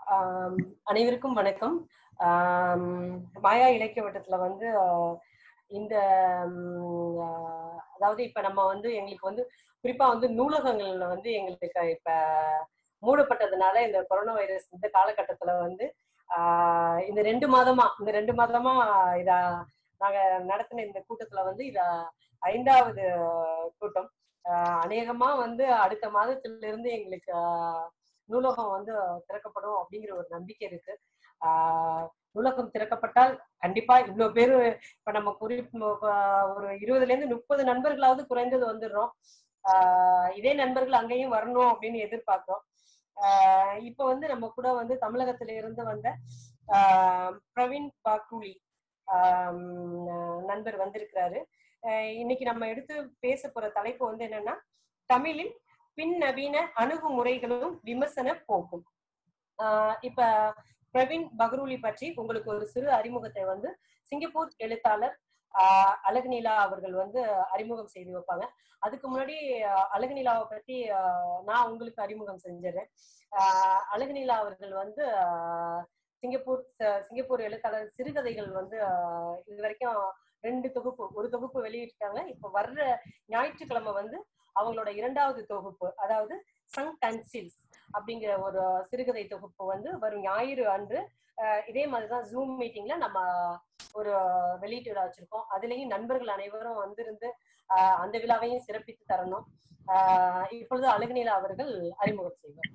ஆம், அனைவருக்கும் வணக்கம் ஆம், மாயா இலக்கிய வட்டத்துல வந்து ஆஹ், இந்த ம், ஆஹ், அதாவது இப்ப நம்ம வந்து எங்களுக்கு வந்து குறிப்பா வந்து நூலகங்கள்ல வந்து எங்களுக்கு இப்ப மூடப்பட்டதுனால இந்த கொரோனா வைரஸ் இந்த காலகட்டத்துல வந்து ஆஹ், இந்த ரெண்டு மாதமா இந்த ரெண்டு மாதமா இத நாங்க நடத்தின இந்த கூட்டத்துல வந்து இத ஐந்தாவது கூட்டம் ஆஹ், அநேகமா வந்து அடுத்த மாதத்துல இருந்து எங்களுக்கு ஆஹ், நூலகம் வந்து திறக்கப்படும் அப்படிங்கிற ஒரு நம்பிக்கை இருக்கு ஆஹ் நூலகம் திறக்கப்பட்டால் கண்டிப்பா இவ்வளவு பேரு இப்ப நம்ம குறி ஆஹ் ஒரு இருபதுல இருந்து முப்பது நண்பர்களாவது குறைந்தது வந்துடுறோம் ஆஹ் இதே நண்பர்கள் அங்கேயும் வரணும் அப்படின்னு எதிர்பார்க்கிறோம் ஆஹ் இப்ப வந்து நம்ம கூட வந்து தமிழகத்தில இருந்து வந்த ஆஹ் பிரவீன் பாக்குலி ஆஹ் நண்பர் வந்திருக்கிறாரு ஆஹ் இன்னைக்கு நம்ம எடுத்து பேச போற தலைப்பு வந்து என்னன்னா தமிழில் பின் நவீன அணுகுமுறைகளும் விமர்சன போக்கும் ஆஹ் இப்ப பிரவீன் பக்ரூலி பற்றி உங்களுக்கு ஒரு சிறு அறிமுகத்தை வந்து சிங்கப்பூர் எழுத்தாளர் ஆஹ் அழகுநிலா அவர்கள் வந்து அறிமுகம் செய்து வைப்பாங்க அதுக்கு முன்னாடி ஆஹ் அழகுநிலாவை பத்தி ஆஹ் நான் உங்களுக்கு அறிமுகம் செஞ்சிடறேன் ஆஹ் அழகுநிலா அவர்கள் வந்து ஆஹ் சிங்கப்பூர் ச- சிங்கப்பூர் எழுத்தாளர் சிறுகதைகள் வந்து ஆஹ் இது வரைக்கும் ரெண்டு தொகுப்பு ஒரு தொகுப்பு வெளியிட்டாங்க இப்ப வர்ற ஞாயிற்றுக்கிழமை வந்து அவங்களோட இரண்டாவது தொகுப்பு அதாவது சங் கன்சில்ஸ் அப்படிங்கிற ஒரு சிறுகதை தொகுப்பு வந்து வரும் ஞாயிறு அன்று அஹ் இதே மாதிரிதான் ஜூம் மீட்டிங்ல நம்ம ஒரு வெளியீட்டு விழா வச்சிருக்கோம் அதுலயும் நண்பர்கள் அனைவரும் வந்திருந்து அஹ் அந்த விழாவையும் சிறப்பித்து தரணும் அஹ் இப்பொழுது அழகுநிலா அவர்கள் அறிமுகம் செய்வார்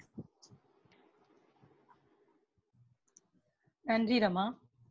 நன்றி ரமா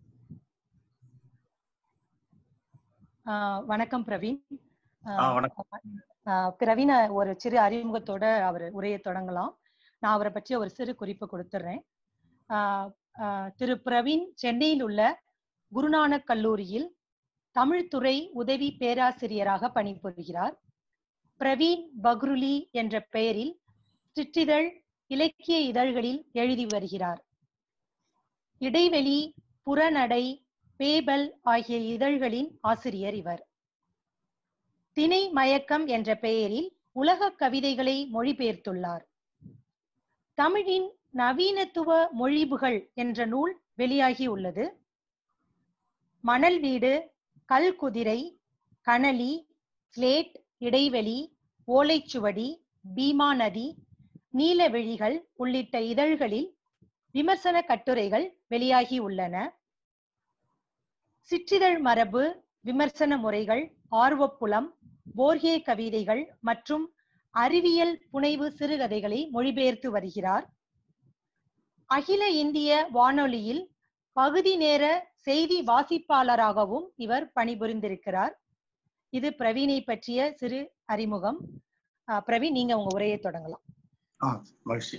ஆஹ் வணக்கம் பிரவீன் ஆ, வணக்கம். ஆஹ் பிரவீன ஒரு சிறு அறிமுகத்தோட அவர் உரையை தொடங்கலாம் நான் அவரை பற்றி ஒரு சிறு குறிப்பு கொடுத்துட்றேன் ஆஹ் ஆஹ் திரு பிரவீன் சென்னையில் உள்ள குருநானக் கல்லூரியில் தமிழ்துறை உதவி பேராசிரியராக பணிபுரிகிறார் பிரவீன் பக்ருலி என்ற பெயரில் சிற்றிதழ் இலக்கிய இதழ்களில் எழுதி வருகிறார் இடைவெளி புறநடை பேபல் ஆகிய இதழ்களின் ஆசிரியர் இவர் திணை மயக்கம் என்ற பெயரில் உலக கவிதைகளை மொழிபெயர்த்துள்ளார் தமிழின் நவீனத்துவ மொழிபுகள் என்ற நூல் வெளியாகி உள்ளது மணல் வீடு கல்குதிரை கனலி ஸ்லேட் இடைவெளி ஓலைச்சுவடி பீமா நதி நீலவெளிகள் உள்ளிட்ட இதழ்களில் விமர்சன கட்டுரைகள் வெளியாகி உள்ளன சிற்றிதழ் மரபு விமர்சன முறைகள் ஆர்வப்புலம் போர்கே கவிதைகள் மற்றும் அறிவியல் புனைவு சிறுகதைகளை மொழிபெயர்த்து வருகிறார் அகில இந்திய வானொலியில் பகுதி நேர செய்தி வாசிப்பாளராகவும் இவர் பணிபுரிந்திருக்கிறார் இது பிரவீனை பற்றிய சிறு அறிமுகம் அஹ் பிரவீன் நீங்க உங்க உரையை தொடங்கலாம் ஆ மகிழ்ச்சி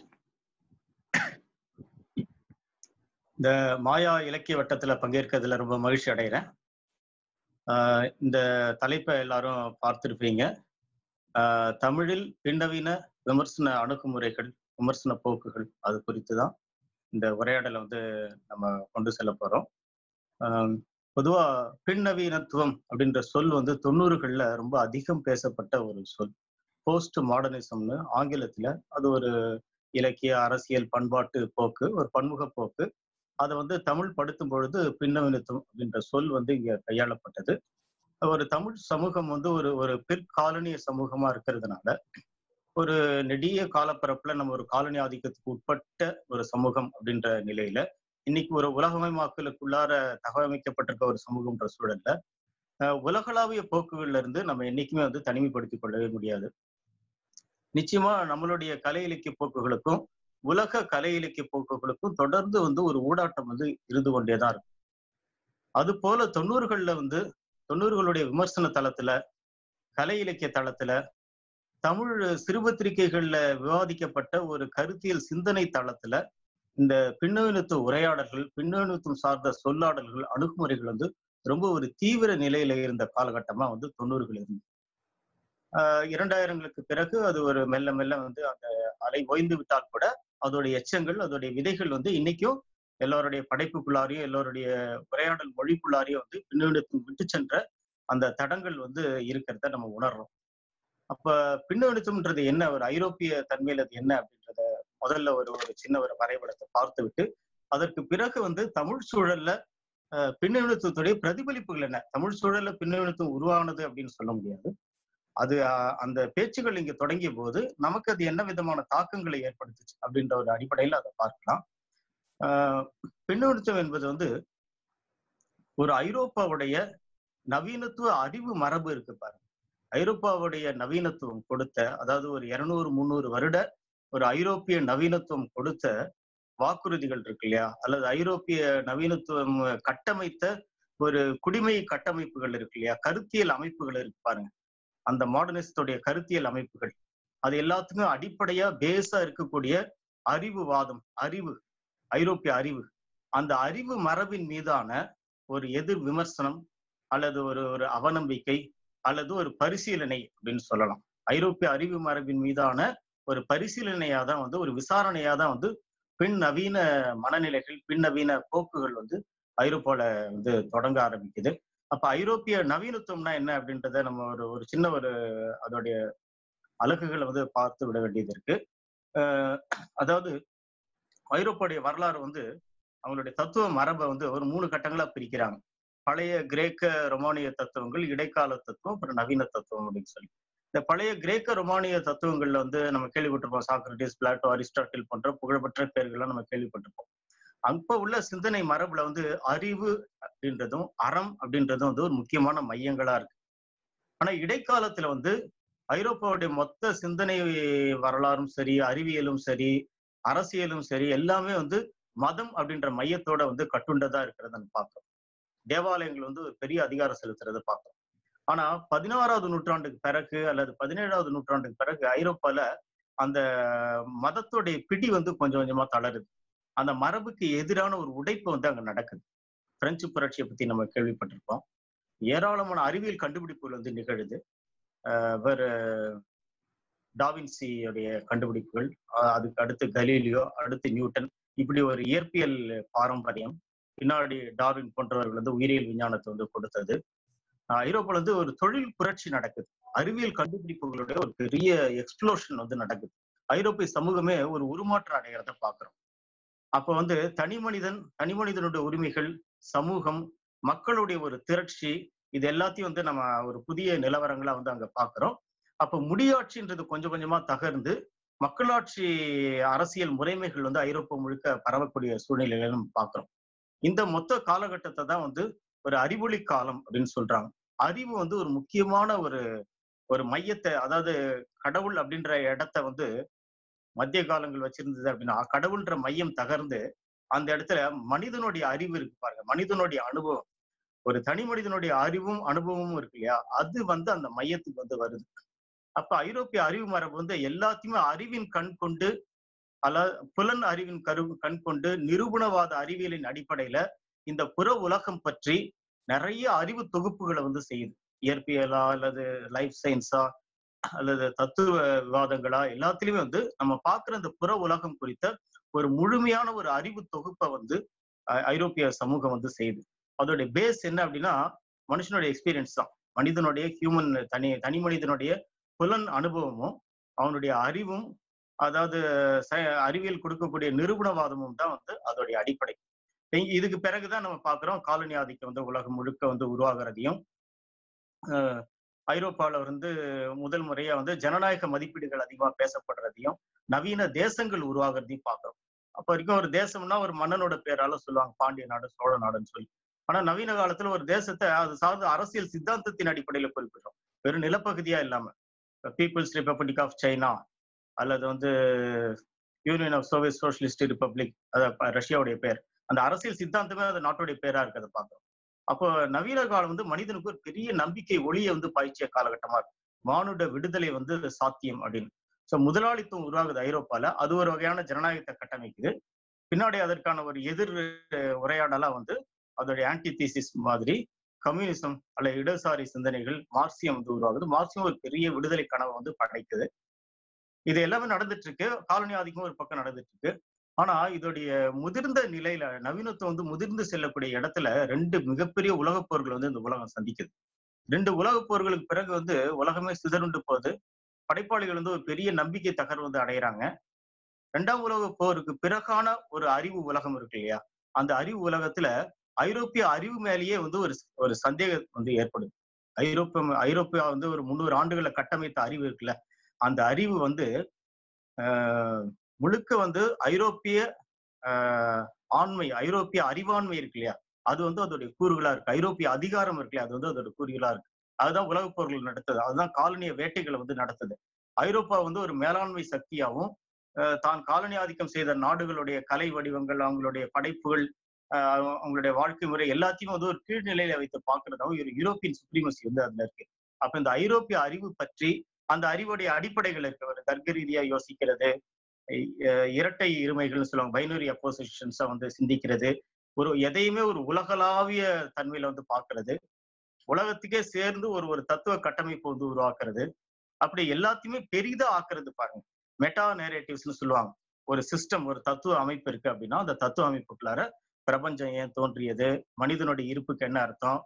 இந்த மாயா இலக்கிய வட்டத்துல பங்கேற்கிறதுல ரொம்ப மகிழ்ச்சி அடைகிறேன் ஆஹ் இந்த தலைப்பை எல்லாரும் பார்த்திருப்பீங்க ஆஹ் தமிழில் பின்னவீன விமர்சன அணுகுமுறைகள் விமர்சன போக்குகள் அது குறித்து தான் இந்த உரையாடலை வந்து நம்ம கொண்டு செல்ல போறோம் ஆஹ் பொதுவா பின்னவீனத்துவம் அப்படின்ற சொல் வந்து தொண்ணூறுகள்ல ரொம்ப அதிகம் பேசப்பட்ட ஒரு சொல் போஸ்ட் மாடர்னிசம்னு ஆங்கிலத்துல அது ஒரு இலக்கிய அரசியல் பண்பாட்டு போக்கு ஒரு பன்முக போக்கு அதை வந்து தமிழ் படுத்தும் பொழுது பின்னவீனத்துவம் அப்படின்ற சொல் வந்து இங்க கையாளப்பட்டது ஒரு தமிழ் சமூகம் வந்து ஒரு ஒரு பிற்காலனிய சமூகமா இருக்கிறதுனால ஒரு நெடிய காலப்பரப்புல நம்ம ஒரு காலனி ஆதிக்கத்துக்கு உட்பட்ட ஒரு சமூகம் அப்படின்ற நிலையில இன்னைக்கு ஒரு உலகமயமாக்கலுக்குள்ளார தகவமைக்கப்பட்டிருக்க ஒரு சமூகம்ன்ற சூழல்ல அஹ், உலகளாவிய போக்குகள்ல இருந்து நம்ம என்னைக்குமே வந்து தனிமைப்படுத்திக் கொள்ளவே முடியாது நிச்சயமா நம்மளுடைய கலை இலக்கிய போக்குகளுக்கும் உலக கலை இலக்கிய போக்குகளுக்கும் தொடர்ந்து வந்து ஒரு ஊடாட்டம் வந்து இருந்து கொண்டேதான் இருக்கும் அது போல தொண்ணூறுகள்ல வந்து தொண்ணூறுகளுடைய விமர்சன தளத்துல கலை இலக்கிய தளத்துல தமிழ் சிறுபத்திரிகைகள்ல விவாதிக்கப்பட்ட ஒரு கருத்தியல் சிந்தனை தளத்துல இந்த பின்னவீனத்துவ உரையாடல்கள் பின்னவீனத்துவம் சார்ந்த சொல்லாடல்கள் அணுகுமுறைகள் வந்து ரொம்ப ஒரு தீவிர நிலையில இருந்த காலகட்டமா வந்து தொண்ணூறுகள் இருந்து ஆஹ் இரண்டாயிரங்களுக்கு பிறகு அது ஒரு மெல்ல மெல்ல வந்து அந்த அலை ஓய்ந்து விட்டால் கூட அதோடைய எச்சங்கள் அதோடைய விதைகள் வந்து இன்னைக்கும் எல்லாருடைய படைப்புக்குள்ளாரையும் எல்லாருடைய உரையாடல் மொழிக்குள்ளாரையும் வந்து பின்னெடுத்து விட்டு சென்ற அந்த தடங்கள் வந்து இருக்கிறத நம்ம உணர்றோம் அப்ப பின்னெடுத்தும்ன்றது என்ன ஒரு ஐரோப்பிய தன்மையில அது என்ன அப்படின்றத முதல்ல ஒரு ஒரு சின்ன ஒரு வரைபடத்தை பார்த்து விட்டு அதற்கு பிறகு வந்து தமிழ் சூழல்ல அஹ், பின்னெழுத்துடைய பிரதிபலிப்புகள் என்ன தமிழ் சூழல்ல பின்னெழுத்து உருவானது அப்படின்னு சொல்ல முடியாது அது அஹ், அந்த பேச்சுகள் இங்க தொடங்கிய போது நமக்கு அது என்ன விதமான தாக்கங்களை ஏற்படுத்துச்சு அப்படின்ற ஒரு அடிப்படையில் அதை பார்க்கலாம் ஆஹ் பின்னெழுத்தம் என்பது வந்து ஒரு ஐரோப்பாவுடைய நவீனத்துவ அறிவு மரபு இருக்கு பாருங்க ஐரோப்பாவுடைய நவீனத்துவம் கொடுத்த அதாவது ஒரு இருநூறு முந்நூறு வருட ஒரு ஐரோப்பிய நவீனத்துவம் கொடுத்த வாக்குறுதிகள் இருக்கு இல்லையா அல்லது ஐரோப்பிய நவீனத்துவம் கட்டமைத்த ஒரு குடிமை கட்டமைப்புகள் இருக்கு இல்லையா கருத்தியல் அமைப்புகள் இருக்கு பாருங்க அந்த மாடர்னிஸ்டோடைய கருத்தியல் அமைப்புகள் அது எல்லாத்துக்கும் அடிப்படையா பேஸா இருக்கக்கூடிய அறிவுவாதம் அறிவு ஐரோப்பிய அறிவு அந்த அறிவு மரபின் மீதான ஒரு எதிர் விமர்சனம் அல்லது ஒரு ஒரு அவநம்பிக்கை அல்லது ஒரு பரிசீலனை அப்படின்னு சொல்லலாம் ஐரோப்பிய அறிவு மரபின் மீதான ஒரு பரிசீலனையா தான் வந்து ஒரு விசாரணையா தான் வந்து பின் நவீன மனநிலைகள் பின் நவீன போக்குகள் வந்து ஐரோப்பால வந்து தொடங்க ஆரம்பிக்குது அப்ப ஐரோப்பிய நவீனத்துவம்னா என்ன அப்படின்றத நம்ம ஒரு ஒரு சின்ன ஒரு அதோடைய அலகுகளை வந்து பார்த்து விட வேண்டியது இருக்கு அஹ் அதாவது ஐரோப்பாவுடைய வரலாறு வந்து அவங்களுடைய தத்துவ மரபை வந்து ஒரு மூணு கட்டங்களா பிரிக்கிறாங்க பழைய கிரேக்க ரொமானிய தத்துவங்கள் இடைக்கால தத்துவம் அப்புறம் நவீன தத்துவம் அப்படின்னு சொல்லி இந்த பழைய கிரேக்க ரொமானிய தத்துவங்கள்ல வந்து நம்ம கேள்விப்பட்டிருப்போம் சாக்ரட்டிஸ் பிளாட்டோ அரிஸ்டாட்டில் போன்ற புகழ்பெற்ற பெயர்கள்லாம் நம்ம கேள்விப்பட்டிருப்போம் அப்ப உள்ள சிந்தனை மரபுல வந்து அறிவு அப்படின்றதும் அறம் அப்படின்றதும் வந்து ஒரு முக்கியமான மையங்களா இருக்கு ஆனா இடைக்காலத்துல வந்து ஐரோப்பாவுடைய மொத்த சிந்தனை வரலாறும் சரி அறிவியலும் சரி அரசியலும் சரி எல்லாமே வந்து மதம் அப்படின்ற மையத்தோட வந்து கட்டுண்டதா இருக்கிறத நம்ம பார்க்கிறோம் தேவாலயங்கள் வந்து ஒரு பெரிய அதிகாரம் செலுத்துறதை பார்க்கிறோம் ஆனா பதினாறாவது நூற்றாண்டுக்கு பிறகு அல்லது பதினேழாவது நூற்றாண்டுக்கு பிறகு ஐரோப்பால அந்த மதத்துடைய பிடி வந்து கொஞ்சம் கொஞ்சமா தளருது அந்த மரபுக்கு எதிரான ஒரு உடைப்பு வந்து அங்க நடக்குது பிரெஞ்சு புரட்சியை பத்தி நம்ம கேள்விப்பட்டிருப்போம் ஏராளமான அறிவியல் கண்டுபிடிப்புகள் வந்து நிகழுது ஆஹ் வேற டாவின்சியுடைய கண்டுபிடிப்புகள் ஆஹ் அதுக்கு அடுத்து கலீலியோ அடுத்து நியூட்டன் இப்படி ஒரு இயற்பியல் பாரம்பரியம் பின்னாடி டார்வின் போன்றவர்கள் வந்து உயிரியல் விஞ்ஞானத்தை வந்து கொடுத்தது ஆஹ் ஐரோப்பால வந்து ஒரு தொழில் புரட்சி நடக்குது அறிவியல் கண்டுபிடிப்புகளுடைய ஒரு பெரிய எக்ஸ்ப்ளோஷன் வந்து நடக்குது ஐரோப்பிய சமூகமே ஒரு உருமாற்றம் அடைகிறத பாக்குறோம் அப்ப வந்து தனி மனிதன் தனி மனிதனுடைய உரிமைகள் சமூகம் மக்களுடைய ஒரு திரட்சி இது எல்லாத்தையும் வந்து நம்ம ஒரு புதிய நிலவரங்களா வந்து அங்க பாக்குறோம் அப்ப முடியாட்சின்றது கொஞ்சம் கொஞ்சமா தகர்ந்து மக்களாட்சி அரசியல் முறைமைகள் வந்து ஐரோப்பா முழுக்க பரவக்கூடிய சூழ்நிலைகளை நம்ம பார்க்கிறோம் இந்த மொத்த காலகட்டத்தை தான் வந்து ஒரு அறிவொளி காலம் அப்படின்னு சொல்றாங்க அறிவு வந்து ஒரு முக்கியமான ஒரு ஒரு மையத்தை அதாவது கடவுள் அப்படின்ற இடத்த வந்து மத்திய காலங்கள் வச்சிருந்தது அப்படின்னா கடவுள்ன்ற மையம் தகர்ந்து அந்த இடத்துல மனிதனுடைய அறிவு இருக்கு பாருங்க மனிதனுடைய அனுபவம் ஒரு தனி மனிதனுடைய அறிவும் அனுபவமும் இருக்கு இல்லையா அது வந்து அந்த மையத்துக்கு வந்து வருது அப்ப ஐரோப்பிய அறிவு மரபு வந்து எல்லாத்தையுமே அறிவின் கண் கொண்டு அல்ல புலன் அறிவின் கரு கண் கொண்டு நிரூபணவாத அறிவியலின் அடிப்படையில இந்த புற உலகம் பற்றி நிறைய அறிவு தொகுப்புகளை வந்து செய்யுது இயற்பியலா அல்லது லைஃப் சயின்ஸா அல்லது தத்துவ விவாதங்களா எல்லாத்துலயுமே வந்து நம்ம பார்க்குற இந்த புற உலகம் குறித்த ஒரு முழுமையான ஒரு அறிவு தொகுப்பை வந்து அஹ், ஐரோப்பிய சமூகம் வந்து செய்யுது அதோடைய பேஸ் என்ன அப்படின்னா மனுஷனுடைய எக்ஸ்பீரியன்ஸ் தான் மனிதனுடைய ஹியூமன் தனி தனி மனிதனுடைய புலன் அனுபவமும் அவனுடைய அறிவும் அதாவது ச- அறிவியல் கொடுக்கக்கூடிய நிரூபணவாதமும் தான் வந்து அதோடைய அடிப்படை இங்க- இதுக்கு பிறகுதான் நம்ம பார்க்கிறோம் காலனி ஆதிக்கம் வந்து உலகம் முழுக்க வந்து உருவாகிறதையும் அஹ், ஐரோப்பால வந்து முதல் முறையா வந்து ஜனநாயக மதிப்பீடுகள் அதிகமா பேசப்படுறதையும் நவீன தேசங்கள் உருவாகிறதையும் பார்க்கிறோம் அப்ப வரைக்கும் ஒரு தேசம்னா ஒரு மன்னனோட பேரால சொல்லுவாங்க பாண்டிய நாடு சோழ நாடுன்னு சொல்லி ஆனா நவீன காலத்துல ஒரு தேசத்தை அது சார்ந்த அரசியல் சித்தாந்தத்தின் அடிப்படையில குறிப்பிடுறோம் வெறும் நிலப்பகுதியா இல்லாம பீப்புள்ஸ் ரிப்பப்ளிக் ஆஃப் சைனா அல்லது வந்து union of Soviet Socialist Republic அதாவது ரஷ்யாவுடைய பேர் அந்த அரசியல் சித்தாந்தமே அந்த நாட்டுடைய பேரா இருக்கிறத பார்க்கிறோம் அப்போ நவீன காலம் வந்து மனிதனுக்கு ஒரு பெரிய நம்பிக்கை ஒளியை வந்து பாய்ச்சிய காலகட்டமா இருக்கு மானுட விடுதலை வந்து சாத்தியம் அப்படின்னு ஸோ முதலாளித்துவம் உருவாகுது ஐரோப்பால அது ஒரு வகையான ஜனநாயகத்தை கட்டமைக்குது பின்னாடி அதற்கான ஒரு எதிர் உரையாடலா வந்து அதோடைய ஆன்டிதீசிஸ் மாதிரி கம்யூனிசம் அல்ல இடதுசாரி சிந்தனைகள் மார்க்சியம் வந்து உருவாகுது மார்க்சியம் ஒரு பெரிய விடுதலை கனவை வந்து படைக்குது இது எல்லாமே நடந்துட்டு இருக்கு காலனி ஆதிக்கம் ஒரு பக்கம் நடந்துட்டு இருக்கு ஆனா இதோடைய முதிர்ந்த நிலையில நவீனத்துவம் வந்து முதிர்ந்து செல்லக்கூடிய இடத்துல ரெண்டு மிகப்பெரிய உலகப் போர்கள் வந்து இந்த உலகம் சந்திக்குது ரெண்டு உலகப் போர்களுக்கு பிறகு வந்து உலகமே சிதறுண்டு போகுது படைப்பாளிகள் வந்து ஒரு பெரிய நம்பிக்கை தகர்வு வந்து அடையிறாங்க இரண்டாம் உலக போருக்கு பிறகான ஒரு அறிவு உலகம் இருக்கு இல்லையா அந்த அறிவு உலகத்துல ஐரோப்பிய அறிவு மேலேயே வந்து ஒரு ஒரு சந்தேகம் வந்து ஏற்படுது ஐரோப்பிய ஐரோப்பியா வந்து ஒரு முந்நூறு ஆண்டுகளை கட்டமைத்த அறிவு இருக்குல்ல அந்த அறிவு வந்து ஆஹ், முழுக்க வந்து ஐரோப்பிய ஆஹ், ஆண்மை ஐரோப்பிய அறிவாண்மை இருக்கு இல்லையா அது வந்து அதோடைய கூறுகளா இருக்கு ஐரோப்பிய அதிகாரம் இருக்கு இல்லையா அது வந்து அதோட கூறுகளா இருக்கு அதுதான் உலகப் போர்கள் நடத்துது அதுதான் காலனிய வேட்டைகளை வந்து நடத்துது ஐரோப்பா வந்து ஒரு மேலாண்மை சக்தியாகவும் அஹ், தான் காலனி ஆதிக்கம் செய்த நாடுகளுடைய கலை வடிவங்கள் அவங்களுடைய படைப்புகள் அஹ், அவங்களுடைய வாழ்க்கை முறை எல்லாத்தையும் வந்து ஒரு கீழ்நிலையில வைத்து பார்க்கறதாவும் ஒரு யூரோப்பியன் சுப்ரீமசி வந்து அதுல இருக்கு அப்ப இந்த ஐரோப்பிய அறிவு பற்றி அந்த அறிவுடைய அடிப்படைகள் இருக்கு ஒரு தர்க்க ரீதியா யோசிக்கிறது அஹ், இரட்டை இருமைகள்னு சொல்லுவாங்க பைனரி அப்போசிஷன்ஸா வந்து சிந்திக்கிறது ஒரு எதையுமே ஒரு உலகளாவிய தன்மையில வந்து பார்க்கிறது உலகத்துக்கே சேர்ந்து ஒரு ஒரு தத்துவ கட்டமைப்பு வந்து உருவாக்குறது அப்படி எல்லாத்தையுமே பெரிதா ஆக்குறது பாருங்க மெட்டா நேரேட்டிவ்ஸ்னு சொல்லுவாங்க ஒரு சிஸ்டம் ஒரு தத்துவ அமைப்பு இருக்கு அப்படின்னா அந்த தத்துவ அமைப்புக்குள்ளார பிரபஞ்சம் ஏன் தோன்றியது மனிதனுடைய இருப்புக்கு என்ன அர்த்தம்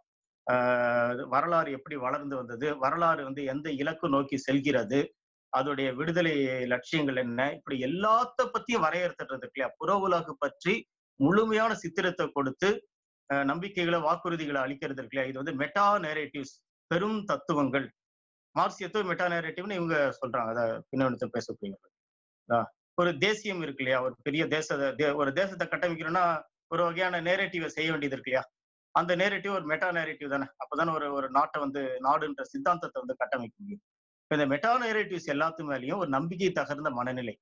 ஆஹ் வரலாறு எப்படி வளர்ந்து வந்தது வரலாறு வந்து எந்த இலக்கு நோக்கி செல்கிறது அதோடைய விடுதலை லட்சியங்கள் என்ன இப்படி எல்லாத்த பத்தியும் வரையறுத்துறது இல்லையா புற உலகு பற்றி முழுமையான சித்திரத்தை கொடுத்து அஹ் நம்பிக்கைகளை வாக்குறுதிகளை அளிக்கிறது இருக்கு இல்லையா இது வந்து மெட்டா நேரேட்டிவ்ஸ் பெரும் தத்துவங்கள் மார்க்சியத்துவ மெட்டா நேரேட்டிவ்னு இவங்க சொல்றாங்க அதை பின்னணித்து பேசக்கூடிய ஒரு தேசியம் இருக்கு இல்லையா ஒரு பெரிய தேச தே- ஒரு தேசத்தை கட்டமைக்கணும்னா ஒரு வகையான நேரேட்டிவை செய்ய வேண்டியது இருக்கு இல்லையா அந்த நேரேட்டிவ் ஒரு மெட்டா நேரேட்டிவ் தானே அப்பதானே ஒரு ஒரு நாட்டை வந்து நாடுன்ற சித்தாந்தத்தை வந்து கட்டமைக்க முடியும் இப்ப இந்த மெட்டா நேரேட்டிவ்ஸ் எல்லாத்து மேலேயும் ஒரு நம்பிக்கை தகர்ந்த மனநிலை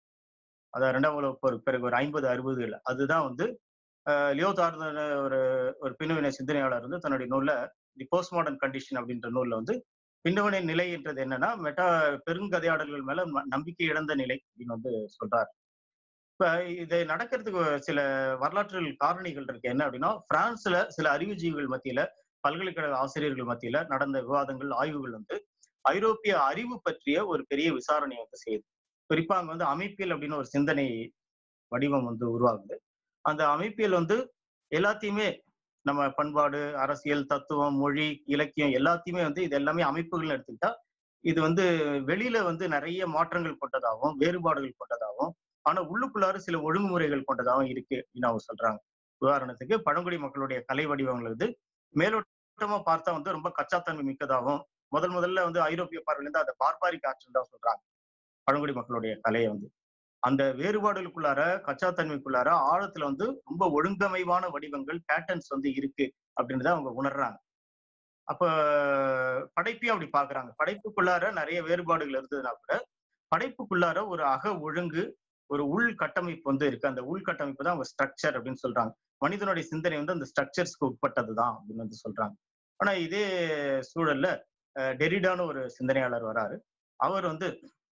அதாவது ரெண்டாம் உலக போருக்கு பிறகு ஒரு ஐம்பது அறுபதுல அதுதான் வந்து அஹ், லியோ தார்தன ஒரு ஒரு பின்னவினை சிந்தனையாளர் வந்து தன்னுடைய நூல்ல தி போஸ்ட் மாடர்ன் கண்டிஷன் அப்படின்ற நூல்ல வந்து பின்னவனை நிலைன்றது என்னன்னா மெட்டா பெருங்கதையாடல்கள் மேல ம- நம்பிக்கை இழந்த நிலை அப்படின்னு வந்து சொல்றாரு இப்ப இது நடக்கிறதுக்கு சில வரலாற்று காரணிகள் இருக்கு என்ன அப்படின்னா பிரான்ஸ்ல சில அறிவுஜீவிகள் மத்தியில பல்கலைக்கழக ஆசிரியர்கள் மத்தியில நடந்த விவாதங்கள் ஆய்வுகள் வந்து ஐரோப்பிய அறிவு பற்றிய ஒரு பெரிய விசாரணையை வந்து செய்யுது குறிப்பா அங்க வந்து அமைப்பியல் அப்படின்னு ஒரு சிந்தனை வடிவம் வந்து உருவாகுது அந்த அமைப்பியல் வந்து எல்லாத்தையுமே நம்ம பண்பாடு அரசியல் தத்துவம் மொழி இலக்கியம் எல்லாத்தையுமே வந்து இது எல்லாமே அமைப்புகள் எடுத்துக்கிட்டா இது வந்து வெளியில வந்து நிறைய மாற்றங்கள் கொண்டதாகவும் வேறுபாடுகள் கொண்டதாகவும் ஆனா உள்ளுக்குள்ளார சில ஒழுங்குமுறைகள் கொண்டதாகவும் இருக்கு அப்படின்னு அவங்க சொல்றாங்க உதாரணத்துக்கு பழங்குடி மக்களுடைய கலை வடிவங்கள் வந்து மேலோட்டமா பார்த்தா வந்து ரொம்ப கச்சாத்தன்மை மிக்கதாகவும் முதல் முதல்ல வந்து ஐரோப்பிய பார்வையிலிருந்து அந்த பார்பாரிக் ஆற்றல் தான் சொல்றாங்க பழங்குடி மக்களுடைய கலையை வந்து அந்த வேறுபாடுகளுக்குள்ளார கச்சாத்தன்மைக்குள்ளார ஆழத்துல வந்து ரொம்ப ஒழுங்கமைவான வடிவங்கள் பேட்டர்ன்ஸ் வந்து இருக்கு அப்படின்றத அவங்க உணர்றாங்க அப்ப படைப்பையும் அப்படி பாக்குறாங்க படைப்புக்குள்ளார நிறைய வேறுபாடுகள் இருந்ததுன்னா கூட படைப்புக்குள்ளார ஒரு அக ஒழுங்கு ஒரு உள் கட்டமைப்பு வந்து இருக்கு அந்த உள் கட்டமைப்பு தான் அவங்க ஸ்ட்ரக்சர் அப்படின்னு சொல்றாங்க மனிதனுடைய சிந்தனை வந்து அந்த ஸ்ட்ரக்சர்ஸ்க்கு உட்பட்டதுதான் அப்படின்னு வந்து சொல்றாங்க ஆனா இதே சூழல்ல அஹ், டெரிடான்னு ஒரு சிந்தனையாளர் வராரு அவர் வந்து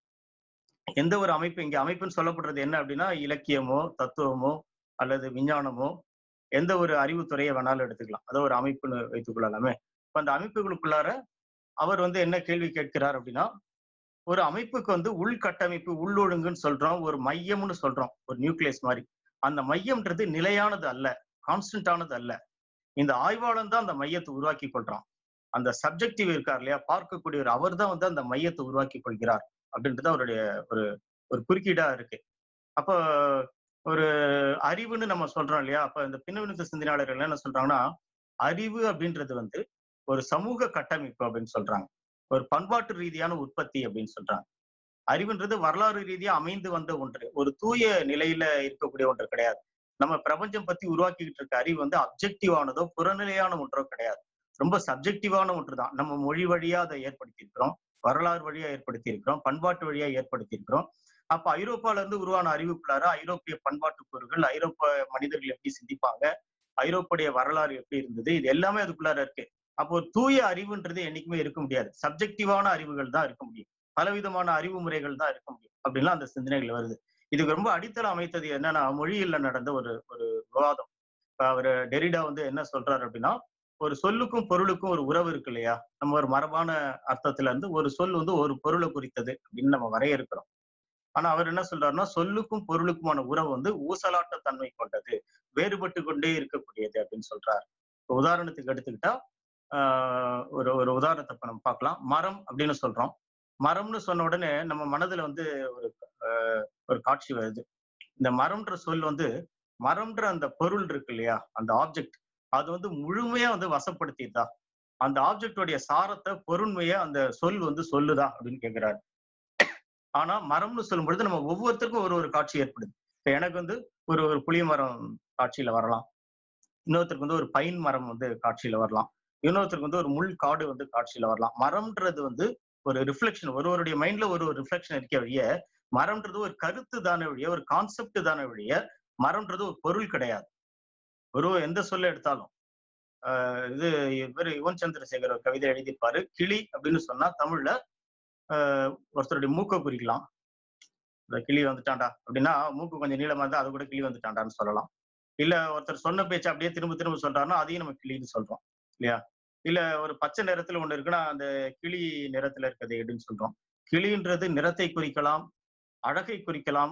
எந்த ஒரு அமைப்பு இங்க அமைப்புன்னு சொல்லப்படுறது என்ன அப்படின்னா இலக்கியமோ தத்துவமோ அல்லது விஞ்ஞானமோ எந்த ஒரு அறிவுத்துறையை வேணாலும் எடுத்துக்கலாம் அதை ஒரு அமைப்புன்னு வைத்துக் கொள்ளலாமே இப்ப அந்த அமைப்புகளுக்குள்ளார அவர் வந்து என்ன கேள்வி கேட்கிறார் அப்படின்னா ஒரு அமைப்புக்கு வந்து உள்கட்டமைப்பு உள்ளொழுங்குன்னு சொல்றோம் ஒரு மையம்னு சொல்றோம் ஒரு நியூக்ளியஸ் மாதிரி அந்த மையம்ன்றது நிலையானது அல்ல கான்ஸ்டன்டானது அல்ல இந்த ஆய்வாளன் தான் அந்த மையத்தை உருவாக்கி கொள்றான் அந்த சப்ஜெக்டிவ் இருக்கார் இல்லையா பார்க்கக்கூடியவர் அவர் தான் வந்து அந்த மையத்தை உருவாக்கி கொள்கிறார் அப்படின்றது அவருடைய ஒரு ஒரு குறுக்கீடா இருக்கு அப்போ ஒரு அறிவுன்னு நம்ம சொல்றோம் இல்லையா அப்ப இந்த பின்னணித்த சிந்தனையாளர்கள் என்ன சொல்றாங்கன்னா அறிவு அப்படின்றது வந்து ஒரு சமூக கட்டமைப்பு அப்படின்னு சொல்றாங்க ஒரு பண்பாட்டு ரீதியான உற்பத்தி அப்படின்னு சொல்றாங்க அறிவுன்றது வரலாறு ரீதியா அமைந்து வந்த ஒன்று ஒரு தூய நிலையில இருக்கக்கூடிய ஒன்று கிடையாது நம்ம பிரபஞ்சம் பத்தி உருவாக்கிக்கிட்டு இருக்க அறிவு வந்து அப்ஜெக்டிவானதோ புறநிலையான ஒன்றோ கிடையாது ரொம்ப சப்ஜெக்டிவான ஒன்று தான் நம்ம மொழி வழியா அதை ஏற்படுத்தி இருக்கிறோம் வரலாறு வழியா ஏற்படுத்தி இருக்கிறோம் பண்பாட்டு வழியா ஏற்படுத்தி இருக்கிறோம் அப்ப ஐரோப்பால இருந்து உருவான அறிவுக்குள்ளார ஐரோப்பிய பண்பாட்டு கூறுகள் ஐரோப்பா மனிதர்கள் எப்படி சிந்திப்பாங்க ஐரோப்புடைய வரலாறு எப்படி இருந்தது இது எல்லாமே அதுக்குள்ளார இருக்கு அப்போ ஒரு தூய அறிவுன்றது என்னைக்குமே இருக்க முடியாது சப்ஜெக்டிவான அறிவுகள் தான் இருக்க முடியும் பலவிதமான அறிவு முறைகள் தான் இருக்க முடியும் அப்படின்லாம் அந்த சிந்தனைகள் வருது இதுக்கு ரொம்ப அடித்தளம் அமைத்தது என்னன்னா மொழியில நடந்த ஒரு ஒரு விவாதம் இப்ப அவர் டெரிடா வந்து என்ன சொல்றாரு அப்படின்னா ஒரு சொல்லுக்கும் பொருளுக்கும் ஒரு உறவு இருக்கு இல்லையா நம்ம ஒரு மரபான அர்த்தத்துல இருந்து ஒரு சொல் வந்து ஒரு பொருளை குறித்தது அப்படின்னு நம்ம வரையறுக்கிறோம் ஆனா அவர் என்ன சொல்றாருன்னா சொல்லுக்கும் பொருளுக்குமான உறவு வந்து ஊசலாட்ட தன்மை கொண்டது வேறுபட்டு கொண்டே இருக்கக்கூடியது அப்படின்னு சொல்றாரு இப்ப உதாரணத்துக்கு எடுத்துக்கிட்டா ஆஹ் ஒரு ஒரு உதாரணத்தை இப்ப நம்ம பார்க்கலாம் மரம் அப்படின்னு சொல்றோம் மரம்னு சொன்ன உடனே நம்ம மனதுல வந்து ஒரு ஆஹ் ஒரு காட்சி வருது இந்த மரம்ன்ற சொல் வந்து மரம்ன்ற அந்த பொருள் இருக்கு இல்லையா அந்த ஆப்ஜெக்ட் அது வந்து முழுமையா வந்து வசப்படுத்திடுதா அந்த ஆப்ஜெக்டோடைய சாரத்தை பொருண்மையை அந்த சொல் வந்து சொல்லுதா அப்படின்னு கேக்குறாரு ஆனா மரம்னு சொல்லும் பொழுது நம்ம ஒவ்வொருத்தருக்கும் ஒரு ஒரு காட்சி ஏற்படுது இப்ப எனக்கு வந்து ஒரு ஒரு புளிய மரம் காட்சியில வரலாம் இன்னொருத்தருக்கு வந்து ஒரு பைன் மரம் வந்து காட்சியில வரலாம் இன்னொருத்தருக்கு வந்து ஒரு முள் காடு வந்து காட்சியில வரலாம் மரம்ன்றது வந்து ஒரு ரிஃப்ளெக்ஷன் ஒருவருடைய மைண்ட்ல ஒரு ஒரு ரிஃப்ளெக்ஷன் இருக்க வழிய மரம்ன்றது ஒரு கருத்து தானே வழிய ஒரு கான்செப்ட் தானே வழிய மரம்ன்றது ஒரு பொருள் கிடையாது ஒரு எந்த சொல்ல எடுத்தாலும் ஆஹ் இது இவர் யுவன் சந்திரசேகர் ஒரு கவிதை எழுதியிருப்பாரு கிளி அப்படின்னு சொன்னா தமிழ்ல ஆஹ் ஒருத்தருடைய மூக்கை குறிக்கலாம் இந்த கிளி வந்துட்டான்டா அப்படின்னா மூக்கு கொஞ்சம் நீளமா இருந்தா அது கூட கிளி வந்துட்டான்டான்னு சொல்லலாம் இல்ல ஒருத்தர் சொன்ன பேச்சு அப்படியே திரும்ப திரும்ப சொல்றாருன்னா அதையும் நம்ம கிளின்னு சொல்றோம் இல்லையா இல்ல ஒரு பச்சை நிறத்துல ஒண்ணு இருக்குன்னா அந்த கிளி நிறத்துல இருக்கிறது அப்படின்னு சொல்றோம் கிளின்றது நிறத்தை குறிக்கலாம் அழகை குறிக்கலாம்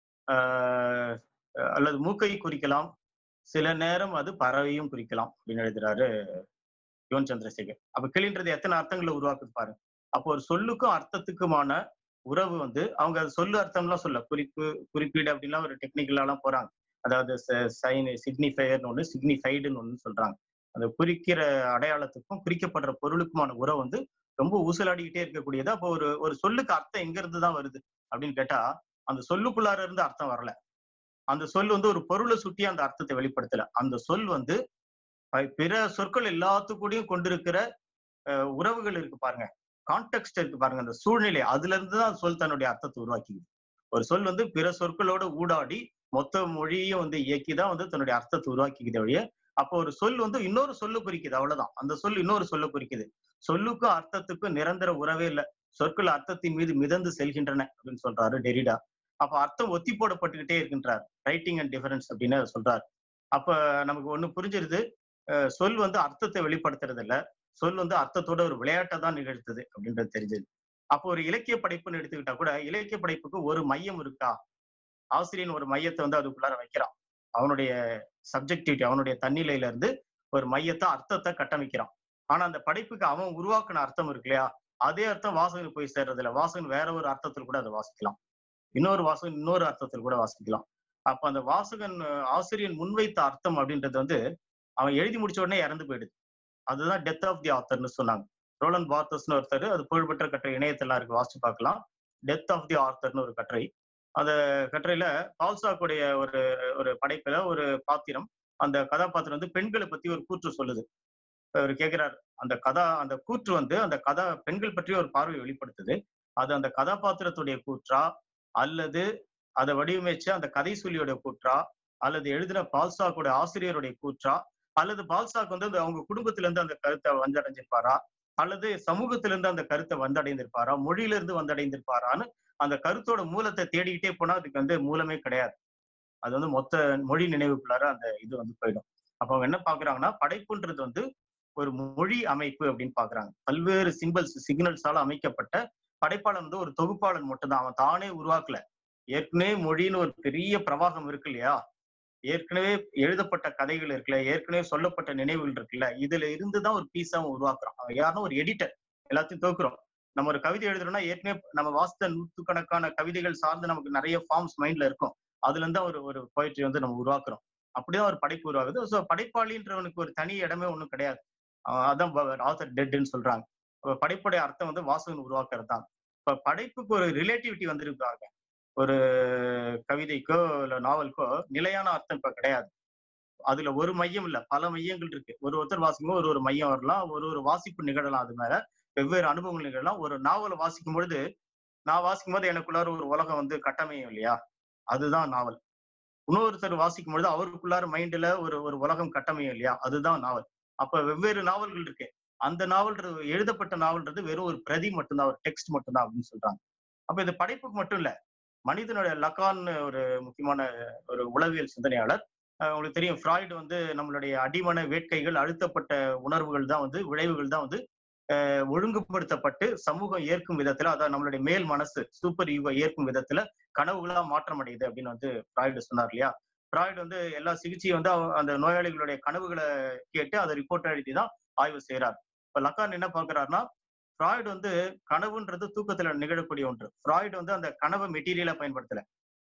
ஆஹ் அல்லது மூக்கை குறிக்கலாம் சில நேரம் அது பறவையும் குறிக்கலாம் அப்படின்னு எழுதுறாரு யுவன் சந்திரசேகர் அப்ப கிளின்றது எத்தனை அர்த்தங்களை உருவாக்குது பாருங்க அப்போ ஒரு சொல்லுக்கும் அர்த்தத்துக்குமான உறவு வந்து அவங்க அது சொல்லு அர்த்தம்லாம் சொல்ல குறிப்பு குறிப்பீடு அப்படின்லாம் ஒரு டெக்னிக்கலாலாம் போறாங்க அதாவது சைன் சிக்னிஃபையர்னு ஒன்று சிக்னிஃபைடுன்னு ஒன்று சொல்றாங்க அந்த குறிக்கிற அடையாளத்துக்கும் குறிக்கப்படுற பொருளுக்குமான உறவு வந்து ரொம்ப ஊசலாடிக்கிட்டே இருக்கக்கூடியது அப்போ ஒரு ஒரு சொல்லுக்கு அர்த்தம் எங்க இருந்து தான் வருது அப்படின்னு கேட்டா அந்த சொல்லுக்குள்ளார இருந்து அர்த்தம் வரல அந்த சொல் வந்து ஒரு பொருளை சுட்டி அந்த அர்த்தத்தை வெளிப்படுத்தல அந்த சொல் வந்து அஹ் பிற சொற்கள் எல்லாத்துக்கூடயும் கொண்டிருக்கிற அஹ், உறவுகள் இருக்கு பாருங்க கான்டெக்ட் இருக்கு பாருங்க அந்த சூழ்நிலை அதுல இருந்து தான் சொல் தன்னுடைய அர்த்தத்தை உருவாக்கிக்குது ஒரு சொல் வந்து பிற சொற்களோட ஊடாடி மொத்த மொழியையும் வந்து இயக்கி தான் வந்து தன்னுடைய அர்த்தத்தை உருவாக்கிக்குது வழிய அப்போ ஒரு சொல் வந்து இன்னொரு சொல்லு குறிக்குது அவ்வளவுதான் அந்த சொல் இன்னொரு சொல்ல குறிக்குது சொல்லுக்கும் அர்த்தத்துக்கும் நிரந்தர உறவே இல்லை சொற்கள் அர்த்தத்தின் மீது மிதந்து செல்கின்றன அப்படின்னு சொல்றாரு டெரிடா அப்ப அர்த்தம் ஒத்தி போடப்பட்டுக்கிட்டே இருக்கின்றார் ரைட்டிங் அண்ட் டிஃபரன்ஸ் அப்படின்னு சொல்றாரு அப்ப நமக்கு ஒண்ணு புரிஞ்சிருது அஹ் சொல் வந்து அர்த்தத்தை வெளிப்படுத்துறது இல்ல சொல் வந்து அர்த்தத்தோட ஒரு விளையாட்டை தான் நிகழ்த்துது அப்படின்றது தெரிஞ்சது அப்போ ஒரு இலக்கிய படைப்புன்னு எடுத்துக்கிட்டா கூட இலக்கிய படைப்புக்கு ஒரு மையம் இருக்கா ஆசிரியன் ஒரு மையத்தை வந்து அதுக்குள்ளார வைக்கிறான் அவனுடைய சப்ஜெக்டிவிட்டி அவனுடைய தன்னிலையில இருந்து ஒரு மையத்தை அர்த்தத்தை கட்டமைக்கிறான் ஆனா அந்த படைப்புக்கு அவன் உருவாக்குன அர்த்தம் இருக்கு இல்லையா அதே அர்த்தம் வாசகனுக்கு போய் சேர்றது இல்ல வாசகன் வேற ஒரு அர்த்தத்தில் கூட அதை வாசிக்கலாம் இன்னொரு வாசகன் இன்னொரு அர்த்தத்தில் கூட வாசிக்கலாம் அப்ப அந்த வாசகன் அஹ், ஆசிரியன் முன்வைத்த அர்த்தம் அப்படின்றது வந்து அவன் எழுதி முடிச்ச உடனே இறந்து போயிடுது அதுதான் டெத் ஆஃப் தி ஆத்தர்னு சொன்னாங்க ரோலன் பாத்தர்ஸ்னு ஒருத்தர் அது புகழ்பெற்ற கட்டுரை இணையத்தெல்லாம் இருக்கு வாசிச்சு பார்க்கலாம் டெத் ஆஃப் தி ஆர்த்தர்னு ஒரு கட்டுரை அந்த கட்டுரையில பால்சாக்குடைய ஒரு ஒரு படைப்புல ஒரு பாத்திரம் அந்த கதாபாத்திரம் வந்து பெண்களை பத்தி ஒரு கூற்று சொல்லுது அவர் கேட்கிறார் அந்த கதா அந்த கூற்று வந்து அந்த கதா பெண்கள் பற்றிய ஒரு பார்வை வெளிப்படுத்துது அது அந்த கதாபாத்திரத்துடைய கூற்றா அல்லது அதை வடிவமைச்ச அந்த கதை சொல்லியோட கூற்றா அல்லது எழுதின பால்சாக்குடைய ஆசிரியருடைய கூற்றா அல்லது பால்சாக் வந்து அந்த அவங்க குடும்பத்துல இருந்து அந்த கருத்தை வந்தடைஞ்சிருப்பாரா அல்லது சமூகத்திலிருந்து இருந்து அந்த கருத்தை வந்தடைந்திருப்பாரா மொழியில இருந்து வந்தடைந்திருப்பாரான்னு அந்த கருத்தோட மூலத்தை தேடிக்கிட்டே போனா அதுக்கு வந்து மூலமே கிடையாது அது வந்து மொத்த மொழி நினைவுக்குள்ளார அந்த இது வந்து போயிடும் அப்ப அவங்க என்ன பாக்குறாங்கன்னா படைப்புன்றது வந்து ஒரு மொழி அமைப்பு அப்படின்னு பாக்குறாங்க பல்வேறு சிம்பிள்ஸ் சிக்னல்ஸால அமைக்கப்பட்ட படைப்பாளன் வந்து ஒரு தொகுப்பாளன் மட்டும்தான் அவன் தானே உருவாக்கல ஏற்கனவே மொழின்னு ஒரு பெரிய பிரவாகம் இருக்கு இல்லையா ஏற்கனவே எழுதப்பட்ட கதைகள் இருக்குல்ல ஏற்கனவே சொல்லப்பட்ட நினைவுகள் இருக்குல்ல இதுல இருந்துதான் ஒரு பீஸா அவன் உருவாக்குறான் அவன் யாருன்னா ஒரு எடிட்டர் எல்லாத்தையும் தோக்குறோம் நம்ம ஒரு கவிதை எழுதுறோம்னா ஏற்கனவே நம்ம வாசித்த நூற்றுக்கணக்கான கவிதைகள் சார்ந்து நமக்கு நிறைய ஃபார்ம்ஸ் மைண்ட்ல இருக்கும் அதுல இருந்து ஒரு ஒரு போயிட்ரி வந்து நம்ம உருவாக்குறோம் அப்படிதான் ஒரு படைப்பு உருவாகுது ஸோ படைப்பாளின்றவனுக்கு ஒரு தனி இடமே ஒன்றும் கிடையாது அவன் அதான் ஆத்தர் டெட்னு சொல்றாங்க அப்ப படைப்புடைய அர்த்தம் வந்து வாசகன் உருவாக்குறது தான் இப்ப படைப்புக்கு ஒரு ரிலேட்டிவிட்டி வந்திருக்காங்க ஒரு கவிதைக்கோ இல்ல நாவலுக்கோ நிலையான அர்த்தம் இப்ப கிடையாது அதுல ஒரு மையம் இல்ல பல மையங்கள் இருக்கு ஒரு ஒருத்தர் வாசிக்கும்போது ஒரு ஒரு மையம் வரலாம் ஒரு ஒரு வாசிப்பு நிகழலாம் அது மேல வெவ்வேறு அனுபவங்கள் நிகழலாம் ஒரு நாவலை வாசிக்கும் பொழுது நான் வாசிக்கும் போது எனக்குள்ளார ஒரு உலகம் வந்து கட்டமையும் இல்லையா அதுதான் நாவல் இன்னொருத்தர் வாசிக்கும் பொழுது அவருக்குள்ளார மைண்ட்ல ஒரு ஒரு உலகம் கட்டமையும் இல்லையா அதுதான் நாவல் அப்ப வெவ்வேறு நாவல்கள் இருக்கு அந்த நாவல் எழுதப்பட்ட நாவல்ன்றது வெறும் ஒரு பிரதி மட்டும்தான் ஒரு டெக்ஸ்ட் மட்டும்தான் அப்படின்னு சொல்றாங்க அப்ப இது படைப்புக்கு மட்டும் இல்ல மனிதனுடைய லக்கான் ஒரு முக்கியமான ஒரு உளவியல் சிந்தனையாளர் அஹ் உங்களுக்கு தெரியும் ஃப்ராய்டு வந்து நம்மளுடைய அடிமன வேட்கைகள் அழுத்தப்பட்ட உணர்வுகள் தான் வந்து விளைவுகள் தான் வந்து அஹ் ஒழுங்குபடுத்தப்பட்டு சமூகம் ஏற்கும் விதத்துல அதாவது நம்மளுடைய மேல் மனசு சூப்பர் ஈகோ ஏற்கும் விதத்துல கனவுகளா மாற்றம் அடையுது அப்படின்னு வந்து ஃப்ராய்டு சொன்னார் இல்லையா ஃப்ராய்டு வந்து எல்லா சிகிச்சையும் வந்து அவ- அந்த நோயாளிகளுடைய கனவுகளை கேட்டு அதை ரிப்போர்ட் எழுதி தான் ஆய்வு செய்யறாரு இப்ப லக்கான் என்ன பாக்குறாருன்னா ஃப்ராய்டு வந்து கனவுன்றது தூக்கத்துல நிகழக்கூடிய ஒன்று ஃப்ராய்டு வந்து அந்த கனவை மெட்டீரியலா பயன்படுத்தல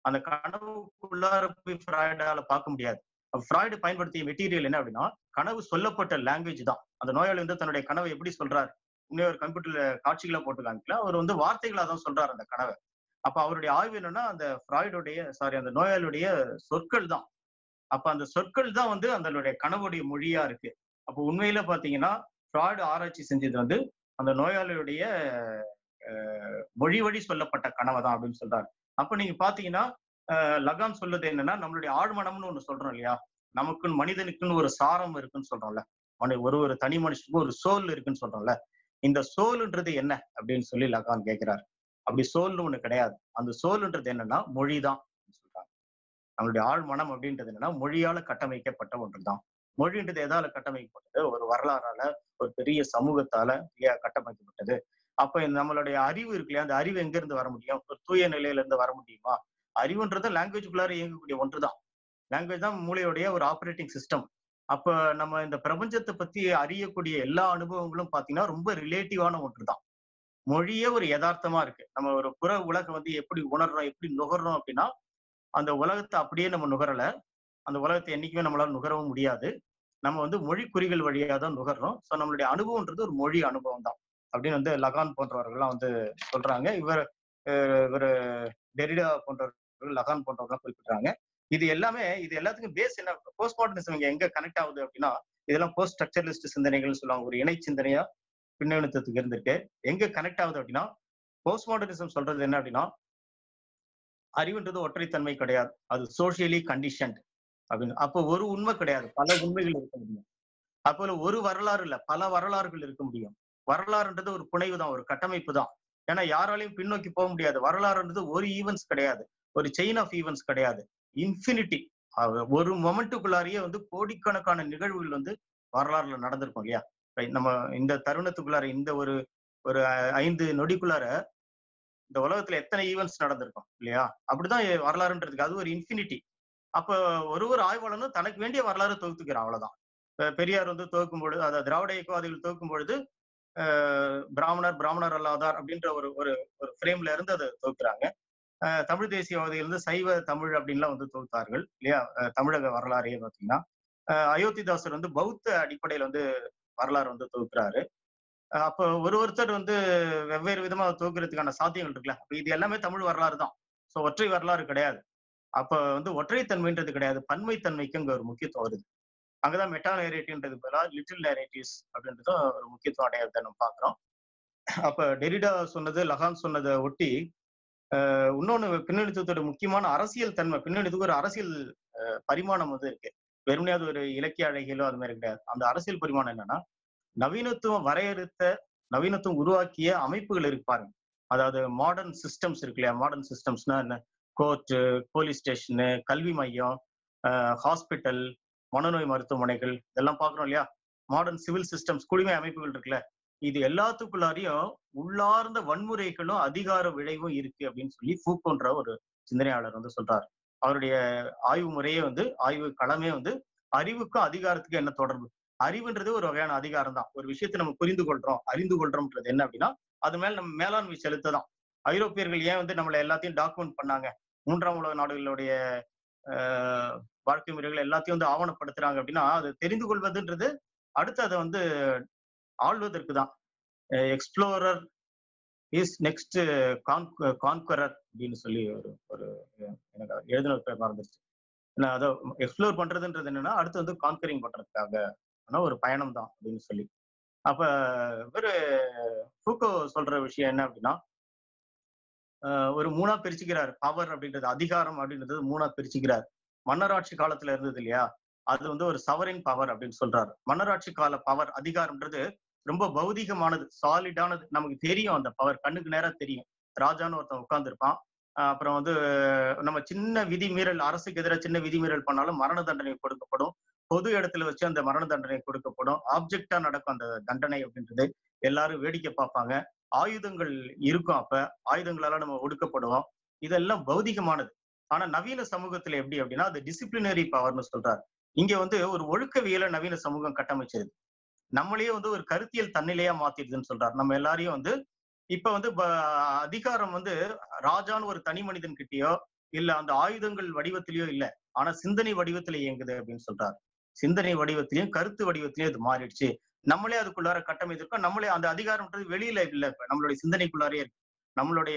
அந்த கனவுக்குள்ளார போய் ஃப்ராய்டால பார்க்க முடியாது ஃப்ராய்டு பயன்படுத்திய மெட்டீரியல் என்ன அப்படின்னா கனவு சொல்லப்பட்ட லாங்குவேஜ் தான் அந்த நோயாளி வந்து தன்னுடைய கனவை எப்படி சொல்றாரு இன்னும் ஒரு கம்ப்யூட்டர்ல காட்சிகளை போட்டு காமிக்கல அவர் வந்து வார்த்தைகளா தான் சொல்றாரு அந்த கனவை அப்ப அவருடைய ஆய்வு என்னன்னா அந்த ஃப்ராய்டுடைய சாரி அந்த நோயாளியுடைய சொற்கள் தான் அப்ப அந்த சொற்கள் தான் வந்து அதனுடைய கனவுடைய மொழியா இருக்கு அப்போ உண்மையில பாத்தீங்கன்னா ஃப்ராய்டு ஆராய்ச்சி செஞ்சது வந்து அந்த நோயாளியுடைய அஹ், மொழி வழி சொல்லப்பட்ட கனவை தான் அப்படின்னு சொல்றாரு அப்ப நீங்க பாத்தீங்கன்னா அஹ், லகான் சொல்லுது என்னன்னா நம்மளுடைய ஆழ்மனம்னு ஒண்ணு சொல்றோம் இல்லையா நமக்குன்னு மனிதனுக்குன்னு ஒரு சாரம் இருக்குன்னு சொல்றோம்ல மனி- ஒரு ஒரு தனி மனுஷனுக்கு ஒரு சோல் இருக்குன்னு சொல்றோம்ல இந்த சோல்ன்றது என்ன அப்படின்னு சொல்லி லகான் கேட்கிறார் அப்படி சோல்னு ஒண்ணு கிடையாது அந்த சோல்ன்றது என்னன்னா மொழிதான் சொல்றாங்க நம்மளுடைய ஆழ்மனம் அப்படின்றது என்னன்னா மொழியால கட்டமைக்கப்பட்ட ஒன்றுதான் மொழின்றது எதால கட்டமைக்கப்பட்டது ஒரு வரலாறால ஒரு பெரிய சமூகத்தால இல்லையா கட்டமைக்கப்பட்டது அப்ப இந்த நம்மளுடைய அறிவு இருக்கு இல்லையா அந்த அறிவு எங்க இருந்து வர முடியும் ஒரு தூய நிலையில இருந்து வர முடியுமா அறிவுன்றது லாங்குவேஜ்குள்ளார இயங்கக்கூடிய ஒன்றுதான் லாங்குவேஜ் தான் மூளையுடைய ஒரு ஆப்ரேட்டிங் சிஸ்டம் அப்ப நம்ம இந்த பிரபஞ்சத்தை பத்தி அறியக்கூடிய எல்லா அனுபவங்களும் பாத்தீங்கன்னா ரொம்ப ரிலேட்டிவான ஒன்றுதான் மொழியே ஒரு யதார்த்தமா இருக்கு நம்ம ஒரு புற உலகம் வந்து எப்படி உணர்றோம் எப்படி நுகர்றோம் அப்படின்னா அந்த உலகத்தை அப்படியே நம்ம நுகரல அந்த உலகத்தை என்னைக்குமே நம்மளால நுகரவும் முடியாது நம்ம வந்து மொழி குறிகள் வழியா தான் நுகர்றோம் ஸோ நம்மளுடைய அனுபவம்ன்றது ஒரு மொழி அனுபவம் தான் அப்படின்னு வந்து லகான் போன்றவர்கள்லாம் வந்து சொல்றாங்க இவர் அஹ் இவர் டெரிடா போன்றவர்கள் லகான் போன்றவர்கள் குறிப்பிடுறாங்க இது எல்லாமே இது எல்லாத்துக்கும் பேஸ் என்ன போஸ்ட் மாடர்னிசம் இங்க எங்க கனெக்ட் ஆகுது அப்படின்னா இதெல்லாம் போஸ்ட் ஸ்ட்ரக்சரலிஸ்ட் சிந்தனைகள் சொல்லுவாங்க ஒரு இணை சிந்தனையா பின்னெழுத்தத்துக்கு இருந்திருக்கு எங்க கனெக்ட் ஆகுது அப்படின்னா போஸ்ட் மாடர்னிசம் சொல்றது என்ன அப்படின்னா அறிவுன்றது ஒற்றைத்தன்மை கிடையாது அது சோசியலி கண்டிஷன்ட் அப்படின்னு அப்போ ஒரு உண்மை கிடையாது பல உண்மைகள் இருக்க முடியும் அப்போ ஒரு வரலாறு இல்ல பல வரலாறுகள் இருக்க முடியும் வரலாறுன்றது ஒரு புனைவு தான் ஒரு கட்டமைப்பு தான் ஏன்னா யாராலையும் பின்னோக்கி போக முடியாது வரலாறுன்றது ஒரு ஈவெண்ட்ஸ் கிடையாது ஒரு செயின் ஆஃப் ஈவெண்ட்ஸ் கிடையாது இன்ஃபினிட்டி ஒரு மொமெண்ட்டுக்குள்ளாரியே வந்து கோடிக்கணக்கான நிகழ்வுகள் வந்து வரலாறுல நடந்திருக்கும் இல்லையா Right? நம்ம இந்த தருணத்துக்குள்ளார இந்த ஒரு ஒரு ஐந்து நொடிக்குள்ளார இந்த உலகத்துல எத்தனை ஈவெண்ட்ஸ் நடந்திருக்கும் இல்லையா அப்படிதான் வரலாறுன்றதுக்கு அது ஒரு இன்ஃபினிட்டி அப்ப ஒரு ஒரு ஆய்வாளனும் தனக்கு வேண்டிய வரலாறு தொகுத்துக்கிறான் அவ்வளவுதான் இப்ப பெரியார் வந்து துவக்கும் பொழுது அதாவது திராவிட இயக்கவாதிகள் துவக்கும் பொழுது அஹ், பிராமணர் பிராமணர் அல்லாதார் அப்படின்ற ஒரு ஒரு ஒரு ஃப்ரேம்ல இருந்து அதை தொகுக்கிறாங்க அஹ், தமிழ் தேசியவாதிகள் வந்து சைவ தமிழ் அப்படின்லாம் வந்து தொகுத்தார்கள் இல்லையா அஹ், தமிழக வரலாறையே பார்த்தீங்கன்னா அஹ், அயோத்திதாசர் வந்து பௌத்த அடிப்படையில வந்து வரலாறு வந்து தொகுக்கிறாரு அஹ், அப்போ ஒரு ஒருத்தர் வந்து வெவ்வேறு விதமா தொகுக்கிறதுக்கான சாத்தியங்கள் இருக்குல்ல அப்ப இது எல்லாமே தமிழ் வரலாறு தான் ஸோ ஒற்றை வரலாறு கிடையாது அப்ப வந்து ஒற்றைத்தன்மைன்றது கிடையாது பன்மைத்தன்மைக்கு அங்க ஒரு முக்கியத்துவம் வருது அங்கதான் மெட்டா நேரேட்டிவ்ன்றது பதிலாக லிட்டில் நேரேட்டிவ்ஸ் அப்படின்றதும் ஒரு முக்கியத்துவம் அடையாத நம்ம பார்க்கிறோம் அப்ப டெரிடா சொன்னது லகான் சொன்னதை ஒட்டி ஆஹ் இன்னொன்னு பின்னணித்துவத்தோட முக்கியமான அரசியல் தன்மை பின்னணித்துக்கு ஒரு அரசியல் ஆஹ் பரிமாணம் வந்து இருக்கு வெறுமனே அது ஒரு இலக்கிய அழகியலோ அது மாதிரி கிடையாது அந்த அரசியல் பரிமாணம் என்னன்னா நவீனத்துவம் வரையறுத்த நவீனத்துவம் உருவாக்கிய அமைப்புகள் இருக்கு பாருங்க அதாவது மாடர்ன் சிஸ்டம்ஸ் இருக்கு இல்லையா மாடர்ன் சிஸ்டம்ஸ்னா என்ன கோர்ட்டு போலீஸ் ஸ்டேஷனு கல்வி மையம் ஹாஸ்பிட்டல் மனநோய் மருத்துவமனைகள் இதெல்லாம் பார்க்குறோம் இல்லையா மாடர்ன் சிவில் சிஸ்டம்ஸ் குடிமை அமைப்புகள் இருக்குல்ல இது எல்லாத்துக்குள்ளாரையும் உள்ளார்ந்த வன்முறைகளும் அதிகார விளைவும் இருக்கு அப்படின்னு சொல்லி ஃபூக்கோன்ற ஒரு சிந்தனையாளர் வந்து சொல்றாரு அவருடைய ஆய்வு முறையே வந்து ஆய்வு களமே வந்து அறிவுக்கும் அதிகாரத்துக்கும் என்ன தொடர்பு அறிவுன்றது ஒரு வகையான அதிகாரம் தான் ஒரு விஷயத்தை நம்ம புரிந்து கொள்றோம் அறிந்து கொள்றோம்ன்றது என்ன அப்படின்னா அது மேல நம்ம மேலாண்மை செலுத்ததான் ஐரோப்பியர்கள் ஏன் வந்து நம்மளை எல்லாத்தையும் டாக்குமெண்ட் பண்ணாங்க மூன்றாம் உலக நாடுகளுடைய ஆஹ், வாழ்க்கை முறைகள் எல்லாத்தையும் வந்து ஆவணப்படுத்துறாங்க அப்படின்னா அது தெரிந்து கொள்வதுன்றது அடுத்து அதை வந்து ஆள்வதற்கு தான் எக்ஸ்ப்ளோரர் இஸ் நெக்ஸ்ட் கான்கரர் அப்படின்னு சொல்லி ஒரு ஒரு எனக்கு எழுதின ஒரு பேர் மறந்துருச்சு நான் அதை எக்ஸ்ப்ளோர் பண்றதுன்றது என்னன்னா அடுத்து வந்து கான்கரிங் பண்றதுக்காக ஆனா ஒரு பயணம் தான் அப்படின்னு சொல்லி அப்ப இவரு ஃபூக்கோ சொல்ற விஷயம் என்ன அப்படின்னா ஆஹ் ஒரு மூணா பிரிச்சுக்கிறார் பவர் அப்படின்றது அதிகாரம் அப்படின்றது மூணா பிரிச்சுக்கிறார் மன்னராட்சி காலத்துல இருந்தது இல்லையா அது வந்து ஒரு சவரின் பவர் அப்படின்னு சொல்றாரு மன்னராட்சி கால பவர் அதிகாரம்ன்றது ரொம்ப பௌதிகமானது சாலிடானது நமக்கு தெரியும் அந்த பவர் கண்ணுக்கு நேரா தெரியும் ராஜான்னு ஒருத்தன் உட்கார்ந்துருப்பான் அப்புறம் வந்து நம்ம சின்ன விதிமீறல் அரசுக்கு எதிராக சின்ன விதிமீறல் பண்ணாலும் மரண தண்டனை கொடுக்கப்படும் பொது இடத்துல வச்சு அந்த மரண தண்டனை கொடுக்கப்படும் ஆப்ஜெக்டா நடக்கும் அந்த தண்டனை அப்படின்றது எல்லாரும் வேடிக்கை பார்ப்பாங்க ஆயுதங்கள் இருக்கும் அப்ப ஆயுதங்களால நம்ம ஒடுக்கப்படுவோம் இதெல்லாம் பௌதிகமானது ஆனா நவீன சமூகத்துல எப்படி அப்படின்னா அது டிசிப்ளினரி பவர்னு சொல்றாரு இங்க வந்து ஒரு ஒழுக்கவியல நவீன சமூகம் கட்டமைச்சிருது நம்மளையே வந்து ஒரு கருத்தியல் தன்னிலையா மாத்திடுதுன்னு சொல்றாரு நம்ம எல்லாரையும் வந்து இப்ப வந்து ப- அதிகாரம் வந்து ராஜான்னு ஒரு தனி மனிதன் கிட்டயோ இல்ல அந்த ஆயுதங்கள் வடிவத்திலயோ இல்ல ஆனா சிந்தனை வடிவத்துல இயங்குது அப்படின்னு சொல்றாரு சிந்தனை வடிவத்திலையும் கருத்து வடிவத்திலையும் இது மாறிடுச்சு நம்மளே அதுக்குள்ளார கட்டமைத்திருக்கோம் நம்மளே அந்த அதிகாரம்ன்றது வெளியில இல்ல இப்ப நம்மளுடைய சிந்தனைக்குள்ளாரே இருக்கு நம்மளுடைய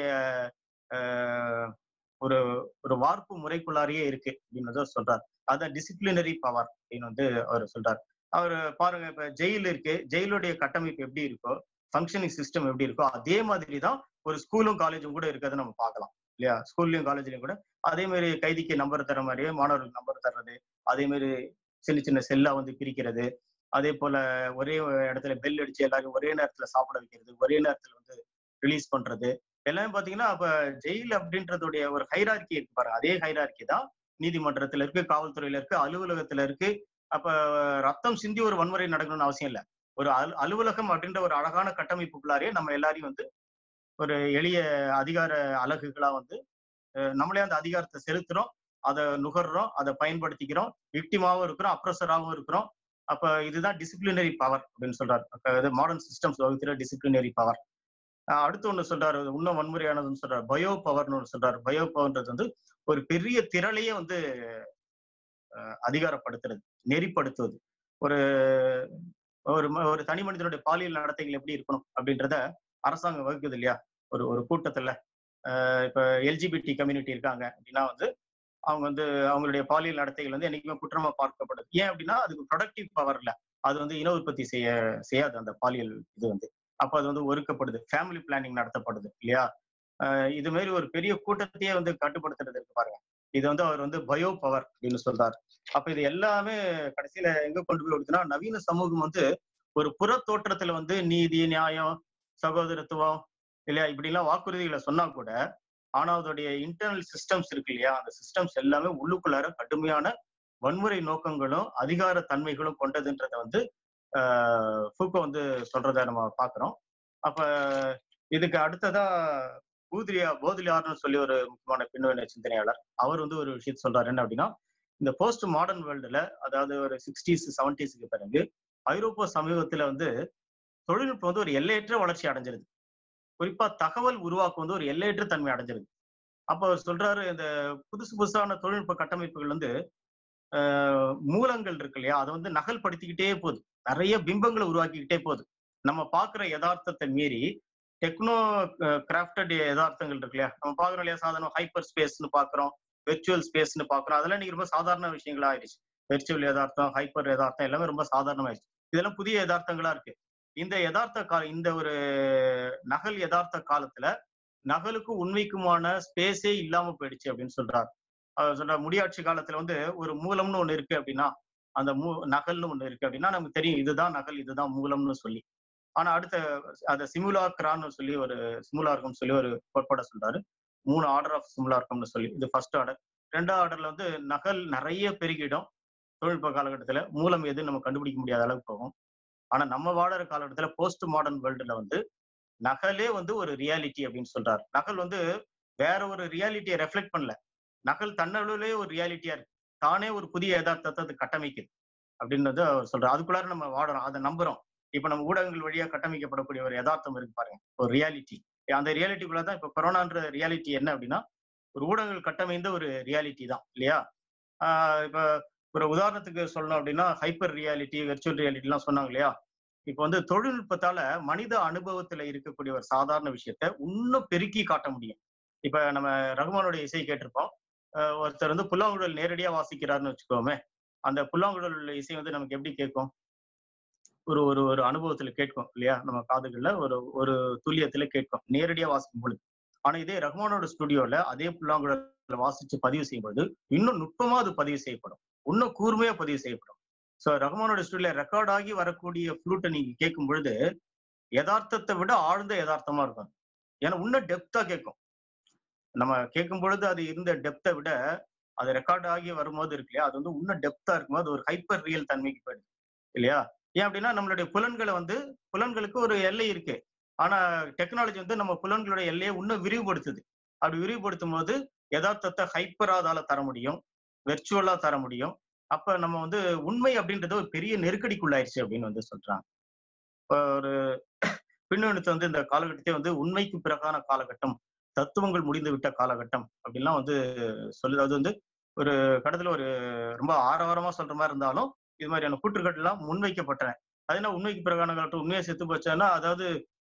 ஆஹ், ஒரு ஒரு வார்ப்பு முறைக்குள்ளாரையே இருக்கு அப்படின்னு சொல்றார் அதான் டிசிப்ளினரி பவர் அப்படின்னு வந்து அவர் சொல்றார் அவர் பாருங்க இப்ப ஜெயில் இருக்கு ஜெயிலுடைய கட்டமைப்பு எப்படி இருக்கோ ஃபங்க்ஷனிங் சிஸ்டம் எப்படி இருக்கோ அதே மாதிரி தான் ஒரு ஸ்கூலும் காலேஜும் கூட இருக்கிறத நம்ம பார்க்கலாம் இல்லையா ஸ்கூல்லயும் காலேஜ்லயும் கூட அதே மாதிரி கைதிக்கு நம்பர் தர மாதிரியே மாணவர்களுக்கு நம்பர் தர்றது அதே மாதிரி சின்ன சின்ன செல்லா வந்து பிரிக்கிறது அதே போல ஒரே இடத்துல பெல் அடிச்சு எல்லாரும் ஒரே நேரத்துல சாப்பிட வைக்கிறது ஒரே நேரத்துல வந்து ரிலீஸ் பண்றது எல்லாமே பாத்தீங்கன்னா அப்ப ஜெயில் அப்படின்றதுடைய ஒரு ஹைரார்கி இருக்கு பாருங்க அதே ஹைரார்கி தான் நீதிமன்றத்துல இருக்கு காவல்துறையில இருக்கு அலுவலகத்துல இருக்கு அப்ப ரத்தம் சிந்தி ஒரு வன்முறை நடக்கணும்னு அவசியம் இல்ல ஒரு அலு அலுவலகம் அப்படின்ற ஒரு அழகான கட்டமைப்புக்குள்ளாரே நம்ம எல்லாரையும் வந்து ஒரு எளிய அதிகார அலகுகளா வந்து அஹ் நம்மளே அந்த அதிகாரத்தை செலுத்துறோம் அதை நுகர்றோம் அதை பயன்படுத்திக்கிறோம் விக்டிமாவும் இருக்கிறோம் அப்ரஸராகவும் இருக்கிறோம் அப்ப இதுதான் டிசிப்ளினரி பவர் அப்படின்னு சொல்றாரு அப்ப இது மாடர்ன் சிஸ்டம்ஸ் வகுக்கிற டிசிப்ளினரி பவர் அடுத்து ஒண்ணு சொல்றாரு இன்னும் வன்முறையானதுன்னு சொல்றாரு பயோ பவர்னு ஒன்று சொல்றாரு பயோ பவர்ன்றது வந்து ஒரு பெரிய திரளையே வந்து அஹ், அதிகாரப்படுத்துறது நெறிப்படுத்துவது ஒரு ஒரு ம- ஒரு தனி மனிதனுடைய பாலியல் நடத்தைகள் எப்படி இருக்கணும் அப்படின்றத அரசாங்கம் வகுக்குது இல்லையா ஒரு ஒரு கூட்டத்துல அஹ், இப்ப எல்ஜிபிடி கம்யூனிட்டி இருக்காங்க அப்படின்னா வந்து அவங்க வந்து அவங்களுடைய பாலியல் நடத்தைகள் வந்து என்னைக்குமே குற்றமா பார்க்கப்படுது ஏன் அப்படின்னா அதுக்கு ப்ரொடக்டிவ் பவர் இல்ல அது வந்து இன உற்பத்தி செய்ய செய்யாது அந்த பாலியல் இது வந்து அப்ப அது வந்து ஒதுக்கப்படுது ஃபேமிலி பிளானிங் நடத்தப்படுது இல்லையா அஹ் இது மாதிரி ஒரு பெரிய கூட்டத்தையே வந்து கட்டுப்படுத்துறது இருக்கு பாருங்க இது வந்து அவர் வந்து பயோ பவர் அப்படின்னு சொல்றாரு அப்ப இது எல்லாமே கடைசியில எங்க கொண்டு போய் விடுதுன்னா நவீன சமூகம் வந்து ஒரு புற தோற்றத்துல வந்து நீதி நியாயம் சகோதரத்துவம் இல்லையா இப்படி எல்லாம் வாக்குறுதிகளை சொன்னா கூட ஆனா அதோடைய இன்டர்னல் சிஸ்டம்ஸ் இருக்கு இல்லையா அந்த சிஸ்டம்ஸ் எல்லாமே உள்ளுக்குள்ளார கடுமையான வன்முறை நோக்கங்களும் அதிகார தன்மைகளும் கொண்டதுன்றத வந்து ஆஹ் ஃபூக்கோ வந்து சொல்றத நம்ம பாக்குறோம் அப்ப இதுக்கு அடுத்ததா பூத்ரியா போதிலியார்னு சொல்லி ஒரு முக்கியமான பின்னணி சிந்தனையாளர் அவர் வந்து ஒரு விஷயத்த சொல்றாரு என்ன அப்படின்னா இந்த போஸ்ட் மாடர்ன் வேர்ல்டுல அதாவது ஒரு சிக்ஸ்டீஸ் செவன்டிஸ்க்கு பிறகு ஐரோப்பா சமூகத்துல வந்து தொழில்நுட்பம் வந்து ஒரு எல்லையற்ற வளர்ச்சி அடைஞ்சிருது குறிப்பா தகவல் உருவாக்கம் வந்து ஒரு எல்லையற்ற தன்மை அடைஞ்சிருது அப்ப அவர் சொல்றாரு இந்த புதுசு புதுசான தொழில்நுட்ப கட்டமைப்புகள் வந்து ஆஹ் மூலங்கள் இருக்கு இல்லையா அதை வந்து நகல்படுத்திக்கிட்டே போகுது நிறைய பிம்பங்களை உருவாக்கிக்கிட்டே போகுது நம்ம பாக்குற யதார்த்தத்தை மீறி டெக்னோ கிராஃப்டட் யதார்த்தங்கள் இருக்கு இல்லையா நம்ம பாக்குறோம் இல்லையா சாதாரண ஹைப்பர் ஸ்பேஸ்னு பாக்குறோம் வெர்ச்சுவல் ஸ்பேஸ்னு பாக்குறோம் அதெல்லாம் இன்னைக்கு ரொம்ப சாதாரண விஷயங்களா ஆயிடுச்சு வெர்ச்சுவல் யதார்த்தம் ஹைப்பர் யதார்த்தம் எல்லாமே ரொம்ப சாதாரணமாயிடுச்சு இதெல்லாம் புதிய யதார்த்தங்களா இருக்கு இந்த யதார்த்த கால இந்த ஒரு நகல் யதார்த்த காலத்துல நகலுக்கு உண்மைக்குமான ஸ்பேஸே இல்லாம போயிடுச்சு அப்படின்னு சொல்றாரு அவர் சொல்ற முடியாட்சி காலத்துல வந்து ஒரு மூலம்னு ஒண்ணு இருக்கு அப்படின்னா அந்த மூ நகல்னு ஒண்ணு இருக்கு அப்படின்னா நமக்கு தெரியும் இதுதான் நகல் இதுதான் மூலம்னு சொல்லி ஆனா அடுத்த அந்த சிமுலாக்ரான்னு சொல்லி ஒரு சிமுலார்க்கம் சொல்லி ஒரு கோட்பாடை சொல்றாரு மூணு ஆர்டர் ஆஃப் சிமுலார்க்கம்னு சொல்லி இது ஃபர்ஸ்ட் ஆர்டர் ரெண்டாவது ஆர்டர்ல வந்து நகல் நிறைய பெருகிடும் தொழில்நுட்ப காலகட்டத்துல மூலம் எது நம்ம கண்டுபிடிக்க முடியாத அளவுக்கு போகும் ஆனா நம்ம வாழற காலகட்டத்துல போஸ்ட் மாடர்ன் வேர்ல்டுல வந்து நகலே வந்து ஒரு ரியாலிட்டி அப்படின்னு சொல்றாரு நகல் வந்து வேற ஒரு ரியாலிட்டியை ரெஃப்ளெக்ட் பண்ணல நகல் தன்னளவுலயே ஒரு ரியாலிட்டியா இருக்கு தானே ஒரு புதிய யதார்த்தத்தை அது கட்டமைக்குது அப்படின்றது அவர் சொல்றாரு அதுக்குள்ளார நம்ம வாடுறோம் அதை நம்புறோம் இப்ப நம்ம ஊடகங்கள் வழியா கட்டமைக்கப்படக்கூடிய ஒரு யதார்த்தம் இருக்கு பாருங்க ஒரு ரியாலிட்டி அந்த ரியாலிட்டிக்குள்ள தான் இப்ப கொரோனான்ற ரியாலிட்டி என்ன அப்படின்னா ஒரு ஊடகங்கள் கட்டமைந்த ஒரு ரியாலிட்டி தான் இல்லையா ஆஹ் இப்ப ஒரு உதாரணத்துக்கு சொல்லணும் அப்படின்னா ஹைப்பர் ரியாலிட்டி வெர்ச்சுவல் ரியாலிட்டி எல்லாம் சொன்னாங்க இல்லையா இப்ப வந்து தொழில்நுட்பத்தால மனித அனுபவத்துல இருக்கக்கூடிய ஒரு சாதாரண விஷயத்த இன்னும் பெருக்கி காட்ட முடியும் இப்ப நம்ம ரகுமானுடைய இசை கேட்டிருப்போம் அஹ் ஒருத்தர் வந்து புல்லாங்குழல் நேரடியா வாசிக்கிறாருன்னு வச்சுக்கோமே அந்த புல்லாங்குழல் இசை வந்து நமக்கு எப்படி கேட்கும் ஒரு ஒரு ஒரு அனுபவத்துல கேட்கும் இல்லையா நம்ம காதுகள்ல ஒரு ஒரு துல்லியத்துல கேட்கும் நேரடியா வாசிக்கும் பொழுது ஆனா இதே ரஹ்மானோட ஸ்டுடியோல அதே புல்லாங்குழல வாசிச்சு பதிவு செய்யும்போது இன்னும் நுட்பமா அது பதிவு செய்யப்படும் இன்னும் கூர்மையா பதிவு செய்யப்படும் சோ ரஹ்மானோட ஸ்டுடியோல ரெக்கார்ட் ஆகி வரக்கூடிய ஃப்ளூட்டை நீங்க கேட்கும் பொழுது யதார்த்தத்தை விட ஆழ்ந்த யதார்த்தமா இருக்கும் ஏன்னா இன்னும் டெப்தா கேட்கும் நம்ம கேட்கும் பொழுது அது இருந்த டெப்த்தை விட அது ரெக்கார்ட் ஆகி வரும்போது இருக்கு இல்லையா அது வந்து இன்னும் டெப்தா இருக்கும்போது ஒரு ஹைப்பர் ரியல் தன்மைக்கு போயிடுது இல்லையா ஏன் அப்படின்னா நம்மளுடைய புலன்களை வந்து புலன்களுக்கு ஒரு எல்லை இருக்கு ஆனா டெக்னாலஜி வந்து நம்ம புலன்களுடைய எல்லையை இன்னும் விரிவுபடுத்துது அப்படி விரிவுபடுத்தும் போது யதார்த்தத்தை ஹைப்பரா அதால தர முடியும் வெர்ச்சுவலா தர முடியும் அப்ப நம்ம வந்து உண்மை அப்படின்றது ஒரு பெரிய நெருக்கடிக்குள்ளாயிருச்சு அப்படின்னு வந்து சொல்றாங்க இப்போ ஒரு பின்னணித்து வந்து இந்த காலகட்டத்தை வந்து உண்மைக்கு பிறகான காலகட்டம் தத்துவங்கள் முடிந்து விட்ட காலகட்டம் அப்படின்லாம் வந்து சொல்லுது அது வந்து ஒரு கடத்துல ஒரு ரொம்ப ஆரவாரமா சொல்ற மாதிரி இருந்தாலும் இது மாதிரியான கூற்றுகள் எல்லாம் முன்வைக்கப்பட்டன அது என்ன உண்மைக்கு பிறகான காலத்துல உண்மையை செத்து போச்சான்னா அதாவது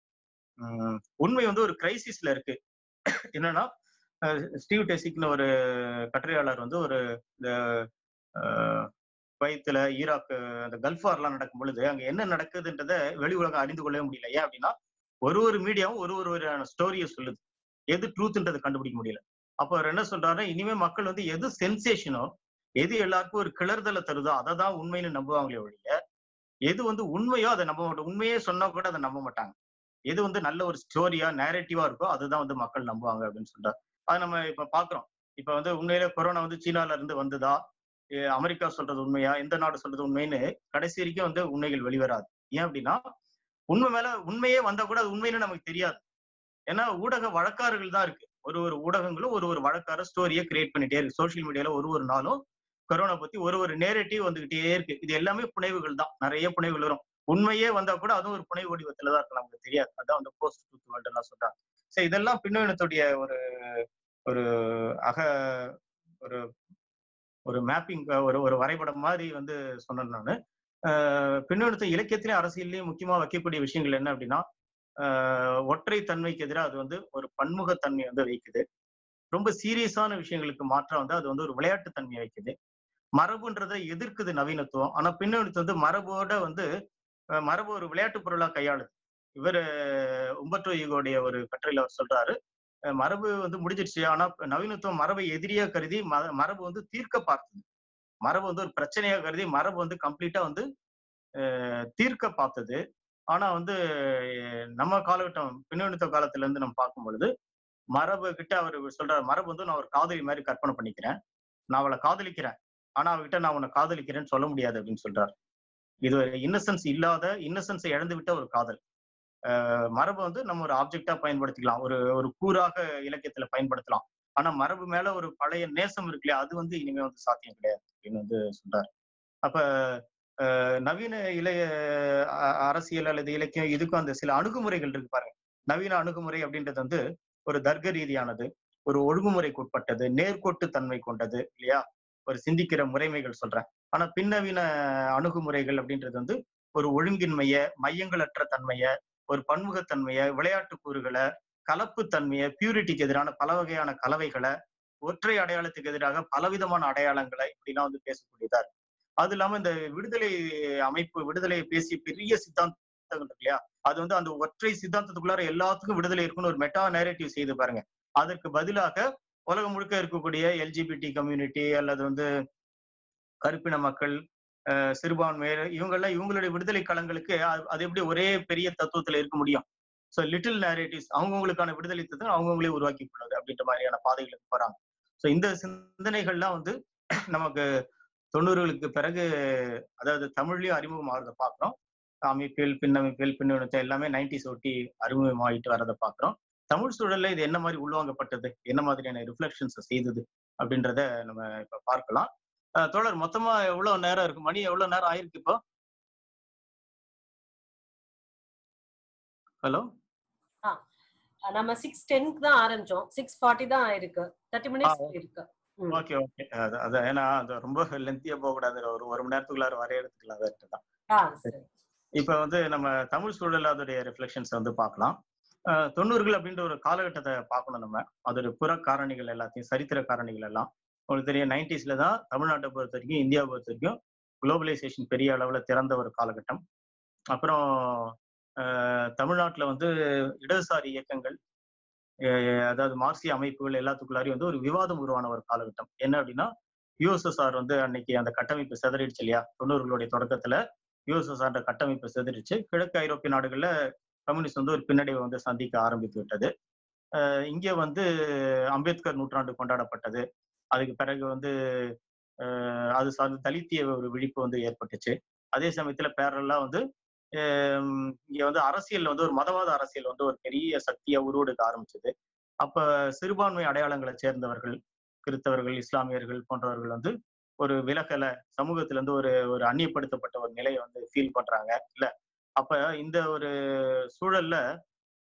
உம், உண்மை வந்து ஒரு கிரைசிஸ்ல இருக்கு என்னன்னா அஹ், ஸ்டீவ் டெசிக்னு ஒரு கட்டுரையாளர் வந்து ஒரு இந்த அஹ், குவைத்துல ஈராக் அந்த கல்ஃப் வார்லாம் நடக்கும் பொழுது அங்க என்ன நடக்குதுன்றத வெளி உலகம் அறிந்து கொள்ளவே முடியல ஏன் அப்படின்னா ஒரு ஒரு மீடியாவும் ஒரு ஒரு ஸ்டோரியை சொல்லுது எது ட்ரூத்ன்றதை கண்டுபிடிக்க முடியல அப்போ அவர் என்ன சொல்றாருன்னா இனிமே மக்கள் வந்து எது சென்சேஷனோ எது எல்லாருக்கும் ஒரு கிளறுதலை தருதோ அதை தான் உண்மைன்னு நம்புவாங்களே ஒழிய எது வந்து உண்மையோ அதை நம்ப மாட்டோம் உண்மையே சொன்னா கூட அதை நம்ப மாட்டாங்க எது வந்து நல்ல ஒரு ஸ்டோரியா நேரட்டிவா இருக்கோ அதுதான் வந்து மக்கள் நம்புவாங்க அப்படின்னு சொல்றாரு அதை நம்ம இப்ப பாக்குறோம் இப்ப வந்து உண்மையிலே கொரோனா வந்து சீனால இருந்து வந்ததா எ- அமெரிக்கா சொல்றது உண்மையா எந்த நாடு சொல்றது உண்மைன்னு கடைசி வரைக்கும் வந்து உண்மைகள் வெளிவராது ஏன் அப்படின்னா உண்மை மேல உண்மையே வந்தா கூட அது உண்மைன்னு நமக்கு தெரியாது ஏன்னா ஊடக வழக்காறுகள் தான் இருக்கு ஒரு ஒரு ஊடகங்களும் ஒரு ஒரு வழக்கார ஸ்டோரியை கிரியேட் பண்ணிட்டே இருக்கு சோஷியல் மீடியால ஒரு ஒரு நாளும் கொரோனா பத்தி ஒரு ஒரு நேரட்டிவ் வந்துகிட்டே இருக்கு இது எல்லாமே புனைவுகள் தான் நிறைய புனைவுகள் வரும் உண்மையே வந்தா கூட அதுவும் ஒரு புனை வடிவத்துல தான் இருக்கு நமக்கு தெரியாது அதான் அந்த போஸ்ட் ட்ரூத் வேர்ல்ட் எல்லாம் சொல்றாங்க சரி இதெல்லாம் பின்னணித்துடைய ஒரு ஒரு அக ஒரு ஒரு மேப்பிங் ஒரு ஒரு வரைபடம் மாதிரி வந்து சொன்னேன் நான் பின்னெடுத்த இலக்கியத்திலையும் அரசியல்லையும் முக்கியமா வைக்கக்கூடிய விஷயங்கள் என்ன அப்படின்னா ஆஹ் ஒற்றை தன்மைக்கு எதிராக அது வந்து ஒரு பன்முகத்தன்மை வந்து வைக்குது ரொம்ப சீரியஸான விஷயங்களுக்கு மாற்றா வந்து அது வந்து ஒரு விளையாட்டு தன்மையை வைக்குது மரபுன்றதை எதிர்க்குது நவீனத்துவம் ஆனா பின்னெடுத்து வந்து மரபோட வந்து அஹ் மரபு ஒரு விளையாட்டு பொருளா கையாளுது இவர் உம்பட்டோ ஈகோடைய ஒரு கட்டுரையில அவர் சொல்றாரு அஹ் மரபு வந்து முடிஞ்சிருச்சு ஆனா நவீனத்துவம் மரபை எதிரியா கருதி ம- மரபு வந்து தீர்க்க பார்த்தது மரபு வந்து ஒரு பிரச்சனையா கருதி மரபு வந்து கம்ப்ளீட்டா வந்து அஹ் தீர்க்க பார்த்தது ஆனா வந்து அஹ் நம்ம காலகட்டம் பின்னணித்த காலத்துல இருந்து நம்ம பார்க்கும் பொழுது மரபு கிட்ட அவர் சொல்றாரு மரபு வந்து நான் ஒரு காதலி மாதிரி கற்பனை பண்ணிக்கிறேன் நான் அவளை காதலிக்கிறேன் ஆனா அவகிட்ட நான் உன்னை காதலிக்கிறேன்னு சொல்ல முடியாது அப்படின்னு சொல்றாரு இது ஒரு இன்னசென்ஸ் இல்லாத இன்னசென்ஸை இழந்து விட்ட ஒரு காதல் அஹ் மரபு வந்து நம்ம ஒரு ஆப்ஜெக்டா பயன்படுத்திக்கலாம் ஒரு ஒரு கூறாக இலக்கியத்துல பயன்படுத்தலாம் ஆனா மரபு மேல ஒரு பழைய நேசம் இருக்கு இல்லையா அது வந்து இனிமே வந்து சாத்தியம் கிடையாது அப்படின்னு வந்து சொல்றாரு அப்ப அஹ் நவீன இளைய அ- அரசியல் அல்லது இலக்கியம் இதுக்கும் அந்த சில அணுகுமுறைகள் இருக்கு பாருங்க நவீன அணுகுமுறை அப்படின்றது வந்து ஒரு தர்க்க ரீதியானது ஒரு ஒழுங்குமுறைக்கு உட்பட்டது நேர்கோட்டு தன்மை கொண்டது இல்லையா ஒரு சிந்திக்கிற முறைமைகள் சொல்றேன் ஆனா பின்னவீன அணுகுமுறைகள் அப்படின்றது வந்து ஒரு ஒழுங்கின்மைய மையங்களற்ற தன்மைய ஒரு பன்முகத்தன்மைய விளையாட்டு கூறுகளை கலப்பு தன்மையை பியூரிட்டிக்கு எதிரான பல வகையான கலவைகளை ஒற்றை அடையாளத்துக்கு எதிராக பலவிதமான அடையாளங்களை இப்படிலாம் வந்து பேசக்கூடியதா இருக்கு அது இல்லாம இந்த விடுதலை அமைப்பு விடுதலையை பேசிய பெரிய சித்தாந்தங்கள் இருக்கு இல்லையா அது வந்து அந்த ஒற்றை சித்தாந்தத்துக்குள்ளார எல்லாத்துக்கும் விடுதலை இருக்குன்னு ஒரு மெட்டா நேரேட்டிவ் செய்து பாருங்க அதற்கு பதிலாக உலகம் முழுக்க இருக்கக்கூடிய எல்ஜிபிடி கம்யூனிட்டி அல்லது வந்து கருப்பின மக்கள் அஹ் சிறுபான்மையர் இவங்கெல்லாம் இவங்களுடைய விடுதலை களங்களுக்கு அது- அது எப்படி ஒரே பெரிய தத்துவத்துல இருக்க முடியும் ஸோ லிட்டில் நேரேட்டிவ்ஸ் அவங்கவுங்களுக்கான விடுதலை தத்துவம் அவங்கவுங்களே உருவாக்கி கொள்வது அப்படின்ற மாதிரியான பாதைகளுக்கு போறாங்க ஸோ இந்த சிந்தனைகள்லாம் வந்து நமக்கு தொண்ணூறுகளுக்கு பிறகு அதாவது தமிழ்லயும் அறிமுகமாகிறத பார்க்குறோம் அமைப்பியல் பின்னமைப்பியல் பின்னணித்தை எல்லாமே நைன்டிஸ் ஒட்டி அறிமுகமாகிட்டு வரதை பார்க்குறோம் தமிழ் சூழல்ல இது என்ன மாதிரி உள்வாங்கப்பட்டது என்ன மாதிரியான ரிஃப்ளெக்ஷன்ஸ் செய்தது அப்படின்றத நம்ம இப்ப பார்க்கலாம் அஹ் தோழர் மொத்தமா எவ்வளவு நேரம் இருக்கு மணி எவ்வளவு நேரம் ஆயிருக்கு இப்போ ஹலோ நம்ம சிக்ஸ் டென்க்கு தான் ஆரம்பிச்சோம் சிக்ஸ் ஃபார்ட்டி தான் இருக்கு தேர்ட்டி மினிட்ஸ் ஆ. இருக்கு ம். ஓகே ஓகே அது அது ஏன்னா அது ரொம்ப லென்த்தியா போகக்கூடாது ஒரு ஒரு மணி நேரத்துக்குள்ளார வரையறதுக்குள்ள தான் ஆ சரி இப்ப வந்து நம்ம தமிழ் சூழல் அதோடைய ரிஃப்ளெக்ஷன்ஸ் வந்து பார்க்கலாம் அஹ் தொண்ணூறுகள் அப்படின்ற ஒரு காலகட்டத்தை பார்க்கணும் நம்ம அதோட புற காரணிகள் எல்லாத்தையும் சரித்திர காரணிகள் எல்லாம் உங்களுக்கு தெரியும் நைன்டிஸ்ல தான் தமிழ்நாட்டை பொறுத்த வரைக்கும் இந்தியாவை பொறுத்த வரைக்கும் குளோபலைசேஷன் பெரிய அளவுல திறந்த ஒரு காலகட்டம் அப்புறம் அஹ் தமிழ்நாட்டுல வந்து இடதுசாரி இயக்கங்கள் அஹ் அதாவது மார்க்சிய அமைப்புகள் எல்லாத்துக்குள்ளாரையும் வந்து ஒரு விவாதம் உருவான ஒரு காலகட்டம் என்ன அப்படின்னா யூஎஸ்எஸ்ஆர் வந்து அன்னைக்கு அந்த கட்டமைப்பு சிதறிடுச்சு இல்லையா தொண்ணூறுகளுடைய தொடக்கத்துல யூஎஸ்எஸ்ஆர் கட்டமைப்பு சிதறிச்சு கிழக்கு ஐரோப்பிய நாடுகள்ல கம்யூனிஸ்ட் வந்து ஒரு பின்னடைவை வந்து சந்திக்க ஆரம்பித்து விட்டது அஹ் இங்க வந்து அம்பேத்கர் நூற்றாண்டு கொண்டாடப்பட்டது அதுக்கு பிறகு வந்து அஹ் அது சார்ந்து தலித்திய ஒரு விழிப்பு வந்து ஏற்பட்டுச்சு அதே சமயத்துல பேரலா வந்து ஹம் இங்க வந்து அரசியல் வந்து ஒரு மதவாத அரசியல் வந்து ஒரு பெரிய சக்தியா உருவெடுக்க ஆரம்பிச்சது அப்ப சிறுபான்மை அடையாளங்களை சேர்ந்தவர்கள் கிறிஸ்தவர்கள் இஸ்லாமியர்கள் போன்றவர்கள் வந்து ஒரு விலகலை சமூகத்துல இருந்து ஒரு ஒரு அந்நியப்படுத்தப்பட்ட ஒரு நிலையை வந்து ஃபீல் பண்றாங்க இல்ல அப்ப இந்த ஒரு சூழல்ல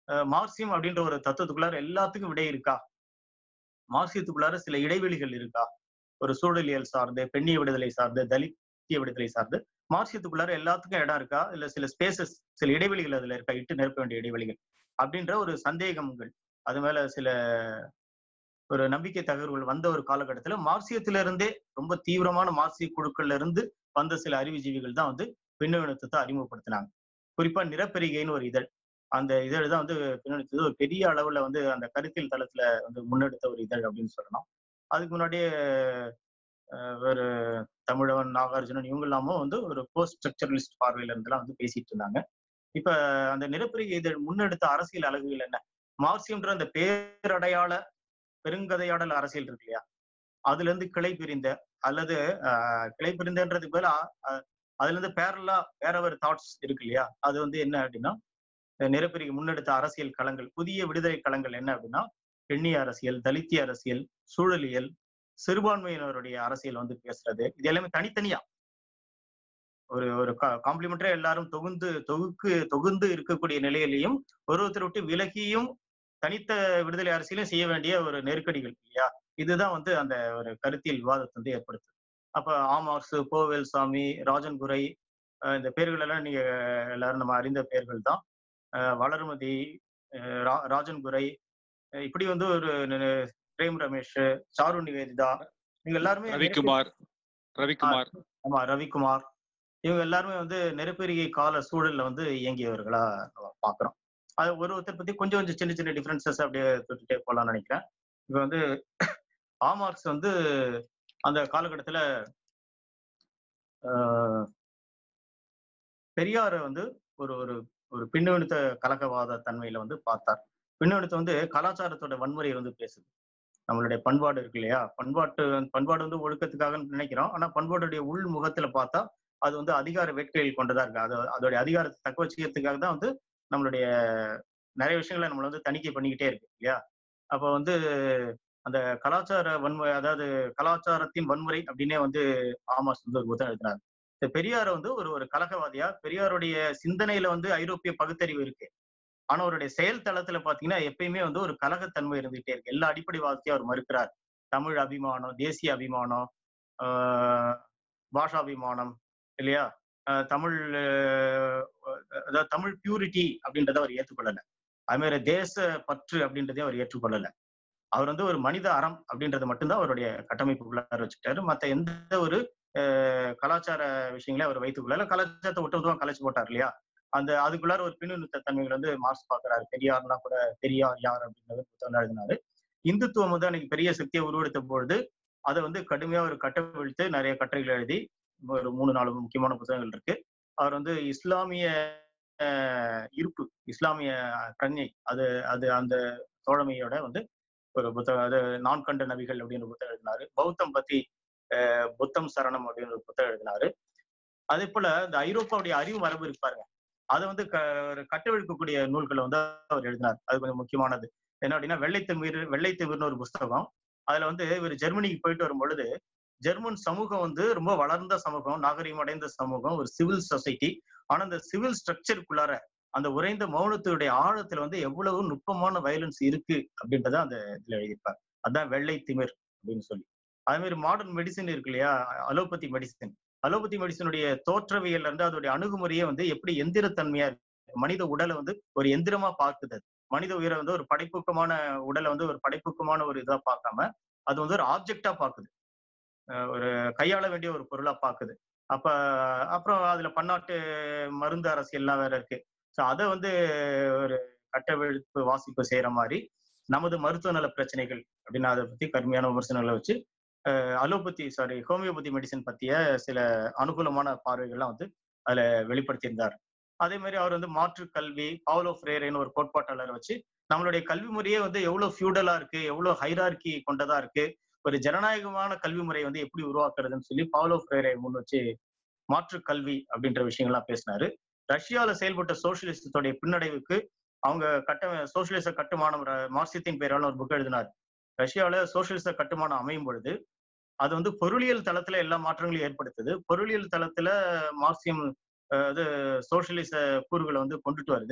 அஹ், மார்க்சியம் அப்படின்ற ஒரு தத்துவத்துக்குள்ளார எல்லாத்துக்கும் விடை இருக்கா மார்க்சியத்துக்குள்ளார சில இடைவெளிகள் இருக்கா ஒரு சூழலியல் சார்ந்து பெண்ணிய விடுதலை சார்ந்து தலித்திய விடுதலை சார்ந்து மார்க்சியத்துக்குள்ளார எல்லாத்துக்கும் இடம் இருக்கா இல்ல சில ஸ்பேசஸ் சில இடைவெளிகள் அதுல இருக்கா இட்டு நிரப்ப வேண்டிய இடைவெளிகள் அப்படின்ற ஒரு சந்தேகங்கள் அது மேல சில ஒரு நம்பிக்கை தகவல்கள் வந்த ஒரு காலகட்டத்துல மார்க்சியத்தில இருந்தே ரொம்ப தீவிரமான மார்க்சிய குழுக்கள்ல இருந்து வந்த சில அறிவுஜீவிகள் தான் வந்து பின்னணித்தத்தை அறிமுகப்படுத்தினாங்க குறிப்பா நிறப்பெரிகைன்னு ஒரு இதழ் அந்த இதழ் தான் வந்து பின்னணித்தது ஒரு பெரிய அளவுல வந்து அந்த கருத்தியல் தளத்துல வந்து முன்னெடுத்த ஒரு இதழ் அப்படின்னு சொல்லலாம் அதுக்கு முன்னாடியே அஹ், வேறு தமிழவன் நாகார்ஜுனன் இவங்க எல்லாமும் வந்து ஒரு போஸ்ட் ஸ்ட்ரக்சரலிஸ்ட் பார்வையில இருந்தெல்லாம் வந்து பேசிட்டு இருந்தாங்க இப்ப அந்த நிறப்பெரிகை இதழ் முன்னெடுத்த அரசியல் அலகுகள் என்ன மார்க்சியம்ன்ற அந்த பேரடையாள பெருங்கதையாடல் அரசியல் இருக்கு இல்லையா அதுல இருந்து கிளை பிரிந்த அல்லது ஆஹ், கிளை பிரிந்தன்றதுக்கு பதிலா அஹ், அதுல இருந்து பேரலா வேற ஒரு தாட்ஸ் இருக்கு இல்லையா அது வந்து என்ன அப்படின்னா அஹ், நிறப்பிரிகை முன்னெடுத்த அரசியல் களங்கள் புதிய விடுதலை களங்கள் என்ன அப்படின்னா பெண்ணிய அரசியல் தலித்திய அரசியல் சூழலியல் சிறுபான்மையினருடைய அரசியல் வந்து பேசுறது இது எல்லாமே தனித்தனியா ஒரு ஒரு காம்ப்ளிமெண்டரா எல்லாரும் தொகுந்து தொகுக்கு தொகுந்து இருக்கக்கூடிய நிலையிலையும் ஒரு ஒருத்தர் விட்டு விலகியும் தனித்த விடுதலை அரசியலும் செய்ய வேண்டிய ஒரு நெருக்கடிகள் இல்லையா இதுதான் வந்து அந்த ஒரு கருத்தியல் விவாதத்தை வந்து ஏற்படுத்துது அப்ப ஆமார்ஸ் கோவேல் சாமி ராஜன் குரை அஹ் இந்த பேர்கள் எல்லாம் நீங்க எல்லாரும் நம்ம அறிந்த பேர்கள் தான் அஹ் வளர்மதி அஹ் ரா- ராஜன் குரை அஹ் இப்படி வந்து ஒரு ந- பிரேம் ரமேஷ் சாரு நிவேதிதா இவங்க எல்லாருமே ரவிக்குமார் ரவிக்குமார் ஆமா ரவிக்குமார் இவங்க எல்லாருமே வந்து நெருப்பெருகை கால சூழல்ல வந்து இயங்கியவர்களா நம்ம பாக்குறோம் அது ஒரு ஒருத்தர் பத்தி கொஞ்சம் கொஞ்சம் சின்ன சின்ன டிஃபரன்சஸ் அப்படியே தொட்டுட்டே போலாம்னு நினைக்கிறேன் இப்ப வந்து ஆமார்க்ஸ் வந்து அந்த காலகட்டத்துல ஆஹ், பெரியாரை வந்து ஒரு ஒரு ஒரு பின்னணித்த கலகவாத தன்மையில வந்து பார்த்தார் பின்னணித்து வந்து கலாச்சாரத்தோட வன்முறையை வந்து பேசுது நம்மளுடைய பண்பாடு இருக்கு இல்லையா பண்பாட்டு பண்பாடு வந்து ஒழுக்கத்துக்காக நினைக்கிறோம் ஆனா பண்பாடுடைய உள் முகத்துல பார்த்தா அது வந்து அதிகார வேட்கையில் கொண்டதா இருக்கு அது அதோடைய அதிகாரத்தை தக்க வச்சுக்கிறதுக்காக தான் வந்து நம்மளுடைய நிறைய விஷயங்களை நம்மள வந்து தணிக்கை பண்ணிக்கிட்டே இருக்கு இல்லையா அப்ப வந்து அந்த கலாச்சார வன்முறை அதாவது கலாச்சாரத்தின் வன்முறை அப்படின்னே வந்து ஆமாஸ் வந்து ஒரு புத்தகம் எழுதினார் இந்த பெரியார் வந்து ஒரு ஒரு கலகவாதியா பெரியாருடைய சிந்தனையில வந்து ஐரோப்பிய பகுத்தறிவு இருக்கு ஆனா அவருடைய செயல் தளத்துல பாத்தீங்கன்னா எப்பயுமே வந்து ஒரு கலகத்தன்மை இருந்துகிட்டே இருக்கு எல்லா அடிப்படைவாதத்தையும் அவர் மறுக்கிறார் தமிழ் அபிமானம் தேசிய அபிமானம் ஆஹ் பாஷாபிமானம் இல்லையா ஆஹ் தமிழ் ஆஹ் அதாவது தமிழ் பியூரிட்டி அப்படின்றத அவர் ஏற்றுக்கொள்ளல அது மாதிரி தேச பற்று அப்படின்றதையும் அவர் ஏற்றுக்கொள்ளல அவர் வந்து ஒரு மனித அறம் அப்படின்றது மட்டும்தான் அவருடைய கட்டமைப்புக்குள்ளார வச்சுக்கிட்டாரு மத்த எந்த ஒரு ஆஹ் கலாச்சார விஷயங்களையும் அவர் வைத்துக் கொள்ளல கலாச்சாரத்தை விட்டு விட்டுவா கலைச்சு போட்டார் இல்லையா அந்த அதுக்குள்ளார ஒரு பின்னுத்த தன்மைகள் வந்து மார்க்ஸ் பாக்குறாரு பெரியார்னா கூட பெரியார் யார் அப்படின்றது புத்தகம் எழுதினாரு இந்துத்துவம் வந்து அன்னைக்கு பெரிய சக்தியை உருவெடுத்த பொழுது அதை வந்து கடுமையா ஒரு கட்டவிழ்த்து நிறைய கட்டுரைகள் எழுதி ஒரு மூணு நாலு முக்கியமான புத்தகங்கள் இருக்கு அவர் வந்து இஸ்லாமிய ஆஹ், இருப்பு இஸ்லாமிய பிரஞை அது அது அந்த தோழமையோட வந்து ஒரு புத்தகம் அது நான் கண்ட நபிகள் அப்படின்னு ஒரு புத்தகம் எழுதினாரு பௌத்தம் பத்தி ஆஹ், புத்தம் சரணம் அப்படின்னு ஒரு புத்தகம் எழுதினாரு அதே போல இந்த ஐரோப்பாவுடைய அறிவு மரபு இருக்கு பாருங்க அதை வந்து க ஒரு கட்டவிழ்க்கக்கூடிய நூல்களை வந்து அவர் எழுதினார் அது கொஞ்சம் முக்கியமானது என்ன அப்படின்னா வெள்ளைத்திமிர் வெள்ளைத்திமிர்னு ஒரு புஸ்தகம் அதுல வந்து இவர் ஜெர்மனிக்கு போயிட்டு வரும் பொழுது ஜெர்மன் சமூகம் வந்து ரொம்ப வளர்ந்த சமூகம் நாகரிகம் அடைந்த சமூகம் ஒரு சிவில் சொசைட்டி ஆனா அந்த சிவில் ஸ்ட்ரக்சருக்குள்ளார அந்த உறைந்த மௌனத்துடைய ஆழத்துல வந்து எவ்வளவு நுட்பமான வயலன்ஸ் இருக்கு அப்படின்றத அந்த இதுல எழுதியிருப்பார் அதான் வெள்ளை திமிர் அப்படின்னு சொல்லி அதே மாதிரி மாடர்ன் மெடிசின் இருக்கு இல்லையா அலோபதி மெடிசின் அலோபதி மெடிசனுடைய தோற்றவியல்ல இருந்து அதோடைய அணுகுமுறையே வந்து எப்படி எந்திரத்தன்மையா இருக்கு மனித உடலை வந்து ஒரு எந்திரமா பார்க்குது அது. மனித உயிரை வந்து ஒரு படைப்புக்கமான உடலை வந்து ஒரு படைப்புக்கமான ஒரு இதா பார்க்காம அது வந்து ஒரு ஆப்ஜெக்டா பார்க்குது அஹ் ஒரு கையாள வேண்டிய ஒரு பொருளா பார்க்குது அப்ப அப்புறம் அதுல பன்னாட்டு மருந்து அரசியல்லாம் வேற இருக்கு ஸோ அதை வந்து ஒரு கட்டவிழ்ப்பு வாசிப்பு செய்யற மாதிரி நமது மருத்துவ நல பிரச்சனைகள் அப்படின்னு அதை பத்தி கடுமையான விமர்சனங்களை வச்சு அலோபதி சாரி ஹோமியோபதி மெடிசன் பத்திய சில அனுகூலமான பார்வைகள்லாம் வந்து அதுல வெளிப்படுத்தியிருந்தார் அதே மாதிரி அவர் வந்து மாற்று கல்வி பாவ்லோ ஃப்ரேரேன்னு ஒரு கோட்பாட்டாளரை வச்சு நம்மளுடைய கல்வி முறையே வந்து எவ்வளவு ஃபியூடலா இருக்கு எவ்வளவு ஹைரார்கி கொண்டதா இருக்கு ஒரு ஜனநாயகமான கல்வி முறை வந்து எப்படி உருவாக்குறதுன்னு சொல்லி பாவ்லோ ஃப்ரேரே முன் வச்சு மாற்று கல்வி அப்படின்ற விஷயங்கள்லாம் பேசினாரு ரஷ்யால செயல்பட்ட சோசியலிசத்துடைய பின்னடைவுக்கு அவங்க கட்ட சோசியலிச கட்டுமானம் ர- மார்க்சியத்தின் பெயரால ஒரு புக் எழுதினார் ரஷ்யாவில சோசியலிச கட்டுமானம் அமையும் பொழுது அது வந்து பொருளியல் தளத்துல எல்லா மாற்றங்களையும் ஏற்படுத்துது பொருளியல் தளத்துல மார்க்சியம் அஹ், இது சோசியலிச கூறுகளை வந்து கொண்டுட்டு வருது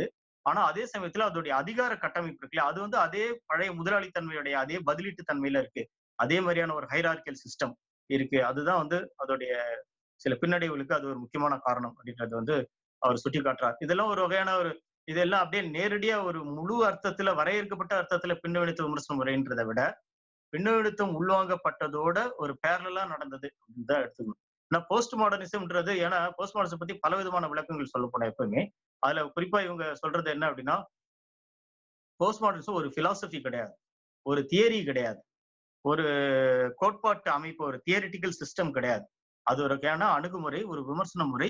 ஆனா அதே சமயத்துல அதோடைய அதிகார கட்டமைப்பு இருக்குல்ல அது வந்து அதே பழைய முதலாளித்தன்மையுடைய அதே பதிலீட்டு தன்மையில இருக்கு அதே மாதிரியான ஒரு ஹைரார்கியல் சிஸ்டம் இருக்கு அதுதான் வந்து அதோடைய சில பின்னடைவுகளுக்கு அது ஒரு முக்கியமான காரணம் அப்படின்றது வந்து அவர் சுட்டி காட்டுறார் இதெல்லாம் ஒரு வகையான ஒரு இதெல்லாம் அப்படியே நேரடியா ஒரு முழு அர்த்தத்துல வரையறுக்கப்பட்ட அர்த்தத்துல பின்னணித்த விமர்சன முறைன்றதை விட பின்னெழுத்தம் உள்வாங்கப்பட்டதோட ஒரு பேரலா நடந்தது அப்படின்னு தான் எடுத்துக்கணும் ஏன்னா போஸ்ட் மாடர்னிசம்ன்றது ஏன்னா போஸ்ட் மாடர்னிசம் பத்தி பல விதமான விளக்கங்கள் சொல்ல போன எப்பவுமே அதுல குறிப்பா இவங்க சொல்றது என்ன அப்படின்னா போஸ்ட் மாடர்னிசம் ஒரு பிலாசபி கிடையாது ஒரு தியரி கிடையாது ஒரு கோட்பாட்டு அமைப்பு ஒரு தியரிட்டிக்கல் சிஸ்டம் கிடையாது அது ஒரு வகையான அணுகுமுறை ஒரு விமர்சன முறை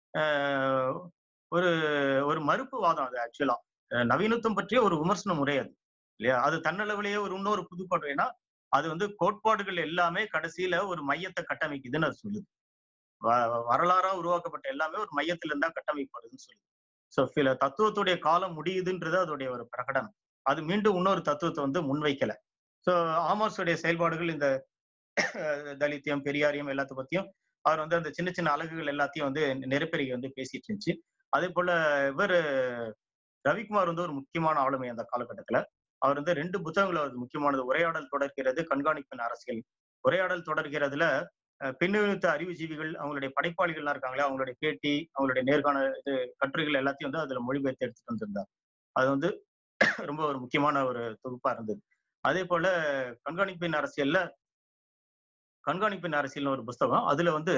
ஆஹ் ஒரு ஒரு மறுப்பு வாதம் அது ஆக்சுவலா நவீனத்துவம் பற்றிய ஒரு விமர்சன முறை அது இல்லையா அது தன்னளவிலேயே ஒரு இன்னொரு புதுப்பாடு ஏன்னா அது வந்து கோட்பாடுகள் எல்லாமே கடைசியில ஒரு மையத்தை கட்டமைக்குதுன்னு அது சொல்லுது வ- வரலாறா உருவாக்கப்பட்ட எல்லாமே ஒரு மையத்துல இருந்தா கட்டமைக்கப்படுதுன்னு சொல்லுது ஸோ சில தத்துவத்துடைய காலம் முடியுதுன்றது அதோடைய ஒரு பிரகடனம் அது மீண்டும் இன்னொரு தத்துவத்தை வந்து முன்வைக்கல ஸோ ஆமார்ஸுடைய செயல்பாடுகள் இந்த தலித்தியம் பெரியாரியம் எல்லாத்த பத்தியும் அவர் வந்து அந்த சின்ன சின்ன அலகுகள் எல்லாத்தையும் வந்து நெருப்பெருகி வந்து பேசிட்டு இருந்துச்சு அதே போல இவர் ரவிக்குமார் வந்து ஒரு முக்கியமான ஆளுமை அந்த காலகட்டத்துல அவர் வந்து ரெண்டு புத்தகங்கள் அவர் முக்கியமானது உரையாடல் தொடர்கிறது கண்காணிப்பின் அரசியல் உரையாடல் தொடர்கிறதுல அஹ், பின்னணித்த அறிவுஜீவிகள் அவங்களுடைய படைப்பாளிகள்லாம் இருக்காங்களே அவங்களுடைய பேட்டி அவங்களுடைய நேர்காண இது கட்டுரைகள் எல்லாத்தையும் வந்து அதுல மொழிபெயர்த்து எடுத்துட்டு வந்திருந்தார் அது வந்து ரொம்ப ஒரு முக்கியமான ஒரு தொகுப்பா இருந்தது அதே போல கண்காணிப்பின் அரசியல்ல கண்காணிப்பின் அரசியல்னு ஒரு புஸ்தகம் அதுல வந்து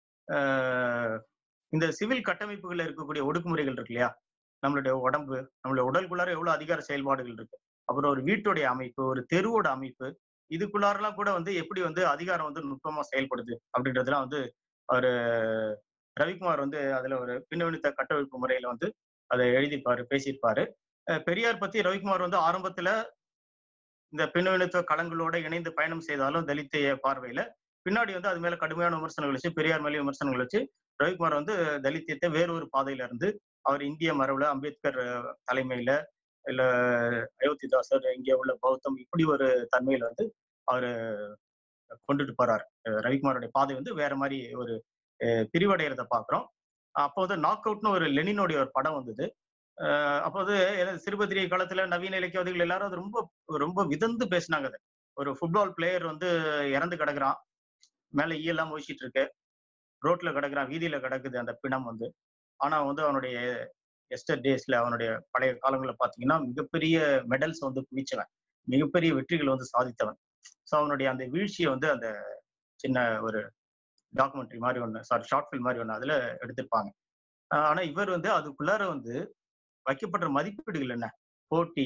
ஆஹ், இந்த சிவில் கட்டமைப்புகள்ல இருக்கக்கூடிய ஒடுக்குமுறைகள் இருக்கு இல்லையா நம்மளுடைய உடம்பு நம்மளுடைய உடலுக்குள்ளார எவ்வளவு அதிகார செயல்பாடுகள் இருக்கு அப்புறம் ஒரு வீட்டுடைய அமைப்பு ஒரு தெருவோட அமைப்பு இதுக்குள்ளாரெல்லாம் கூட வந்து எப்படி வந்து அதிகாரம் வந்து நுட்பமா செயல்படுது அப்படின்றதுலாம் வந்து அவரு ரவிக்குமார் வந்து அதுல ஒரு பின்னணித்த கட்டமைப்பு முறையில வந்து அதை எழுதியிருப்பாரு பேசியிருப்பாரு அஹ் பெரியார் பத்தி ரவிக்குமார் வந்து ஆரம்பத்துல இந்த பின்னணித்துவ களங்களோட இணைந்து பயணம் செய்தாலும் தலித்தைய பார்வையில பின்னாடி வந்து அது மேல கடுமையான விமர்சனங்கள் வச்சு பெரியார் மேலே விமர்சனங்கள் வச்சு ரவிக்குமார் வந்து தலித்தியத்தை வேறொரு பாதையில இருந்து அவர் இந்திய மரபுல அம்பேத்கர் அஹ், தலைமையில இல்ல அயோத்திதாசர் இங்கே உள்ள பௌத்தம் இப்படி ஒரு தன்மையில வந்து அவரு கொண்டுட்டு போறார் அஹ், ரவிக்குமாரோட பாதை வந்து வேற மாதிரி ஒரு அஹ், பிரிவடைகிறத பாக்குறோம் அப்போ வந்து நாக் அவுட்னு ஒரு லெனினுடைய ஒரு படம் வந்தது அஹ், அப்போ வந்து எனது சிறுபத்திரிகை காலத்துல நவீன இலக்கியவாதிகள் எல்லாரும் அது ரொம்ப ரொம்ப விதந்து பேசினாங்க அது ஒரு ஃபுட்பால் பிளேயர் வந்து இறந்து கிடக்குறான் மேல ஈயெல்லாம் மோசிட்டு இருக்கு ரோட்ல கிடக்குறான் வீதியில கிடக்குது அந்த பிணம் வந்து ஆனா வந்து அவனுடைய எஸ்டர் டேஸ்ல அவனுடைய பழைய காலங்களை பாத்தீங்கன்னா மிகப்பெரிய மெடல்ஸ் வந்து குவிச்சவன் மிகப்பெரிய வெற்றிகளை வந்து சாதித்தவன் ஸோ அவனுடைய அந்த வீழ்ச்சியை வந்து அந்த சின்ன ஒரு டாக்குமெண்ட்ரி மாதிரி ஒன்று சாரி ஷார்ட் ஃபில்ம் மாதிரி ஒன்று அதுல எடுத்திருப்பாங்க ஆஹ் ஆனா இவர் வந்து அதுக்குள்ளார வந்து வைக்கப்பட்ட மதிப்பீடுகள் என்ன போட்டி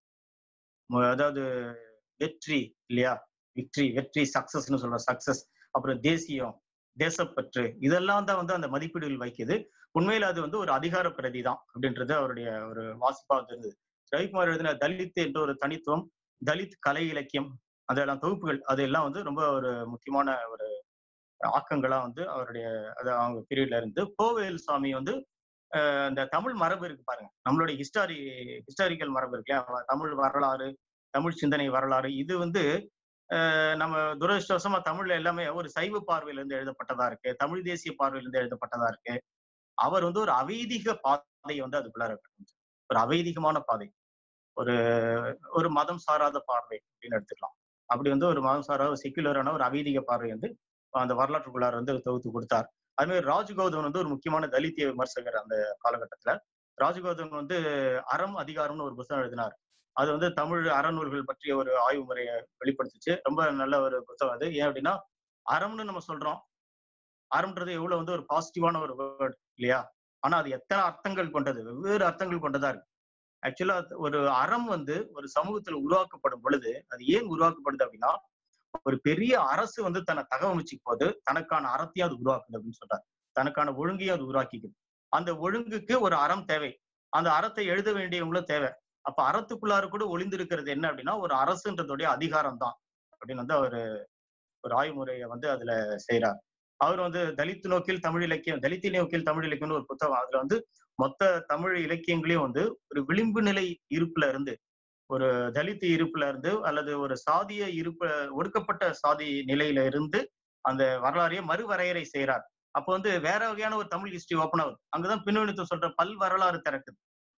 மு- அதாவது வெற்றி இல்லையா விக்ட்ரி வெற்றி சக்சஸ்னு சொல்ற சக்சஸ் அப்புறம் தேசியம் தேசப்பற்று இதெல்லாம் தான் வந்து அந்த மதிப்பீடுகள் வைக்குது உண்மையில அது வந்து ஒரு அதிகார பிரதி தான் அப்படின்றது அவருடைய ஒரு வாசிப்பா இருந்தது ரவிக்குமார் எழுதின தலித் என்ற ஒரு தனித்துவம் தலித் கலை இலக்கியம் அதெல்லாம் தொகுப்புகள் அதெல்லாம் வந்து ரொம்ப ஒரு முக்கியமான ஒரு ஆக்கங்களா வந்து அவருடைய அது அவங்க பீரியட்ல இருந்து கோவேல் சுவாமி வந்து அஹ், இந்த தமிழ் மரபு இருக்கு பாருங்க நம்மளுடைய ஹிஸ்டாரி ஹிஸ்டாரிக்கல் மரபு இருக்கு இல்லையா? தமிழ் வரலாறு தமிழ் சிந்தனை வரலாறு இது வந்து அஹ், நம்ம துரதிருஷ்டவசமா தமிழ்ல எல்லாமே ஒரு சைவ பார்வையில இருந்து எழுதப்பட்டதா இருக்கு தமிழ் தேசிய பார்வையில இருந்து எழுதப்பட்டதா இருக்கு அவர் வந்து ஒரு அவைதிக பாதையை வந்து அதுக்குள்ளார கட்டுச்சு. ஒரு அவைதிகமான பாதை ஒரு ஒரு மதம் சாராத பார்வை அப்படின்னு எடுத்துக்கலாம் அப்படி வந்து ஒரு மதம் சாராத செக்குலரான ஒரு அவைதிக பார்வை வந்து அந்த வரலாற்றுக்குள்ளார வந்து தொகுத்து கொடுத்தார் அது மாதிரி ராஜ்கௌதம் வந்து ஒரு முக்கியமான தலித்திய விமர்சகர் அந்த காலகட்டத்துல ராஜ்கௌதம் வந்து அறம் அதிகாரம்னு ஒரு புத்தகம் எழுதினார் அது வந்து தமிழ் அறநூல்கள் பற்றிய ஒரு ஆய்வு முறையை வெளிப்படுத்துச்சு ரொம்ப நல்ல ஒரு புத்தகம் அது ஏன் அப்படின்னா அறம்னு நம்ம சொல்றோம் அறம்ன்றது எவ்வளவு வந்து ஒரு பாசிட்டிவான ஒரு வேர்ட் இல்லையா ஆனா அது எத்தனை அர்த்தங்கள் கொண்டது வெவ்வேறு அர்த்தங்கள் கொண்டதா இருக்கு ஆக்சுவலா ஒரு அறம் வந்து ஒரு சமூகத்துல உருவாக்கப்படும் பொழுது அது ஏன் உருவாக்கப்படுது அப்படின்னா ஒரு பெரிய அரசு வந்து தன்னை தகவமைச்சுக்கும் போது தனக்கான அறத்தையும் அது உருவாக்குது அப்படின்னு சொல்றாரு தனக்கான ஒழுங்கையும் அது உருவாக்கிக்குது அந்த ஒழுங்குக்கு ஒரு அறம் தேவை அந்த அறத்தை எழுத வேண்டியவங்களும் தேவை அப்ப அறத்துக்குள்ளார கூட ஒளிந்திருக்கிறது என்ன அப்படின்னா ஒரு அரசுன்றதுடைய அதிகாரம் தான் அப்படின்னு வந்து அவரு ஒரு ஆய்வு முறையை வந்து அதுல செய்யறார் அவர் வந்து தலித் நோக்கில் தமிழ் இலக்கியம் தலித் நோக்கில் தமிழ் இலக்கியம்னு ஒரு புத்தகம் அதுல வந்து மொத்த தமிழ் இலக்கியங்களையும் வந்து ஒரு விளிம்பு நிலை இருப்புல இருந்து ஒரு தலித் இருப்புல இருந்து அல்லது ஒரு சாதிய இருப்பு ஒடுக்கப்பட்ட சாதி நிலையில இருந்து அந்த வரலாறையே மறுவரையறை செய்யறார் அப்போ வந்து வேற வகையான ஒரு தமிழ் ஹிஸ்டரி ஓப்பன் ஆகுது அங்கதான் பின்னணித்து சொல்ற பல் வரலாறு திறக்குது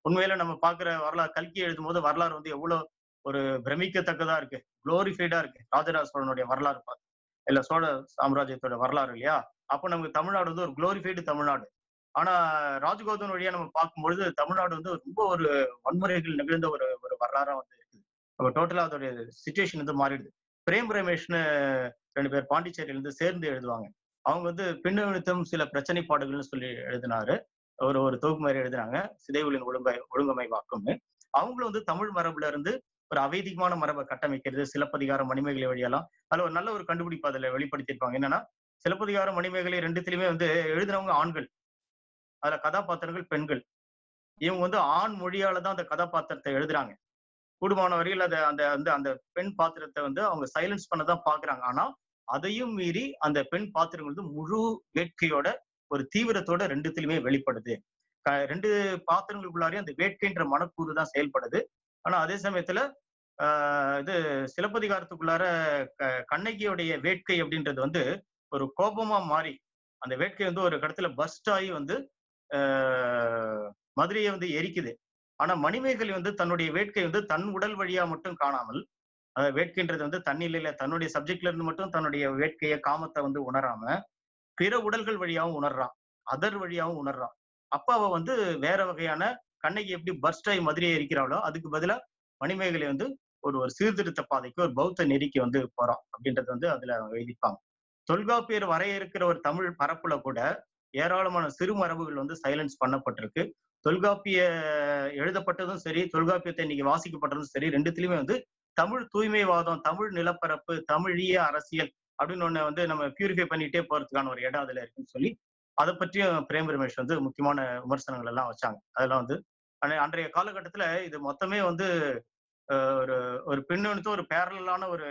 உண்மையில நம்ம பாக்குற வரலாறு கல்கி எழுதும் போது வரலாறு வந்து எவ்வளவு ஒரு பிரமிக்கத்தக்கதா இருக்கு குளோரிஃபைடா இருக்கு ராஜராஜ சோழனுடைய வரலாறு பா- இல்ல சோழ சாம்ராஜ்யத்தோட வரலாறு இல்லையா அப்போ நமக்கு தமிழ்நாடு வந்து ஒரு குளோரிஃபைடு தமிழ்நாடு ஆனா ராஜகோதன் வழியா நம்ம பார்க்கும்பொழுது தமிழ்நாடு வந்து ரொம்ப ஒரு வன்முறைகள் நிகழ்ந்த ஒரு ஒரு வரலாறா வந்து இருக்குது அப்ப டோட்டலா அதோட சுச்சுவேஷன் வந்து மாறிடுது பிரேம் ரமேஷ்னு ரெண்டு பேர் பாண்டிச்சேரியில இருந்து சேர்ந்து எழுதுவாங்க அவங்க வந்து பின்னழுத்தம் சில பிரச்சனை பாடுகள்னு சொல்லி எழுதினாரு ஒரு ஒரு தொகுப்பு மாதிரி எழுதினாங்க சிதைவுகளின் ஒழுங்கை ஒழுங்கமைவாக்கும்னு அவங்களும் வந்து தமிழ் மரபுல இருந்து ஒரு அவைதிகமான மரபை கட்டமைக்கிறது சிலப்பதிகாரம் மணிமேகலை வழியெல்லாம் அதுல ஒரு நல்ல ஒரு கண்டுபிடிப்பு அதுல வெளிப்படுத்தியிருப்பாங்க என்னன்னா சிலப்பதிகாரம் மணிமேகலை ரெண்டுத்திலுமே வந்து எழுதுனவங்க ஆண்கள் அதுல கதாபாத்திரங்கள் பெண்கள் இவங்க வந்து ஆண் மொழியால தான் அந்த கதாபாத்திரத்தை எழுதுறாங்க கூடுமான வரையில் அதை அந்த அந்த அந்த பெண் பாத்திரத்தை வந்து அவங்க சைலன்ஸ் பண்ண தான் பாக்குறாங்க ஆனா அதையும் மீறி அந்த பெண் பாத்திரங்கள் வந்து முழு வேட்கையோட ஒரு தீவிரத்தோட ரெண்டுத்திலுமே வெளிப்படுது க- ரெண்டு பாத்திரங்களுக்குள்ளாரையும் அந்த வேட்கைன்ற மனக்கூறு தான் செயல்படுது ஆனா அதே சமயத்துல ஆஹ் இது சிலப்பதிகாரத்துக்குள்ளார க- கண்ணகியோடைய வேட்கை அப்படின்றது வந்து ஒரு கோபமா மாறி அந்த வேட்கை வந்து ஒரு இடத்துல பஸ்ட் ஆகி வந்து ஆஹ் மதுரையை வந்து எரிக்குது ஆனா மணிமேகலை வந்து தன்னுடைய வேட்கை வந்து தன் உடல் வழியா மட்டும் காணாமல் அஹ் வேட்கைன்றது வந்து தன்னிலையில தன்னுடைய சப்ஜெக்ட்ல இருந்து மட்டும் தன்னுடைய வேட்கைய காமத்தை வந்து உணராம பிற உடல்கள் வழியாவும் உணர்றான் அதர் வழியாவும் உணர்றான் அப்ப அவ வந்து வேற வகையான கண்ணகி எப்படி பர்ஸ்ட் ஆகி மதுரையை எரிக்கிறாளோ அதுக்கு பதிலா மணிமேகலை வந்து ஒரு ஒரு சீர்திருத்த பாதைக்கு ஒரு பௌத்த நெறிக்கு வந்து போறான் அப்படின்றது வந்து அதுல அவங்க எழுதிப்பாங்க தொல்காப்பியர் வரையறுக்கிற ஒரு தமிழ் பரப்புல கூட ஏராளமான சிறு மரபுகள் வந்து சைலன்ஸ் பண்ணப்பட்டிருக்கு தொல்காப்பிய எழுதப்பட்டதும் சரி தொல்காப்பியத்தை இன்னைக்கு வாசிக்கப்பட்டதும் சரி ரெண்டுத்திலுமே வந்து தமிழ் தூய்மைவாதம் தமிழ் நிலப்பரப்பு தமிழிய அரசியல் அப்படின்னு ஒண்ணு வந்து நம்ம பியூரிஃபை பண்ணிட்டே போறதுக்கான ஒரு இடம் அதுல இருக்குன்னு சொல்லி அதை பற்றியும் பிரேம் ரமேஷ் வந்து முக்கியமான விமர்சனங்கள் எல்லாம் வச்சாங்க அதெல்லாம் வந்து ஆனா அன்றைய காலகட்டத்துல இது மொத்தமே வந்து அஹ், ஒரு ஒரு பின்னணித்து ஒரு பேரலான ஒரு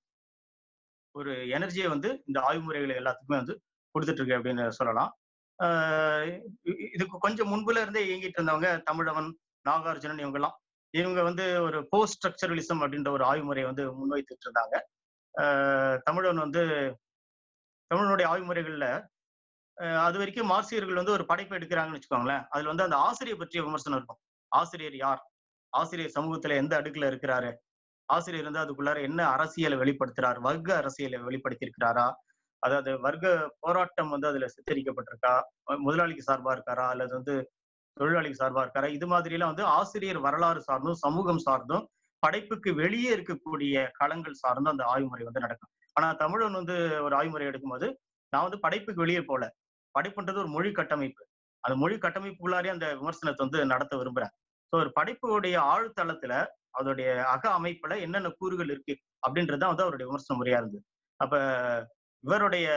ஒரு எனர்ஜியை வந்து இந்த ஆய்வு முறைகள் எல்லாத்துக்குமே வந்து கொடுத்துட்டு இருக்கு அப்படின்னு சொல்லலாம் ஆஹ் இ- இதுக்கு கொஞ்சம் முன்புல இருந்தே இயங்கிட்டு இருந்தவங்க தமிழவன் நாகார்ஜுனன் இவங்கெல்லாம் இவங்க வந்து ஒரு போஸ்ட் ஸ்ட்ரக்சரலிசம் அப்படின்ற ஒரு ஆய்வு முறையை வந்து முன்வைத்துட்டு இருந்தாங்க ஆஹ் தமிழன் வந்து தமிழனுடைய ஆய்வு முறைகள்ல ஆஹ் அது வரைக்கும் மார்க்சியர்கள் வந்து ஒரு படைப்பு எடுக்கிறாங்கன்னு வச்சுக்கோங்களேன் அதுல வந்து அந்த ஆசிரியர் பற்றிய விமர்சனம் இருக்கும் ஆசிரியர் யார் ஆசிரியர் சமூகத்துல எந்த அடுக்குல இருக்கிறாரு ஆசிரியர் வந்து அதுக்குள்ளார என்ன அரசியலை வெளிப்படுத்துறார் வர்க்க அரசியலை வெளிப்படுத்தியிருக்கிறாரா அதாவது வர்க்க போராட்டம் வந்து அதுல சித்தரிக்கப்பட்டிருக்கா அஹ் முதலாளிக்கு சார்பா இருக்காரா அல்லது வந்து தொழிலாளிக்கு சார்பா இருக்காரா இது மாதிரி எல்லாம் வந்து ஆசிரியர் வரலாறு சார்ந்தும் சமூகம் சார்ந்தும் படைப்புக்கு வெளியே இருக்கக்கூடிய களங்கள் சார்ந்தும் அந்த ஆய்வுமுறை வந்து நடக்கும் ஆனா தமிழன் வந்து ஒரு ஆய்வுமுறை எடுக்கும்போது நான் வந்து படைப்புக்கு வெளியே போல படைப்புன்றது ஒரு மொழி கட்டமைப்பு அந்த மொழி கட்டமைப்புக்குள்ளாரே அந்த விமர்சனத்தை வந்து நடத்த விரும்புறேன் ஸோ ஒரு படைப்புடைய ஆழ்தளத்துல அதோடைய அக அமைப்புல என்னென்ன கூறுகள் இருக்கு அப்படின்றதுதான் வந்து அவருடைய விமர்சன முறையா இருந்தது அப்ப இவருடைய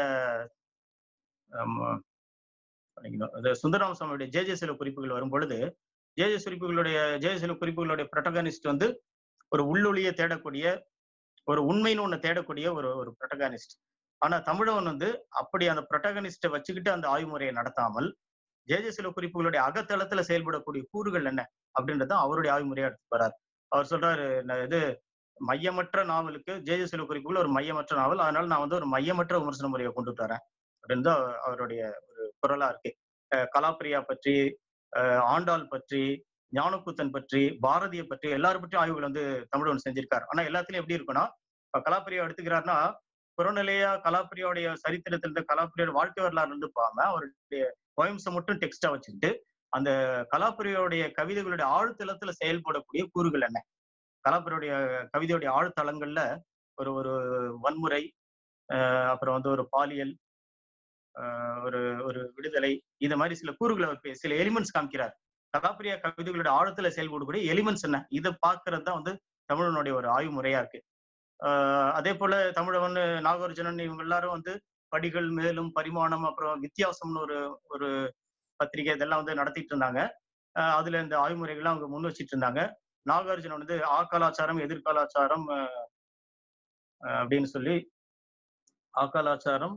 ஆம், பண்ணிக்கணும். அது சுந்தரராம சுவாமியுடைய ஜே ஜே சில குறிப்புகள் வரும் பொழுது ஜே ஜே குறிப்புகளுடைய ஜே ஜே சில குறிப்புகளுடைய ப்ரொட்டகானிஸ்ட் வந்து ஒரு உள்ளொளியை தேடக்கூடிய ஒரு உண்மைன்னு ஒண்ணு தேடக்கூடிய ஒரு ஒரு ப்ரொட்டகானிஸ்ட் ஆனா தமிழவன் வந்து அப்படி அந்த ப்ரொட்டகனிஸ்டை வச்சுக்கிட்டு அந்த ஆய்வுமுறையை நடத்தாமல் ஜே ஜே சில குறிப்புகளுடைய அகத்தளத்துல செயல்படக்கூடிய கூறுகள் என்ன அப்படின்றத அவருடைய ஆய்வுமுறையா எடுத்து வரார் அவர் சொல்றாரு "நான் இது மையமற்ற நாவலுக்கு ஜே ஜே சில குறிப்புகள் ஒரு மையமற்ற நாவல் அதனால நான் வந்து ஒரு மையமற்ற விமர்சன முறையை கொண்டுட்டு வரேன் அப்படின்னு தான் அவருடைய ஒரு குரலா இருக்கு அஹ் கலாப்பிரியா பற்றி அஹ் ஆண்டாள் பற்றி ஞானக்கூத்தன் பற்றி பாரதியை பற்றி எல்லாரும் பற்றியும் ஆய்வுகள் வந்து தமிழன் செஞ்சிருக்காரு ஆனா எல்லாத்துலயும் எப்படி இருக்குன்னா இப்ப கலாப்பிரியா எடுத்துக்கிறாருன்னா புறநிலையா கலாப்பிரியோடைய சரித்திரத்துல இருந்த கலாப்பிரியோட வாழ்க்கை வரலாறு இருந்து போகாம அவருடைய போயம்ஸை மட்டும் டெக்ஸ்டா வச்சுக்கிட்டு அந்த கலாப்பிரியோடைய கவிதைகளுடைய ஆழ்தளத்துல செயல்படக்கூடிய கூறுகள் என்ன கலாப்பிரியோடைய கவிதையுடைய ஆழ்தளங்கள்ல ஒரு ஒரு வன்முறை ஆஹ் அப்புறம் வந்து ஒரு பாலியல் ஆஹ் ஒரு ஒரு விடுதலை இந்த மாதிரி சில கூறுகளை அவர் பே- சில எலிமெண்ட்ஸ் காமிக்கிறார் கலாப்பிரியா கவிதைகளுடைய ஆழத்துல செயல்படக்கூடிய எலிமெண்ட்ஸ் என்ன இதை பார்க்கறது தான் வந்து தமிழனுடைய ஒரு ஆய்வு முறையா இருக்கு ஆஹ் அதே போல தமிழவன் நாகார்ஜுனன் இவங்க எல்லாரும் வந்து படிகள் மேலும் பரிமாணம் அப்புறம் வித்தியாசம்னு ஒரு ஒரு பத்திரிகை இதெல்லாம் வந்து நடத்திட்டு இருந்தாங்க ஆஹ் அதுல இந்த ஆய்வுமுறைகள்லாம் அவங்க முன் வச்சிட்டு இருந்தாங்க நாகார்ஜுனன் வந்து ஆ கலாச்சாரம் எதிர்கலாச்சாரம் ஆஹ் ஆஹ் அப்படின்னு சொல்லி ஆ கலாச்சாரம்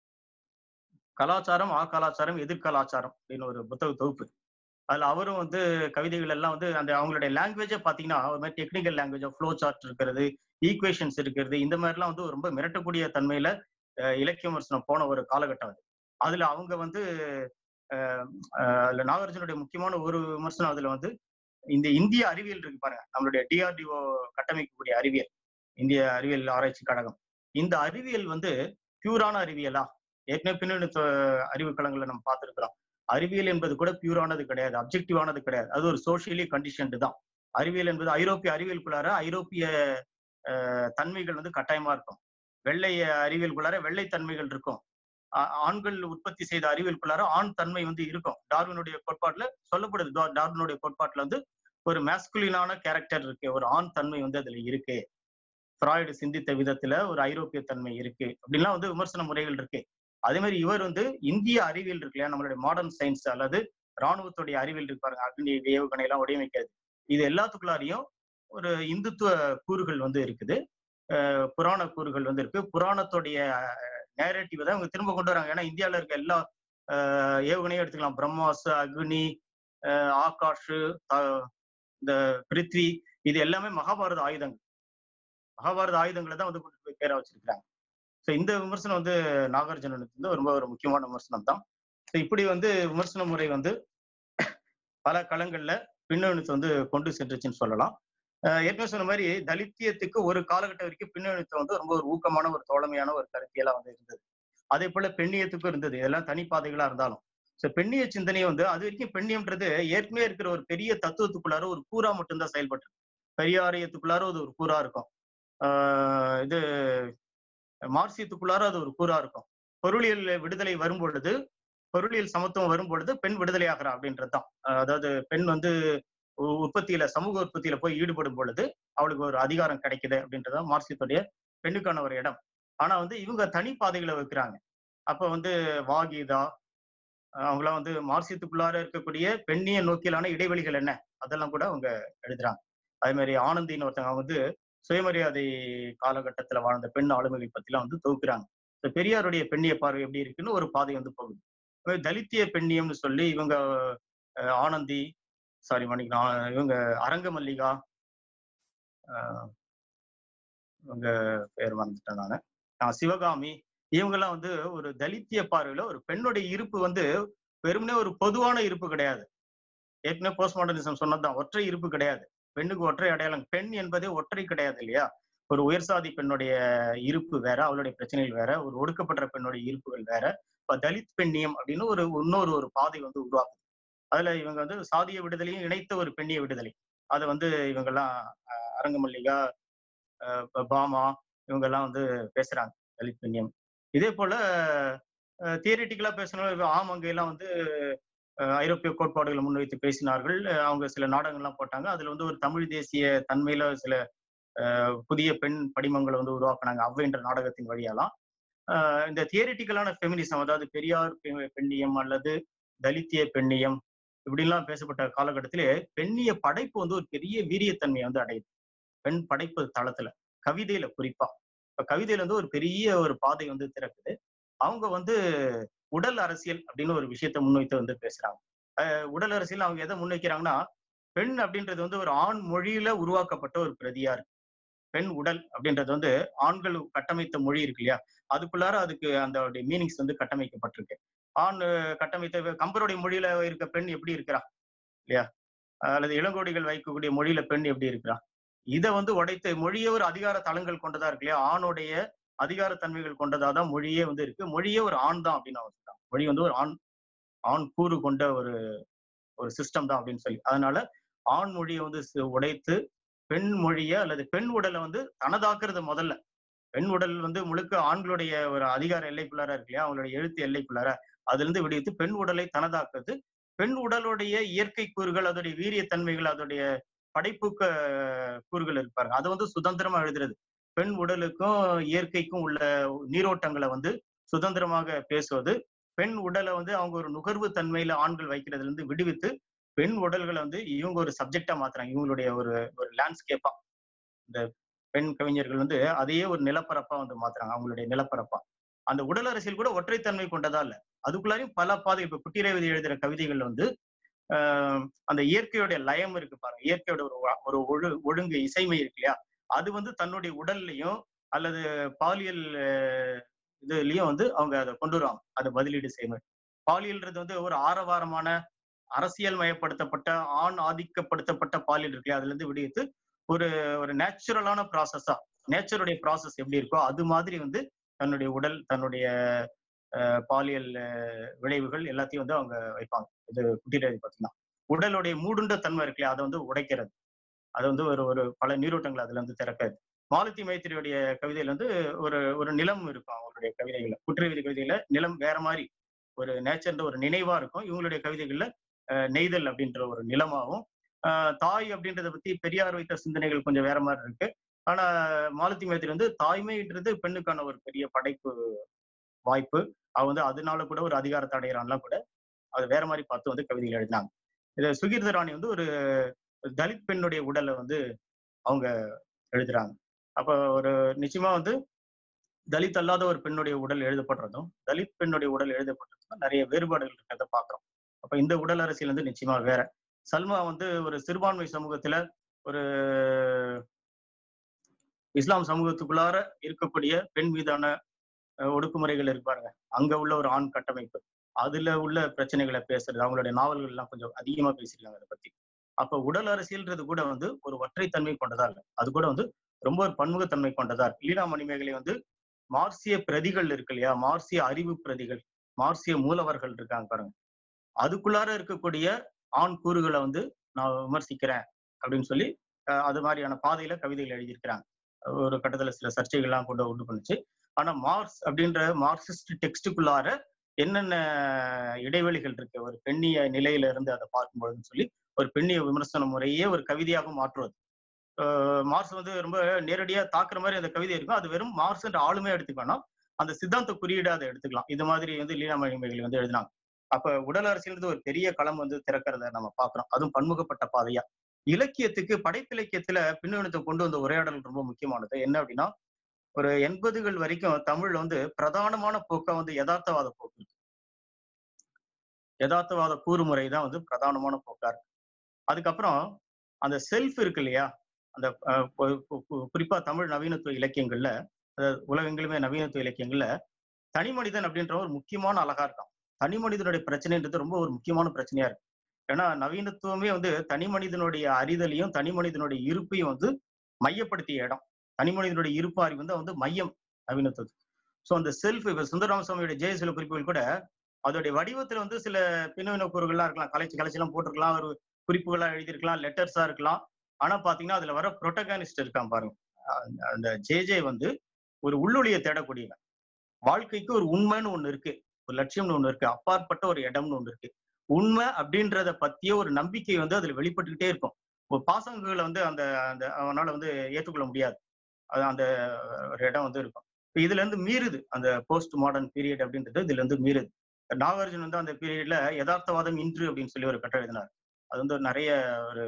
கலாச்சாரம் ஆ கலாச்சாரம் எதிர்கலாச்சாரம் அப்படின்னு ஒரு புத்தக தொகுப்பு அதுல அவரும் வந்து கவிதைகள் எல்லாம் வந்து அந்த அவங்களுடைய லாங்குவேஜை பாத்தீங்கன்னா ஒரு மாதிரி டெக்னிக்கல் லாங்குவேஜ் ஃப்ளோ சார்ட் இருக்கிறது ஈக்குவேஷன்ஸ் இருக்கிறது இந்த மாதிரிலாம் வந்து ரொம்ப மிரட்டக்கூடிய தன்மையில அஹ், இலக்கிய விமர்சனம் போன ஒரு காலகட்டம் அது அதுல அவங்க வந்து அஹ், அஹ், அதுல நாகார்ஜுனுடைய முக்கியமான ஒரு விமர்சனம் அதுல வந்து இந்த இந்திய அறிவியல் இருக்கு பாருங்க நம்மளுடைய டிஆர்டிஓ கட்டமைக்கக்கூடிய அறிவியல் இந்திய அறிவியல் ஆராய்ச்சி கழகம் இந்த அறிவியல் வந்து பியூரான அறிவியலா ஏற்கனவே பின்னணி அறிவு களங்களை நம்ம பார்த்துருக்கிறோம் அறிவியல் என்பது கூட பியூரானது கிடையாது அப்ஜெக்டிவானது கிடையாது அது ஒரு சோசியலி கண்டிஷன்டு தான் அறிவியல் என்பது ஐரோப்பிய அறிவியலுக்குள்ளார ஐரோப்பிய அஹ், தன்மைகள் வந்து கட்டாயமா இருக்கும் வெள்ளை அறிவியலுக்குள்ளார வெள்ளை தன்மைகள் இருக்கும் ஆ- ஆண்கள் உற்பத்தி செய்த அறிவியலுக்குள்ளார ஆண் தன்மை வந்து இருக்கும் டார்வினுடைய கோட்பாட்டுல சொல்லப்படுது டா- டார்வினுடைய கோட்பாட்டுல வந்து ஒரு மேஸ்குலினான கேரக்டர் இருக்கு ஒரு ஆண் தன்மை வந்து அதுல இருக்கு ஃப்ராய்டு சிந்தித்த விதத்துல ஒரு ஐரோப்பிய தன்மை இருக்கு அப்படின்லாம் வந்து விமர்சன முறைகள் இருக்கு அதே மாதிரி இவர் வந்து இந்திய அறிவியல் இருக்கு இல்லையா நம்மளுடைய மாடர்ன் சயின்ஸ் அல்லது ராணுவத்துடைய அறிவியல் இருக்கு பாருங்க அக்னி ஏவுகணை எல்லாம் வடிவமைக்கிறது இது எல்லாத்துக்குள்ளாரையும் ஒரு இந்துத்துவ கூறுகள் வந்து இருக்குது அஹ் புராண கூறுகள் வந்து இருக்கு புராணத்துடைய நேரட்டிவ் தான் இவங்க திரும்ப கொண்டு வராங்க ஏன்னா இந்தியாவில் இருக்க எல்லா அஹ், ஏவுகணையும் எடுத்துக்கலாம் பிரம்மாஸ் அக்னி அஹ், ஆகாஷ் அஹ், இந்த பிருத்வி இது எல்லாமே மகாபாரத ஆயுதங்கள் மகாபாரத ஆயுதங்களை தான் வந்து கொண்டு போய் பேரா வச்சிருக்காங்க ஸோ இந்த விமர்சனம் வந்து நாகார்ஜுனனுக்கு வந்து ரொம்ப ஒரு முக்கியமான விமர்சனம் தான் ஸோ இப்படி வந்து விமர்சன முறை வந்து பல களங்கள்ல பின்னணித்து வந்து கொண்டு சென்றுச்சுன்னு சொல்லலாம் அஹ் ஏற்கனவே சொன்ன மாதிரி தலித்தியத்துக்கு ஒரு காலகட்டம் வரைக்கும் பின்னணித்து வந்து ரொம்ப ஒரு ஊக்கமான ஒரு தோழமையான ஒரு கருத்தியலா வந்து இருந்தது அதே போல பெண்ணியத்துக்கும் இருந்தது இதெல்லாம் தனிப்பாதைகளா இருந்தாலும் ஸோ பெண்ணிய சிந்தனை வந்து அது வரைக்கும் பெண்ணியம்ன்றது ஏற்கனவே இருக்கிற ஒரு பெரிய தத்துவத்துக்குள்ளார ஒரு கூறா மட்டும்தான் செயல்பட்டு பெரியாரியத்துக்குள்ளார அது ஒரு கூறா இருக்கும் ஆஹ் இது மார்க்சியத்துக்குள்ளார அது ஒரு கூறா இருக்கும் பொருளியல் விடுதலை வரும் பொழுது பொருளியல் சமத்துவம் வரும் பொழுது பெண் விடுதலை ஆகிறா அப்படின்றது தான் அதாவது பெண் வந்து உ- உற்பத்தியில சமூக உற்பத்தியில போய் ஈடுபடும் பொழுது அவளுக்கு ஒரு அதிகாரம் கிடைக்குது அப்படின்றது தான் மார்க்சியத்துடைய பெண்ணுக்கான ஒரு இடம் ஆனா வந்து இவங்க தனி பாதைகளை வைக்கிறாங்க அப்ப வந்து வாகீதா அஹ் அவங்களாம் வந்து மார்க்சியத்துக்குள்ளார இருக்கக்கூடிய பெண்ணிய நோக்கிலான இடைவெளிகள் என்ன அதெல்லாம் கூட அவங்க எழுதுறாங்க அதே மாதிரி ஆனந்தின்னு ஒருத்தவங்க அவங்க வந்து சுயமரியாதை காலகட்டத்துல வாழ்ந்த பெண் ஆளுமைகள் பத்திலாம் வந்து தொகுக்கிறாங்க இப்ப பெரியாருடைய பெண்ணிய பார்வை எப்படி இருக்குன்னு ஒரு பாதை வந்து போகுது இப்ப தலித்திய பெண்ணியம்னு சொல்லி இவங்க அஹ், ஆனந்தி சாரி மன்னிக்கணும் ஆ- இவங்க அரங்க மல்லிகா அஹ், இவங்க பேர் மறந்துட்டேன் நானு ஆஹ், சிவகாமி இவங்கெல்லாம் வந்து ஒரு தலித்திய பார்வையில ஒரு பெண்ணுடைய இருப்பு வந்து வெறுமனே ஒரு பொதுவான இருப்பு கிடையாது ஏற்கனவே போஸ்ட்மாடர்னிசம் சொன்னதுதான் ஒற்றை இருப்பு கிடையாது பெண்ணுக்கு ஒற்றை அடையாளம் பெண் என்பதே ஒற்றை கிடையாது இல்லையா ஒரு உயர்சாதி பெண்ணுடைய இருப்பு வேற அவளுடைய பிரச்சனைகள் வேற ஒரு ஒடுக்கப்பட்ட பெண்ணுடைய இருப்புகள் வேற இப்ப தலித் பெண்ணியம் அப்படின்னு ஒரு இன்னொரு ஒரு பாதை வந்து உருவாக்குது அதுல இவங்க வந்து சாதிய விடுதலையும் இணைத்த ஒரு பெண்ணிய விடுதலை அதை வந்து இவங்கெல்லாம் அஹ், அரங்க மல்லிகா அஹ், ப- பாமா இவங்கெல்லாம் வந்து பேசுறாங்க தலித் பெண்ணியம் இதே போல தியரிட்டிக்கலா பேசணும் ஆமங்கையெல்லாம் வந்து அஹ், ஐரோப்பிய கோட்பாடுகளை முன்வைத்து பேசினார்கள் அஹ், அவங்க சில நாடகங்கள்லாம் போட்டாங்க அதுல வந்து ஒரு தமிழ் தேசிய தன்மையில சில அஹ், புதிய பெண் படிமங்களை வந்து உருவாக்குனாங்க அவ்வைன்ற நாடகத்தின் வழியாலாம் அஹ், இந்த தியரிட்டிக்கலான ஃபெமினிசம் அதாவது பெரியார் பெ- பெண்ணியம் அல்லது தலித்திய பெண்ணியம் இப்படிலாம் பேசப்பட்ட காலகட்டத்திலே பெண்ணிய படைப்பு வந்து ஒரு பெரிய வீரியத்தன்மையை வந்து அடையுது பெண் படைப்பு தளத்துல கவிதையில குறிப்பா இப்ப கவிதையில வந்து ஒரு பெரிய ஒரு பாதை வந்து திறக்குது அவங்க வந்து உடல் அரசியல் அப்படின்னு ஒரு விஷயத்த முன்வைத்து வந்து பேசுறாங்க அஹ் உடல் அரசியல் அவங்க எதை முன்வைக்கிறாங்கன்னா பெண் அப்படின்றது வந்து ஒரு ஆண் மொழியில உருவாக்கப்பட்ட ஒரு பிரதியா இருக்கு பெண் உடல் அப்படின்றது வந்து ஆண்கள் கட்டமைத்த மொழி இருக்கு இல்லையா அதுக்குள்ளார அதுக்கு அந்த மீனிங்ஸ் வந்து கட்டமைக்கப்பட்டிருக்கு ஆண் அஹ், கட்டமைத்த கம்பருடைய மொழியில இருக்க பெண் எப்படி இருக்கிறா இல்லையா அஹ் அல்லது இளங்கோடிகள் வைக்கக்கூடிய மொழியில பெண் எப்படி இருக்கிறா இதை வந்து உடைத்து மொழியே ஒரு அதிகார தளங்கள் கொண்டதா இருக்கு இல்லையா ஆணுடைய அதிகார தன்மைகள் கொண்டதா தான் மொழியே வந்து இருக்கு மொழியே ஒரு ஆண் தான் அப்படின்னு அவங்க சொல்றாங்க மொழி வந்து ஒரு ஆண் ஆண் கூறு கொண்ட ஒரு ஒரு சிஸ்டம் தான் அப்படின்னு சொல்லி அதனால ஆண் மொழியை வந்து சி- உடைத்து பெண் மொழிய அல்லது பெண் உடலை வந்து தனதாக்குறது முதல்ல பெண் உடல் வந்து முழுக்க ஆண்களுடைய ஒரு அதிகார எல்லைக்குள்ளார இருக்கு இல்லையா அவங்களுடைய எழுத்து எல்லைக்குள்ளார அதுல இருந்து விடுவித்து பெண் உடலை தனதாக்குறது பெண் உடலுடைய இயற்கை கூறுகள் அதோடைய வீரியத்தன்மைகள் அதோடைய படைப்பு க- கூறுகள் இருப்பாருங்க அதை வந்து சுதந்திரமா எழுதுறது பெண் உடலுக்கும் இயற்கைக்கும் உள்ள நீரோட்டங்களை வந்து சுதந்திரமாக பேசுவது பெண் உடலை வந்து அவங்க ஒரு நுகர்வு தன்மையில ஆண்கள் வைக்கிறதுல இருந்து விடுவித்து பெண் உடல்களை வந்து இவங்க ஒரு சப்ஜெக்டா மாத்துறாங்க இவங்களுடைய ஒரு ஒரு லேண்ட்ஸ்கேப்பா இந்த பெண் கவிஞர்கள் வந்து அதையே ஒரு நிலப்பரப்பா வந்து மாத்துறாங்க அவங்களுடைய நிலப்பரப்பா அந்த உடல் அரசியல் கூட ஒற்றைத்தன்மை கொண்டதா இல்ல அதுக்குள்ளாரையும் பல பாதை இப்ப குட்டிரேவதி எழுதுற கவிதைகள் வந்து ஆஹ் அந்த இயற்கையோட லயம் இருக்கு பாருங்க இயற்கையோட ஒரு ஒ- ஒரு ஒழு ஒழுங்கு இசைமை இருக்கு இல்லையா அது வந்து தன்னுடைய உடல்லையும் அல்லது பாலியல் அஹ், இதுலயும் வந்து அவங்க அதை கொண்டு வருவாங்க அதை பதிலீடு செய்யணும் பாலியல்ன்றது வந்து ஒரு ஆரவாரமான அரசியல் மயப்படுத்தப்பட்ட ஆண் ஆதிக்கப்படுத்தப்பட்ட பாலியல் இருக்கு அதுல இருந்து விடுவித்து ஒரு ஒரு நேச்சுரலான ப்ராசஸா நேச்சருடைய ப்ராசஸ் எப்படி இருக்கோ அது மாதிரி வந்து தன்னுடைய உடல் தன்னுடைய அஹ், பாலியல் அஹ், விளைவுகள் எல்லாத்தையும் வந்து அவங்க வைப்பாங்க இது குட்டிரேதி பார்த்தீங்கன்னா உடலுடைய மூடுண்ட தன்மை இருக்குல்லையா அதை வந்து உடைக்கிறது அது வந்து ஒரு ஒரு பல நீரோட்டங்கள் அதுல இருந்து திறக்காது மாலதி மைத்திரியுடைய கவிதையில வந்து ஒரு ஒரு நிலம் இருக்கும் அவங்களுடைய கவிதைகள்ல குற்றவியல் கவிதையில நிலம் வேற மாதிரி ஒரு நேச்சர்ன்ற ஒரு நினைவா இருக்கும் இவங்களுடைய கவிதைகள்ல அஹ், நெய்தல் அப்படின்ற ஒரு நிலமாவும் ஆஹ், தாய் அப்படின்றத பத்தி பெரியார் வைத்த சிந்தனைகள் கொஞ்சம் வேற மாதிரி இருக்கு ஆனா மாலதி மைத்திரி வந்து தாய்மைன்றது பெண்ணுக்கான ஒரு பெரிய படைப்பு வாய்ப்பு அவ வந்து அதனால கூட ஒரு அதிகாரத்தை அடையிறான்லாம் கூட அது வேற மாதிரி பார்த்து வந்து கவிதைகள் எழுதினாங்க இது சுகீர்த ராணி வந்து ஒரு தலித் பெண்ணுடைய உடலை வந்து அவங்க எழுதுறாங்க அப்ப ஒரு நிச்சயமா வந்து தலித் அல்லாத ஒரு பெண்ணுடைய உடல் எழுதப்படுறதும் தலித் பெண்ணுடைய உடல் எழுதப்படுறதும் நிறைய வேறுபாடுகள் இருக்கிறத பாக்குறோம் அப்ப இந்த உடல் அரசியல் வந்து நிச்சயமா வேற சல்மா வந்து ஒரு சிறுபான்மை சமூகத்துல ஒரு இஸ்லாம் சமூகத்துக்குள்ளார இருக்கக்கூடிய பெண் மீதான அஹ், ஒடுக்குமுறைகள் இருப்பாருங்க அங்க உள்ள ஒரு ஆண் கட்டமைப்பு அதுல உள்ள பிரச்சனைகளை பேசுறது அவங்களுடைய நாவல்கள் எல்லாம் கொஞ்சம் அதிகமா பேசியிருக்காங்க அதை பத்தி அப்ப உடல் அரசியல்ன்றது கூட வந்து ஒரு ஒற்றைத்தன்மை கொண்டதா இல்லை அது கூட வந்து ரொம்ப ஒரு பன்முகத்தன்மை கொண்டதா இருக்கு லீலா மணிமேகலை வந்து மார்க்சிய பிரதிகள் இருக்கு இல்லையா மார்க்சிய அறிவு பிரதிகள் மார்க்சிய மூலவர்கள் இருக்காங்க பாருங்க அதுக்குள்ளார இருக்கக்கூடிய ஆண் கூறுகளை வந்து நான் விமர்சிக்கிறேன் அப்படின்னு சொல்லி அஹ், அது மாதிரியான பாதையில கவிதைகள் எழுதியிருக்கிறாங்க ஒரு கட்டத்துல சில சர்ச்சைகள்லாம் கொண்டு உண்டு பண்ணுச்சு ஆனா மார்க்ஸ் அப்படின்ற மார்க்சிஸ்ட் டெக்ஸ்டுக்குள்ளார என்னென்ன இடைவெளிகள் இருக்கு ஒரு பெண்ணிய நிலையில இருந்து அதை பார்க்கும்பொழுதுன்னு சொல்லி ஒரு பெண்ணிய விமர்சன முறையே ஒரு கவிதையாக மாற்றுவது அஹ் மார்க்ஸ் வந்து ரொம்ப நேரடியா தாக்குற மாதிரி அந்த கவிதை இருக்கும் அது வெறும் மார்க்ஸ் என்ற ஆளுமே எடுத்துக்க வேணாம் அந்த சித்தாந்த குறியீடு அதை எடுத்துக்கலாம் இது மாதிரி வந்து லீனா மணிமேகலை வந்து எழுதினாங்க அப்ப உடல் அரசியல் ஒரு பெரிய களம் வந்து திறக்கிறத நம்ம பாக்குறோம் அதுவும் பன்முகப்பட்ட பாதையா இலக்கியத்துக்கு படைப்பிலக்கியத்துல பின்னணித்தை கொண்டு வந்த உரையாடல் ரொம்ப முக்கியமானது என்ன அப்படின்னா ஒரு எண்பதுகள் வரைக்கும் தமிழ்ல வந்து பிரதானமான போக்கா வந்து யதார்த்தவாத போக்கு இருக்கு யதார்த்தவாத கூறுமுறை தான் வந்து பிரதானமான போக்கா இருக்கு அதுக்கப்புறம் அந்த செல்ஃப் இருக்கு இல்லையா அந்த அஹ், பொ- பொ- பொ- குறிப்பா தமிழ் நவீனத்துவ இலக்கியங்கள்ல அதாவது உலகெங்கிலுமே நவீனத்துவ இலக்கியங்கள்ல தனி மனிதன் அப்படின்ற ஒரு முக்கியமான அழகா இருக்கான் தனி மனிதனுடைய பிரச்சனைன்றது ரொம்ப ஒரு முக்கியமான பிரச்சனையா இருக்கு ஏன்னா நவீனத்துவமே வந்து தனி மனிதனுடைய அறிதலையும் தனி மனிதனுடைய இருப்பையும் வந்து மையப்படுத்திய இடம் தனி மனிதனுடைய இருப்பு அறிவு வந்து வந்து மையம் நவீனத்துவத்துக்கு ஸோ அந்த செல்ஃப் இப்ப சுந்தரராமசாமியோட ஜெய சில குறிப்புகள் கூட அதோடைய வடிவத்துல வந்து சில பின்னவின கூறுகள்லாம் இருக்கலாம் கலைச்சு கலைச்செல்லாம் போட்டிருக்கலாம் ஒரு குறிப்புகளா எழுதியிருக்கலாம் லெட்டர்ஸா இருக்கலாம் ஆனா பாத்தீங்கன்னா அதுல வர புரோட்டகானிஸ்ட் இருக்கான் பாருங்க அந்த- அந்த ஜே ஜே வந்து ஒரு உள்ளொளியை தேடக்கூடியவன் வாழ்க்கைக்கு ஒரு உண்மைன்னு ஒண்ணு இருக்கு ஒரு லட்சியம்னு ஒண்ணு இருக்கு அப்பாற்பட்ட ஒரு இடம்னு ஒண்ணு இருக்கு உண்மை அப்படின்றத பத்திய ஒரு நம்பிக்கை வந்து அதுல வெளிப்பட்டுக்கிட்டே இருக்கும் ஒரு பாசங்களை வந்து அந்த அந்த அவனால வந்து ஏற்றுக்கொள்ள முடியாது அது அந்த ஒரு இடம் வந்து இருக்கும் இப்ப இதுல இருந்து மீறுது அந்த போஸ்ட் மாடர்ன் பீரியட் அப்படின்றது இதுல இருந்து மீறுது நாகார்ஜுன் வந்து அந்த பீரியட்ல யதார்த்தவாதம் இன்று அப்படின்னு சொல்லி ஒரு கட்டுரை எழுதினார் அது வந்து நிறைய ஒரு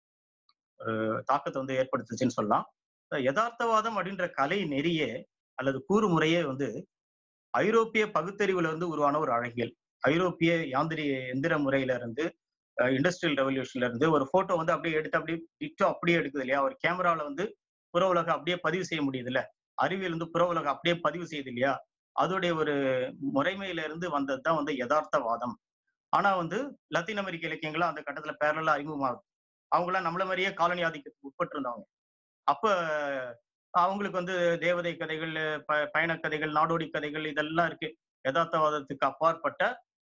ஒரு தாக்கத்தை வந்து ஏற்படுத்துச்சுன்னு சொல்லலாம் யதார்த்தவாதம் அப்படின்ற கலை நெறியே அல்லது கூறுமுறையே வந்து ஐரோப்பிய பகுத்தறிவுல இருந்து உருவான ஒரு அழகியல் ஐரோப்பிய யாந்திரி எந்திர முறையில இருந்து இண்டஸ்ட்ரியல் ரெவல்யூஷன்ல இருந்து ஒரு போட்டோ வந்து அப்படியே எடுத்து அப்படியே டிக்டோ அப்படியே எடுக்குது இல்லையா ஒரு கேமரால வந்து புற உலகம் அப்படியே பதிவு செய்ய முடியுது இல்ல அறிவியல் வந்து புற உலகம் அப்படியே பதிவு செய்யுது இல்லையா அதோடைய ஒரு முறைமையில இருந்து வந்ததுதான் வந்து யதார்த்தவாதம் ஆனா வந்து லத்தீன் அமெரிக்க இலக்கியங்கள்லாம் அந்த கட்டத்துல பேரலா அறிமுகமாகுது அவங்களாம் நம்மள மாதிரியே காலனி ஆதிக்கத்துக்கு உட்பட்டு இருந்தவங்க அப்ப அவங்களுக்கு வந்து தேவதை கதைகள் ப பயண கதைகள் நாடோடி கதைகள் இதெல்லாம் இருக்கு யதார்த்தவாதத்துக்கு அப்பாற்பட்ட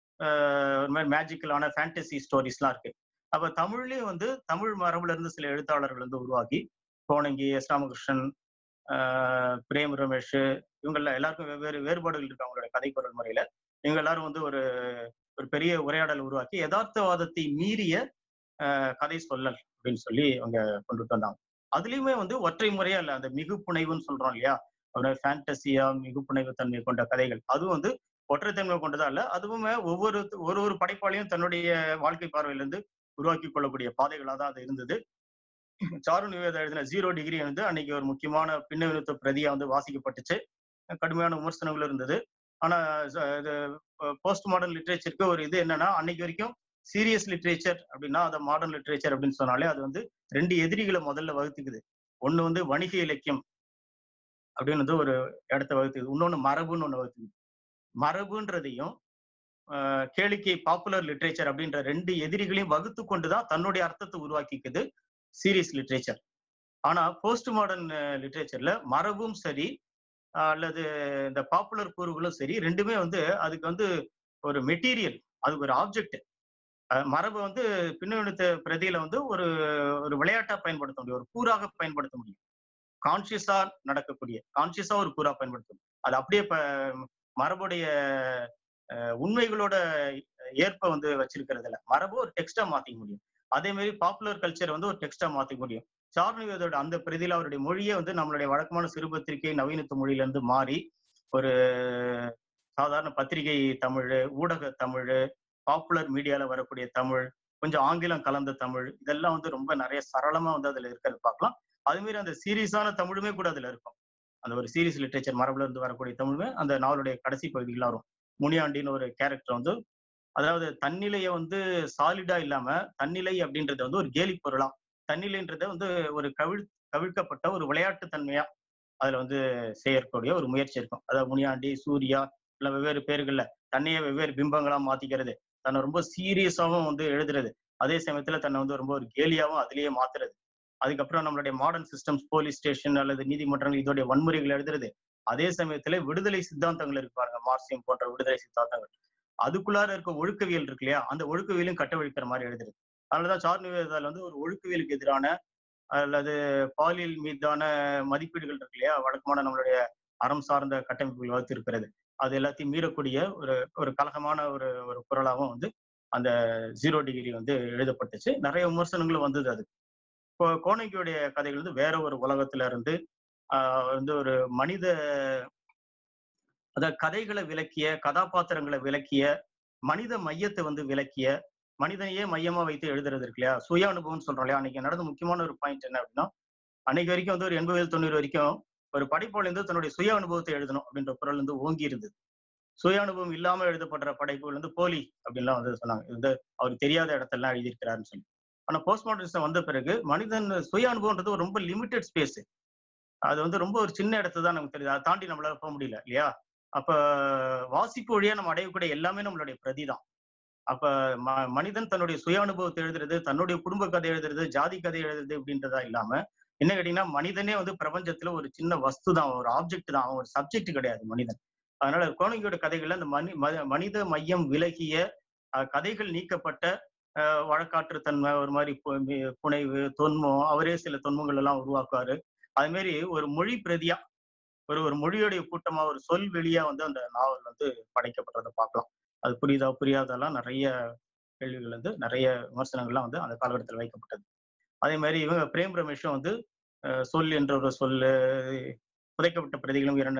ஆஹ் ஒரு மாதிரி மேஜிக்கலான ஃபேண்டசி ஸ்டோரிஸ்லாம் இருக்கு அப்ப தமிழ்லயும் வந்து தமிழ் மரபுல இருந்து சில எழுத்தாளர்கள் வந்து உருவாக்கி கோணங்கி எஸ் ராமகிருஷ்ணன் ஆஹ் பிரேம் ரமேஷ் இவங்கெல்லாம் எல்லாருக்கும் வெவ்வேறு வேறுபாடுகள் இருக்கு அவங்களோட கதை குரல் முறையில இவங்க எல்லாரும் வந்து ஒரு ஒரு பெரிய உரையாடல் உருவாக்கி யதார்த்தவாதத்தை மீறிய ஆஹ் கதை சொல்லல் அப்படின்னு சொல்லி அவங்க கொண்டுட்டு வந்தாங்க அதுலயுமே வந்து ஒற்றை முறையா இல்ல அந்த மிகுப்புனைவுன்னு சொல்றோம் இல்லையா அப்புறம் ஃபேண்டசியா மிகுப்புனைவு தன்மை கொண்ட கதைகள் அதுவும் வந்து ஒற்றைத்தன்மை கொண்டதா இல்ல அதுவுமே ஒவ்வொரு ஒரு ஒரு படைப்பாளையும் தன்னுடைய வாழ்க்கை பார்வையில இருந்து உருவாக்கி கொள்ளக்கூடிய பாதைகளா தான் அது இருந்தது சாரு நிவேதா எழுதின ஜீரோ டிகிரி வந்து அன்னைக்கு ஒரு முக்கியமான பின்னவினத்து பிரதியா வந்து வாசிக்கப்பட்டுச்சு கடுமையான விமர்சனங்கள் இருந்தது ஆனா ச- இது போஸ்ட் மாடர்ன் லிட்ரேச்சருக்கு ஒரு இது என்னன்னா அன்னைக்கு வரைக்கும் சீரியஸ் லிட்ரேச்சர் அப்படின்னா அதை மாடர்ன் லிட்ரேச்சர் அப்படின்னு சொன்னாலே அது வந்து ரெண்டு எதிரிகளை முதல்ல வகுத்துக்குது ஒண்ணு வந்து வணிக இலக்கியம் அப்படின்னு வந்து ஒரு இடத்த வகுத்துக்குது இன்னொன்னு மரபுன்னு ஒண்ணு வகுத்துக்குது மரபுன்றதையும் அஹ், கேளிக்கை பாப்புலர் லிட்ரேச்சர் அப்படின்ற ரெண்டு எதிரிகளையும் வகுத்து கொண்டுதான் தன்னுடைய அர்த்தத்தை உருவாக்கிக்குது சீரியஸ் லிட்ரேச்சர் ஆனா போஸ்ட் மாடர்ன் லிட்ரேச்சர்ல மரபும் சரி அஹ், அல்லது இந்த பாப்புலர் கூறுகளும் சரி ரெண்டுமே வந்து அதுக்கு வந்து ஒரு மெட்டீரியல் அதுக்கு ஒரு ஆப்ஜெக்ட் மரபு வந்து பின்னெடுத்த பிரதியில வந்து ஒரு ஒரு விளையாட்டா பயன்படுத்த முடியும் ஒரு கூறாக பயன்படுத்த முடியும் கான்சியஸா நடக்கக்கூடிய கான்சியஸா ஒரு கூறா பயன்படுத்தும் அது அப்படியே இப்ப மரபுடைய அஹ், உண்மைகளோட ஏற்ப வந்து வச்சிருக்கிறது இல்ல மரபு ஒரு டெக்ஸ்டா மாத்திக்க முடியும் அதே மாதிரி பாப்புலர் கல்ச்சர் வந்து ஒரு டெக்ஸ்டா மாத்திக்க முடியும் சார்னிவேதோட அந்த பிரதியில அவருடைய மொழியே வந்து நம்மளுடைய வழக்கமான சிறுபத்திரிகை நவீனத்து மொழியில இருந்து மாறி ஒரு சாதாரண பத்திரிகை தமிழ் ஊடக தமிழ் பாப்புலர் மீடியால வரக்கூடிய தமிழ் கொஞ்சம் ஆங்கிலம் கலந்த தமிழ் இதெல்லாம் வந்து ரொம்ப நிறைய சரளமா வந்து அதுல இருக்கிறது பார்க்கலாம் அது மாதிரி அந்த சீரியஸான தமிழுமே கூட அதுல இருக்கும் அந்த ஒரு சீரியஸ் லிட்ரேச்சர் மரபுல இருந்து வரக்கூடிய தமிழுமே அந்த நாவலுடைய கடைசி பகுதிகளாக வரும் முனியாண்டின்னு ஒரு கேரக்டர் வந்து அதாவது தன்னிலையை வந்து சாலிடா இல்லாம தன்னிலை அப்படின்றது வந்து ஒரு கேலி பொருளா தன்னிலைன்றத வந்து ஒரு கவிழ் கவிழ்க்கப்பட்ட ஒரு விளையாட்டு தன்மையா அதுல வந்து செய்யக்கூடிய ஒரு முயற்சி இருக்கும் அதாவது முனியாண்டி சூர்யா இல்ல வெவ்வேறு பேர்கள்ல தன்னையே வெவ்வேறு பிம்பங்களா மாத்திக்கிறது தன்னை ரொம்ப சீரியஸாவும் வந்து எழுதுறது அதே சமயத்துல தன்னை வந்து ரொம்ப ஒரு கேலியாவும் அதுலயே மாத்துறது அதுக்கப்புறம் நம்மளுடைய மாடர்ன் சிஸ்டம்ஸ் போலீஸ் ஸ்டேஷன் அல்லது நீதிமன்றங்கள் இதோடைய வன்முறைகள் எழுதுறது அதே சமயத்துல விடுதலை சித்தாந்தங்கள் இருக்கு பாருங்க மார்க்சியம் போன்ற விடுதலை சித்தாந்தங்கள் அதுக்குள்ளார இருக்க ஒழுக்கவியல் இருக்கு இல்லையா அந்த ஒழுக்கவியலும் கட்டவிழ்க்கிற மாதிரி எழுதுறது அதனாலதான் சார் நிவேதால வந்து ஒரு ஒழுக்கவியலுக்கு எதிரான அல்லது பாலியல் மீதான மதிப்பீடுகள் இருக்கு இல்லையா வழக்கமான நம்மளுடைய அறம் சார்ந்த கட்டமைப்புகள் வகுத்து இருக்கிறது அது எல்லாத்தையும் மீறக்கூடிய ஒரு ஒரு கலகமான ஒரு ஒரு குரலாகவும் வந்து அந்த ஜீரோ டிகிரி வந்து எழுதப்பட்டுச்சு நிறைய விமர்சனங்களும் வந்தது அது இப்போ கோணங்கியுடைய கதைகள் வந்து வேற ஒரு உலகத்துல இருந்து ஆஹ் வந்து ஒரு மனித அதாவது கதைகளை விளக்கிய கதாபாத்திரங்களை விளக்கிய மனித மையத்தை வந்து விளக்கிய மனிதனையே மையமா வைத்து எழுதுறது இருக்கு இல்லையா சுய அனுபவம்னு சொல்றோம் இல்லையா அன்னைக்கு நடந்த முக்கியமான ஒரு பாயிண்ட் என்ன அப்படின்னா அன்னைக்கு வரைக்கும் வந்து ஒரு எண்பது தொண்ணூறு வரைக்கும் ஒரு படைப்பாளி வந்து தன்னுடைய சுய அனுபவத்தை எழுதணும் அப்படின்ற குரல் வந்து ஓங்கி இருந்தது சுய அனுபவம் இல்லாம எழுதப்படுற படைப்புகள் வந்து போலி அப்படின்லாம் வந்து சொன்னாங்க இது வந்து அவருக்கு தெரியாத இடத்தெல்லாம் எழுதியிருக்கிறாருன்னு சொல்லி ஆனா போஸ்ட் மாடர்னிசம் வந்த பிறகு மனிதன் சுய அனுபவம்ன்றது ஒரு ரொம்ப லிமிடெட் ஸ்பேஸ் அது வந்து ரொம்ப ஒரு சின்ன இடத்து தான் நமக்கு தெரியுது அதை தாண்டி நம்மளால போக முடியல இல்லையா அப்ப வாசிப்பு வழியா நம்ம அடையக்கூடிய எல்லாமே நம்மளுடைய பிரதி தான் அப்ப ம மனிதன் தன்னுடைய சுய அனுபவத்தை எழுதுறது தன்னுடைய குடும்ப கதை எழுதுறது ஜாதி கதை எழுதுறது அப்படின்றதா இல்லாம என்ன கேட்டீங்கன்னா மனிதனே வந்து பிரபஞ்சத்துல ஒரு சின்ன வஸ்து தான் ஒரு ஆப்ஜெக்ட் தான் அவன் ஒரு சப்ஜெக்ட் கிடையாது மனிதன் அதனால கோணங்கியோட கதைகள்ல அந்த மனி ம- மனித மையம் விலகிய அஹ், கதைகள் நீக்கப்பட்ட அஹ், வழக்காற்று தன்மை ஒரு மாதிரி பு- மி- புனைவு தொன்மம் அவரே சில தொன்மங்கள் எல்லாம் உருவாக்குவாரு அது மாதிரி ஒரு மொழி பிரதியா ஒரு ஒரு மொழியுடைய கூட்டமா ஒரு சொல் வெளியா வந்து அந்த நாவல் வந்து படைக்கப்பட்டதை பார்க்கலாம் அது புரியுதா புரியாதெல்லாம் நிறைய கேள்விகள் வந்து நிறைய விமர்சனங்கள்லாம் வந்து அந்த காலகட்டத்தில் வைக்கப்பட்டது அதே மாதிரி இவங்க பிரேம் ரமேஷும் வந்து அஹ், சொல் என்ற ஒரு சொல்லு புதைக்கப்பட்ட பிரதிகளும் இரண்டு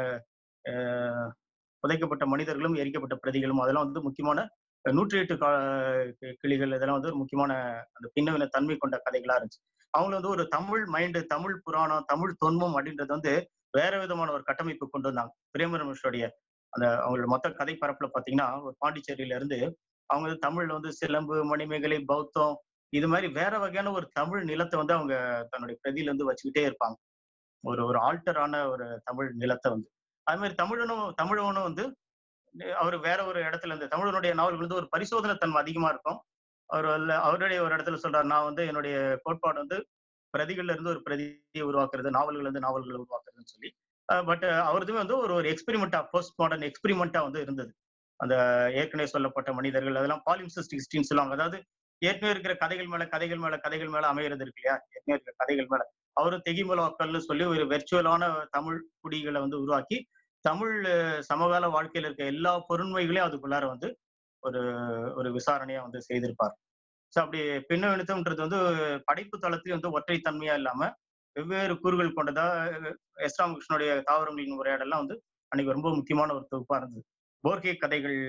அஹ், புதைக்கப்பட்ட மனிதர்களும் எரிக்கப்பட்ட பிரதிகளும் அதெல்லாம் வந்து முக்கியமான அஹ், நூற்றி எட்டு கா கி- கிளிகள் இதெல்லாம் வந்து ஒரு முக்கியமான அந்த பின்னவின தன்மை கொண்ட கதைகளா இருந்துச்சு அவங்க வந்து ஒரு தமிழ் மைண்டு தமிழ் புராணம் தமிழ் தொன்மம் அப்படின்றது வந்து வேற விதமான ஒரு கட்டமைப்பு கொண்டு வந்தாங்க பிரேம ரமேஷோடைய அந்த அவங்களோட மொத்த கதை பரப்புல பாத்தீங்கன்னா ஒரு பாண்டிச்சேரியில இருந்து அவங்க வந்து தமிழ்ல வந்து சிலம்பு மணிமேகலை பௌத்தம் இது மாதிரி வேற வகையான ஒரு தமிழ் நிலத்தை வந்து அவங்க தன்னுடைய பிரதியில இருந்து வச்சுக்கிட்டே இருப்பாங்க ஒரு ஒரு ஆல்டரான ஒரு தமிழ் நிலத்தை வந்து அது மாதிரி தமிழனும் தமிழவனும் வந்து அவர் வேற ஒரு இடத்துல இருந்து தமிழனுடைய நாவல்கள் வந்து ஒரு பரிசோதனை தன்மை அதிகமா இருக்கும் அவர் அல்ல அவருடைய ஒரு இடத்துல சொல்றாரு நான் வந்து என்னுடைய கோட்பாடு வந்து பிரதிகள்ல இருந்து ஒரு பிரதியை உருவாக்குறது நாவல்கள் இருந்து நாவல்களை உருவாக்குறதுன்னு சொல்லி பட் அவரதுமே வந்து ஒரு ஒரு எக்ஸ்பெரிமெண்டா போஸ்ட் மாடர்ன் எக்ஸ்பெரிமெண்டா வந்து இருந்தது அந்த ஏற்கனவே சொல்லப்பட்ட மனிதர்கள் அதெல்லாம் பாலிம்சிஸ்டிக் ஸ்டீன் சொல்லுவாங்க அதாவது ஏற்கனவே இருக்கிற கதைகள் மேல கதைகள் மேல கதைகள் மேல அமைகிறது இருக்கு இல்லையா ஏற்கனவே இருக்கிற கதைகள் மேல அவரும் தெகிமலோக்கல்னு சொல்லி ஒரு வெர்ச்சுவலான தமிழ் குடிகளை வந்து உருவாக்கி தமிழ் அஹ், சமகால வாழ்க்கையில இருக்க எல்லா பொருண்மைகளையும் அதுக்குள்ளார வந்து ஒரு ஒரு விசாரணையா வந்து செய்திருப்பார் ஸோ அப்படி பின்னெழுத்தம்ன்றது வந்து படைப்பு தளத்திலும் வந்து ஒற்றை தன்மையா இல்லாம வெவ்வேறு கூறுகள் கொண்டதா எஸ் ராமகிருஷ்ணனுடைய தாவரங்களின் உரையாடலாம் வந்து அன்னைக்கு ரொம்ப முக்கியமான ஒரு தொகுப்பா இருந்தது போர்கே கதைகள்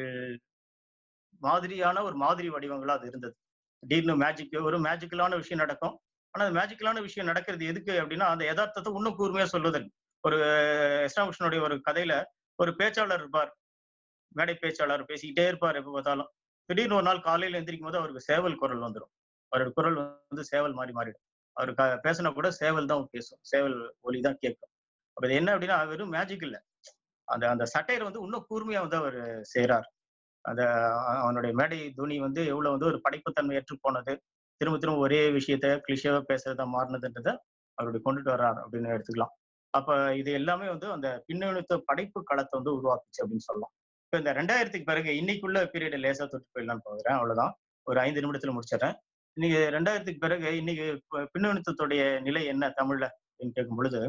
மாதிரியான ஒரு மாதிரி வடிவங்களா அது இருந்தது திடீர்னு மேஜிக் ஒரு மேஜிக்கலான விஷயம் நடக்கும் ஆனா அந்த மேஜிக்கலான விஷயம் நடக்கிறது எதுக்கு அப்படின்னா அந்த யதார்த்தத்தை இன்னும் கூர்மையா சொல்லுதல் ஒரு எஸ் ராமகிருஷ்ணனுடைய ஒரு கதையில ஒரு பேச்சாளர் இருப்பார் மேடை பேச்சாளர் பேசிக்கிட்டே இருப்பார் எப்ப பார்த்தாலும் திடீர்னு ஒரு நாள் காலையில எந்திரிக்கும் போது அவருக்கு சேவல் குரல் வந்துடும் அவரோட குரல் வந்து சேவல் மாதிரி மாறிடும் அவர் க- பேசினா கூட சேவல் தான் பேசும் சேவல் ஒலி தான் கேட்கும் அப்ப இது என்ன அப்படின்னா வெறும் மேஜிக் இல்ல அந்த அந்த சட்டையர் வந்து இன்னும் கூர்மையா வந்து அவர் செய்றார் அந்த அ- அவனுடைய மேடை துணி வந்து எவ்வளவு வந்து ஒரு படைப்புத்தன்மை ஏற்று போனது திரும்ப திரும்ப ஒரே விஷயத்த கிளிஷேவா பேசுறதா மாறினதுன்றத அவருடைய கொண்டுட்டு வர்றார் அப்படின்னு எடுத்துக்கலாம் அப்ப இது எல்லாமே வந்து அந்த பின்னணித்த படைப்பு களத்தை வந்து உருவாக்குச்சு அப்படின்னு சொல்லலாம் இப்ப இந்த ரெண்டாயிரத்துக்கு பிறகு இன்னைக்குள்ள பீரியட் லேசா தொட்டு போயிடலாம்னு போகிறேன் அவ்வளவுதான் ஒரு ஐந்து நிமிடத்துல முடிச்சிடறேன் இன்னைக்கு ரெண்டாயிரத்துக்கு பிறகு இன்னைக்கு ப- பின்னணித்தத்துடைய நிலை என்ன தமிழ்ல அப்படின்னு கேட்கும் பொழுது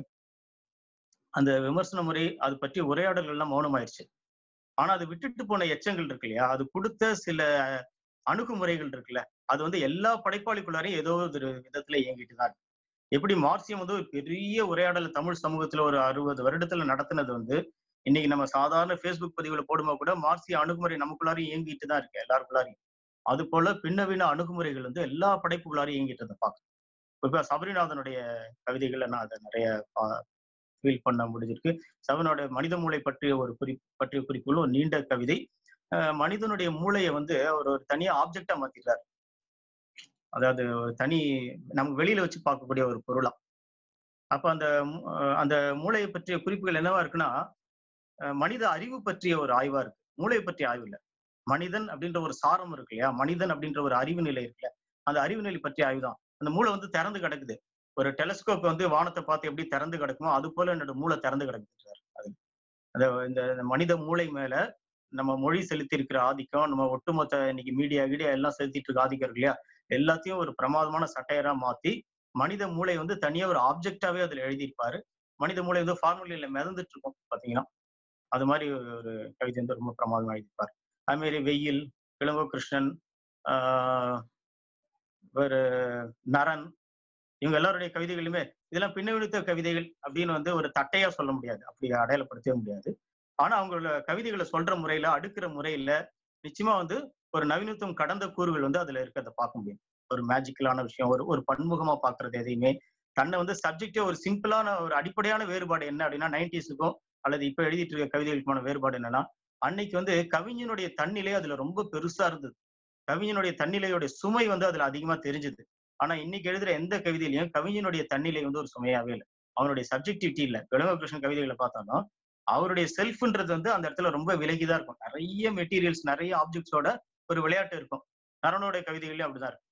அந்த விமர்சன முறை அது பற்றி உரையாடல்கள் எல்லாம் மௌனமாயிருச்சு ஆனா அது விட்டுட்டு போன எச்சங்கள் இருக்கு இல்லையா அது கொடுத்த சில அணுகுமுறைகள் இருக்குல்ல அது வந்து எல்லா படைப்பாளிக்குள்ளாரையும் ஏதோ ஒரு விதத்துல இயங்கிட்டு தான் இருக்கு எப்படி மார்க்சியம் வந்து ஒரு பெரிய உரையாடல் தமிழ் சமூகத்துல ஒரு அறுபது வருடத்துல நடத்தினது வந்து இன்னைக்கு நம்ம சாதாரண ஃபேஸ்புக் பதிவுல போடும்போது கூட மார்க்சிய அணுகுமுறை நமக்குள்ளாரையும் இயங்கிட்டு தான் இருக்கு எல்லாருக்குள்ளாரையும் அது போல பின்னவீன அணுகுமுறைகள் வந்து எல்லா படைப்புக்குள்ளாரையும் இயங்கிட்டு அதை பார்க்க இப்ப சபரிநாதனுடைய கவிதைகள்ல நான் அதை நிறைய ஃபீல் பண்ண முடிஞ்சிருக்கு சவனோட மனித மூளை பற்றிய ஒரு குறி பற்றிய குறிப்புள்ள ஒரு நீண்ட கவிதை அஹ் மனிதனுடைய மூளையை வந்து அவர் ஒரு தனியா ஆப்ஜெக்டா மாத்திடுறாரு அதாவது ஒரு தனி நமக்கு வெளியில வச்சு பார்க்கக்கூடிய ஒரு பொருளா அப்ப அந்த மூ- அஹ் அந்த மூளையை பற்றிய குறிப்புகள் என்னவா இருக்குன்னா அஹ் மனித அறிவு பற்றிய ஒரு ஆய்வா இருக்கு மூளையை பற்றிய ஆய்வு இல்ல மனிதன் அப்படின்ற ஒரு சாரம் இருக்கு இல்லையா மனிதன் அப்படின்ற ஒரு அறிவு நிலை இருக்குல்ல அந்த அறிவு நிலை பற்றிய ஆய்வு தான் அந்த மூளை வந்து திறந்து கிடக்குது ஒரு டெலஸ்கோப் வந்து வானத்தை பார்த்து எப்படி திறந்து கிடக்குமோ அது போல என்னோட மூளை திறந்து கிடக்குறாரு அது அந்த இந்த இந்த மனித மூளை மேல நம்ம மொழி செலுத்தி இருக்கிற ஆதிக்கம் நம்ம ஒட்டுமொத்த இன்னைக்கு மீடியா கீடியா எல்லாம் செலுத்திட்டு இருக்க ஆதிக்கம் இருக்கு இல்லையா எல்லாத்தையும் ஒரு பிரமாதமான சட்டையரா மாத்தி மனித மூளை வந்து தனியா ஒரு ஆப்ஜெக்டாவே அதுல எழுதியிருப்பாரு மனித மூளை வந்து ஃபார்முலையில மிதந்துட்டு இருக்கும் பாத்தீங்கன்னா அது மாதிரி ஒரு கவிதை வந்து ரொம்ப பிரமாதமா எழுதியிருப்பாரு அது மாதிரி வெயில் இளங்கோ கிருஷ்ணன் ஆஹ் ஒரு நரன் இவங்க எல்லாருடைய கவிதைகளுமே இதெல்லாம் பின்னெழுத்த கவிதைகள் அப்படின்னு வந்து ஒரு தட்டையா சொல்ல முடியாது அப்படி அடையாளப்படுத்தவே முடியாது ஆனா அவங்களோட கவிதைகளை சொல்ற முறையில அடுக்கிற முறையில நிச்சயமா வந்து ஒரு நவீனத்துவம் கடந்த கூறுகள் வந்து அதுல இருக்கிறத பார்க்க முடியும் ஒரு மேஜிக்கலான விஷயம் ஒரு ஒரு பன்முகமா பாக்குறது எதையுமே தன்னை வந்து சப்ஜெக்டே ஒரு சிம்பிளான ஒரு அடிப்படையான வேறுபாடு என்ன அப்படின்னா நைன்டிஸுக்கும் அல்லது இப்ப எழுதிட்டு இருக்க கவிதைகளுக்குமான வேறுபாடு என்னன்னா அன்னைக்கு வந்து கவிஞனுடைய தன்னிலை அதுல ரொம்ப பெருசா இருந்தது கவிஞனுடைய தன்னிலையோடைய சுமை வந்து அதுல அதிகமா தெரிஞ்சது ஆனா இன்னைக்கு எழுதுற எந்த கவிதையிலையும் கவிஞனுடைய தன்னிலை வந்து ஒரு சுமையாவே இல்லை அவனுடைய சப்ஜெக்டிவிட்டி இல்ல கிருஷ்ணன் கவிதைகளை பார்த்தாலும் அவருடைய செல்ஃப்ன்றது வந்து அந்த இடத்துல ரொம்ப விலகிதான் இருக்கும் நிறைய மெட்டீரியல்ஸ் நிறைய ஆப்ஜெக்ட்ஸோட ஒரு விளையாட்டு இருக்கும் நரனுடைய கவிதைகள்லயும் அப்படிதான் இருக்கும்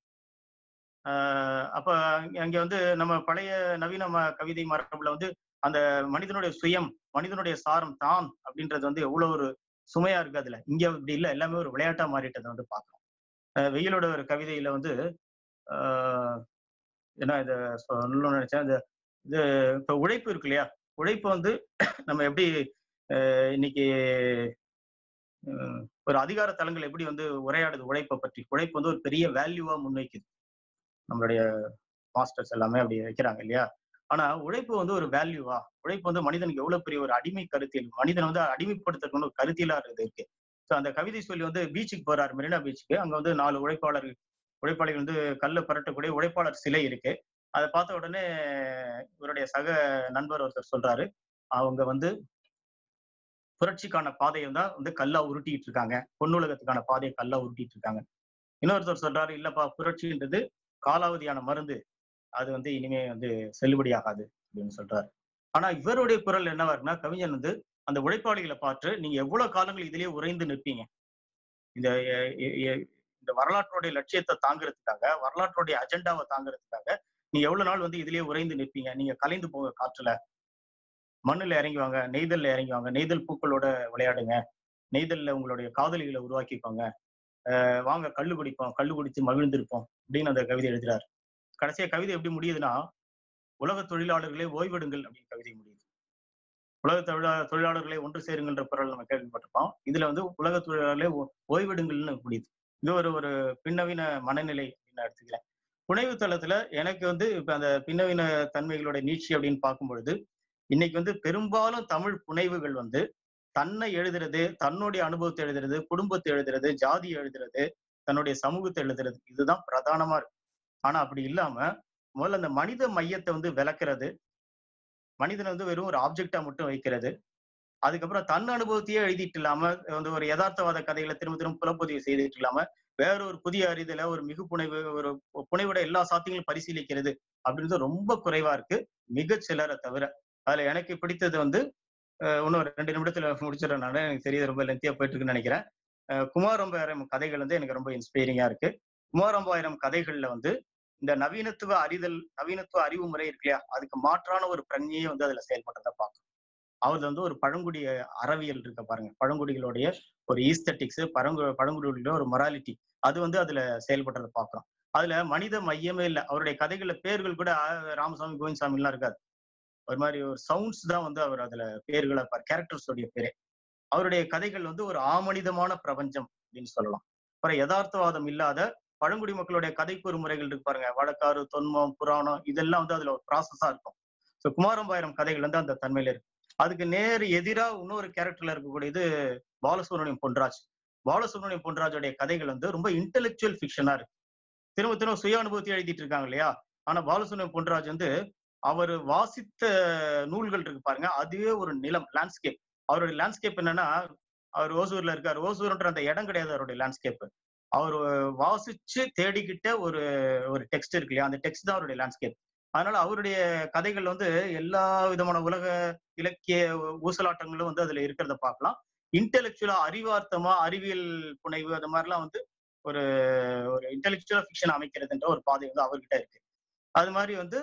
ஆஹ் அப்ப அங்க- அங்க வந்து நம்ம பழைய நவீன ம- கவிதை மரபுல வந்து அந்த மனிதனுடைய சுயம் மனிதனுடைய சாரம் தான் அப்படின்றது வந்து எவ்வளவு ஒரு சுமையா இருக்கு அதுல இங்க இப்படி இல்ல எல்லாமே ஒரு விளையாட்டா மாறிட்டதை வந்து பார்க்கலாம் அஹ் வெயிலோட ஒரு கவிதையில வந்து ஆஹ் என்ன இத சொல்லணும்னு நினைச்சேன் இந்த இது இப்ப உழைப்பு இருக்கு இல்லையா உழைப்பு வந்து நம்ம எப்படி அஹ் இன்னைக்கு அஹ் ஒரு அதிகார தளங்கள் எப்படி வந்து உரையாடுது உழைப்பை பற்றி உழைப்பு வந்து ஒரு பெரிய வேல்யூவா முன்வைக்குது நம்மளுடைய மாஸ்டர்ஸ் எல்லாமே அப்படி வைக்கிறாங்க இல்லையா ஆனா உழைப்பு வந்து ஒரு வேல்யூவா உழைப்பு வந்து மனிதனுக்கு எவ்வளவு பெரிய ஒரு அடிமை கருத்தியல் மனிதனை வந்து அடிமைப்படுத்துறதுக்கு ஒரு கருத்தியலா இருக்குது இருக்கு ஸோ அந்த கவிதை சொல்லி வந்து பீச்சுக்கு போறாரு மெரினா பீச்சுக்கு அங்க வந்து நாலு உழைப்பாளர் உழைப்பாளிகள் வந்து கல்ல புரட்டக்கூடிய உழைப்பாளர் சிலை இருக்கு அதை பார்த்த உடனே இவருடைய சக நண்பர் ஒருத்தர் சொல்றாரு அவங்க வந்து புரட்சிக்கான பாதையை தான் வந்து கல்லா உருட்டிட்டு இருக்காங்க பொன்னுலகத்துக்கான பாதையை கல்லா உருட்டிட்டு இருக்காங்க இன்னொருத்தர் சொல்றாரு இல்லப்பா புரட்சின்றது காலாவதியான மருந்து அது வந்து இனிமே வந்து செல்லுபடியாகாது அப்படின்னு சொல்றாரு ஆனா இவருடைய குரல் என்னவா இருக்குன்னா கவிஞன் வந்து அந்த உழைப்பாளிகளை பார்த்து நீங்க எவ்வளவு காலங்கள் இதுலயே உறைந்து நிற்பீங்க இந்த எ- எ- எ- இந்த வரலாற்றுடைய லட்சியத்தை தாங்கிறதுக்காக வரலாற்றுடைய அஜெண்டாவை தாங்கிறதுக்காக நீங்க எவ்வளவு நாள் வந்து இதுலயே உறைந்து நிற்பீங்க நீங்க கலைந்து போக காற்றுல மண்ணுல இறங்கி வாங்க நெய்தல்ல இறங்கி வாங்க நெய்தல் பூக்களோட விளையாடுங்க நெய்தல்ல உங்களுடைய காதலிகளை உருவாக்கிக்கோங்க அஹ் வாங்க கல்லு குடிப்போம் கல்லு குடித்து மகிழ்ந்திருப்போம் அப்படின்னு அந்த கவிதை எழுதுறாரு கடைசியா கவிதை எப்படி முடியுதுன்னா உலக தொழிலாளர்களே ஓய்வெடுங்கள் அப்படின்னு கவிதை முடியுது உலக தொழிலா தொழிலாளர்களை ஒன்று சேருங்கன்ற குரல் நம்ம கேள்விப்பட்டிருப்போம் இதுல வந்து உலக தொழிலாளர்களே ஓ- ஓய்வெடுங்கள்னு முடியுது இது ஒரு ஒரு பின்னவீன மனநிலை அப்படின்னு நான் எடுத்துக்கிறேன் புனைவு தளத்துல எனக்கு வந்து இப்ப அந்த பின்னவீன தன்மைகளோட நீட்சி அப்படின்னு பார்க்கும் பொழுது இன்னைக்கு வந்து பெரும்பாலும் தமிழ் புனைவுகள் வந்து தன்னை எழுதுறது தன்னுடைய அனுபவத்தை எழுதுறது குடும்பத்தை எழுதுறது ஜாதி எழுதுறது தன்னுடைய சமூகத்தை எழுதுறது இதுதான் பிரதானமா இருக்கு ஆனா அப்படி இல்லாம முதல்ல அந்த மனித மையத்தை வந்து விளக்குறது மனிதனை வந்து வெறும் ஒரு ஆப்ஜெக்டா மட்டும் வைக்கிறது அதுக்கப்புறம் தன் அனுபவத்தையே எழுதிட்டு இல்லாம வந்து ஒரு யதார்த்தவாத கதைகளை திரும்ப திரும்ப புலப்பதிவு செய்துட்டு இல்லாம வேற ஒரு புதிய அறிதல ஒரு மிகு புனைவு ஒரு புனைவோட எல்லா சாத்தியங்களும் பரிசீலிக்கிறது அப்படின்றது ரொம்ப குறைவா இருக்கு மிக சிலரை தவிர அதுல எனக்கு பிடித்தது வந்து அஹ் இன்னும் ஒரு ரெண்டு நிமிடத்துல முடிச்சிடறேன் நான் எனக்கு தெரியுது ரொம்ப லென்த்தியா போயிட்டு இருக்குன்னு நினைக்கிறேன் அஹ் குமாரம்பாயிரம் கதைகள் வந்து எனக்கு ரொம்ப இன்ஸ்பைரிங்கா இருக்கு குமாரம்பாயிரம் கதைகள்ல வந்து இந்த நவீனத்துவ அறிதல் நவீனத்துவ அறிவு முறை இருக்கு இல்லையா அதுக்கு மாற்றான ஒரு பிரஞ்ஞையை வந்து அதுல செயல்பட்டதை பார்க்கணும் அவர் வந்து ஒரு பழங்குடிய அறவியல் இருக்க பாருங்க பழங்குடிகளுடைய ஒரு ஈஸ்தட்டிக்ஸ் பழங்கு பழங்குடிகளோட ஒரு மொராலிட்டி அது வந்து அதுல செயல்பட்டதை பார்க்கிறோம் அதுல மனித மையமே இல்லை அவருடைய கதைகள்ல பேர்கள் கூட ஆ, ராமசாமி கோவிந்தசாமி எல்லாம் இருக்காது ஒரு மாதிரி ஒரு சவுண்ட்ஸ் தான் வந்து அவர் அதுல பேர்களை கேரக்டர்ஸ் உடைய பேரே அவருடைய கதைகள் வந்து ஒரு ஆமனிதமான பிரபஞ்சம் அப்படின்னு சொல்லலாம் அப்புறம் யதார்த்தவாதம் இல்லாத பழங்குடி மக்களுடைய கதைக்கூறு முறைகள் இருக்கு பாருங்க வழக்காறு தொன்மம் புராணம் இதெல்லாம் வந்து அதுல ஒரு ப்ராசஸா இருக்கும் ஸோ குமாரம்பாயிரம் கதைகள் வந்து அந்த தன்மையில இருக்கு அதுக்கு நேர் எதிரா இன்னொரு கேரக்டர்ல இருக்கக்கூடியது பாலசுப்ரமணியம் பொன்ராஜ் பாலசுப்ரமணியம் பொன்ராஜோடைய கதைகள் வந்து ரொம்ப இன்டெலெக்சுவல் ஃபிக்ஷனா இருக்கு திரும்ப திரும்ப சுய அனுபவத்தை எழுதிட்டு இருக்காங்க இல்லையா ஆனா பாலசுப்ரமணியம் பொன்ராஜ் வந்து அவர் வாசித்த நூல்கள் இருக்கு பாருங்க அதுவே ஒரு நிலம் லேண்ட்ஸ்கேப் அவருடைய லேண்ட்ஸ்கேப் என்னன்னா அவர் ஓசூர்ல இருக்காரு ஓசூர்ன்ற அந்த இடம் கிடையாது அவருடைய லேண்ட்ஸ்கேப் அவர் வாசிச்சு தேடிக்கிட்ட ஒரு ஒரு டெக்ஸ்ட் இருக்கு இல்லையா அந்த டெக்ஸ்ட் தான் அவருடைய லேண்ட்ஸ்கேப் அதனால அவருடைய கதைகள் வந்து எல்லா விதமான உலக இலக்கிய ஊசலாட்டங்களும் வந்து அதுல இருக்கிறத பார்க்கலாம் இன்டெலெக்சுவலா அறிவார்த்தமா அறிவியல் புனைவு அந்த மாதிரிலாம் வந்து ஒரு ஒரு இன்டெலெக்சுவலா ஃபிக்ஷன் அமைக்கிறதுன்ற ஒரு பாதை வந்து அவர்கிட்ட இருக்கு அது மாதிரி வந்து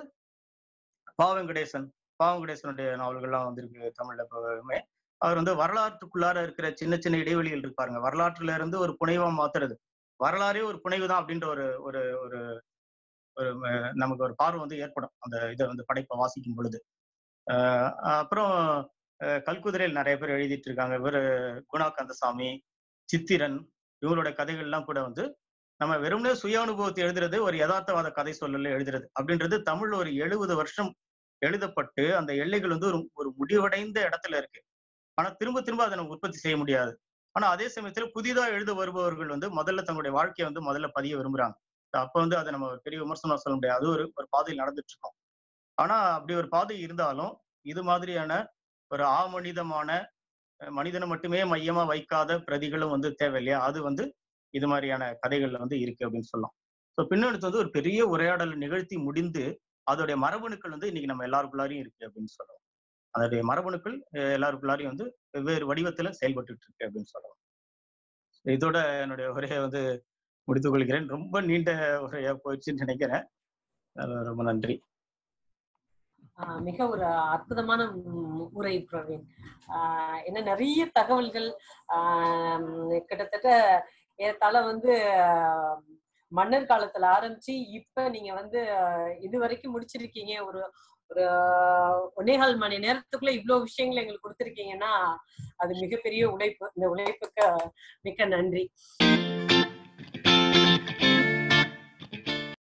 பா வெங்கடேசன் பா வெங்கடேசனுடைய நாவல்கள்லாம் வந்திருக்கு தமிழ்ல எப்பவுமே அவர் வந்து வரலாற்றுக்குள்ளார இருக்கிற சின்ன சின்ன இடைவெளிகள் இருப்பாருங்க வரலாற்றுல இருந்து ஒரு புனைவா மாத்துறது வரலாறே ஒரு புனைவு தான் அப்படின்ற ஒரு ஒரு ஒரு ஒரு ம- நமக்கு ஒரு பார்வை வந்து ஏற்படும் அந்த இதை வந்து படைப்பை வாசிக்கும் பொழுது ஆஹ் அப்புறம் அஹ் கல்குதிரையில் நிறைய பேர் எழுதிட்டு இருக்காங்க இவர் குணா கந்தசாமி சித்திரன் இவங்களோட கதைகள்லாம் கூட வந்து நம்ம வெறுமனே சுய அனுபவத்தை எழுதுறது ஒரு யதார்த்தவாத கதை சொல்லல எழுதுறது அப்படின்றது தமிழ்ல ஒரு எழுபது வருஷம் எழுதப்பட்டு அந்த எல்லைகள் வந்து ஒரு ஒரு முடிவடைந்த இடத்துல இருக்கு ஆனா திரும்ப திரும்ப அதை நம்ம உற்பத்தி செய்ய முடியாது ஆனா அதே சமயத்துல புதிதா எழுத வருபவர்கள் வந்து முதல்ல தங்களுடைய வாழ்க்கையை வந்து முதல்ல பதிய விரும்புறாங்க அப்ப வந்து அதை நம்ம ஒரு பெரிய விமர்சனம் சொல்ல முடியாது அது ஒரு ஒரு பாதையில் நடந்துட்டு இருக்கோம் ஆனா அப்படி ஒரு பாதை இருந்தாலும் இது மாதிரியான ஒரு ஆமனிதமான அஹ், மனிதனை மட்டுமே மையமா வைக்காத பிரதிகளும் வந்து தேவை இல்லையா அது வந்து இது மாதிரியான கதைகள்ல வந்து இருக்கு அப்படின்னு சொல்லலாம் ஸோ பின்னெடுத்து வந்து ஒரு பெரிய உரையாடல் நிகழ்த்தி முடிந்து அதோடைய மரபணுக்கள் வந்து இன்னைக்கு நம்ம எல்லாருக்குள்ளாரையும் இருக்கு அப்படின்னு சொல்லலாம் அதோடைய மரபணுக்கள் அஹ், எல்லாருக்குள்ளாரையும் வந்து வெவ்வேறு வடிவத்துல செயல்பட்டுட்டு இருக்கு அப்படின்னு சொல்லலாம் இதோட என்னுடைய உரையை வந்து முடித்துக் கொள்கிறேன் ரொம்ப நீண்ட உரையா போயிடுச்சுன்னு நினைக்கிறேன் அஹ் ரொம்ப நன்றி ஆஹ் மிக ஒரு அற்புதமான உம் உரை பிரவீன் ஆஹ் என்ன நிறைய தகவல்கள் ஆஹ் கிட்டத்தட்ட ஏறத்தாழ வந்து ஆஹ் மன்னர் காலத்துல ஆரம்பிச்சு இப்ப நீங்க வந்து ஆஹ் இது வரைக்கும் முடிச்சிருக்கீங்க ஒரு ஒரு ஒன்னேகால் மணி நேரத்துக்குள்ள இவ்வளவு விஷயங்களை எங்களுக்கு கொடுத்துருக்கீங்கன்னா அது மிகப்பெரிய உழைப்பு இந்த உழைப்புக்கு மிக்க நன்றி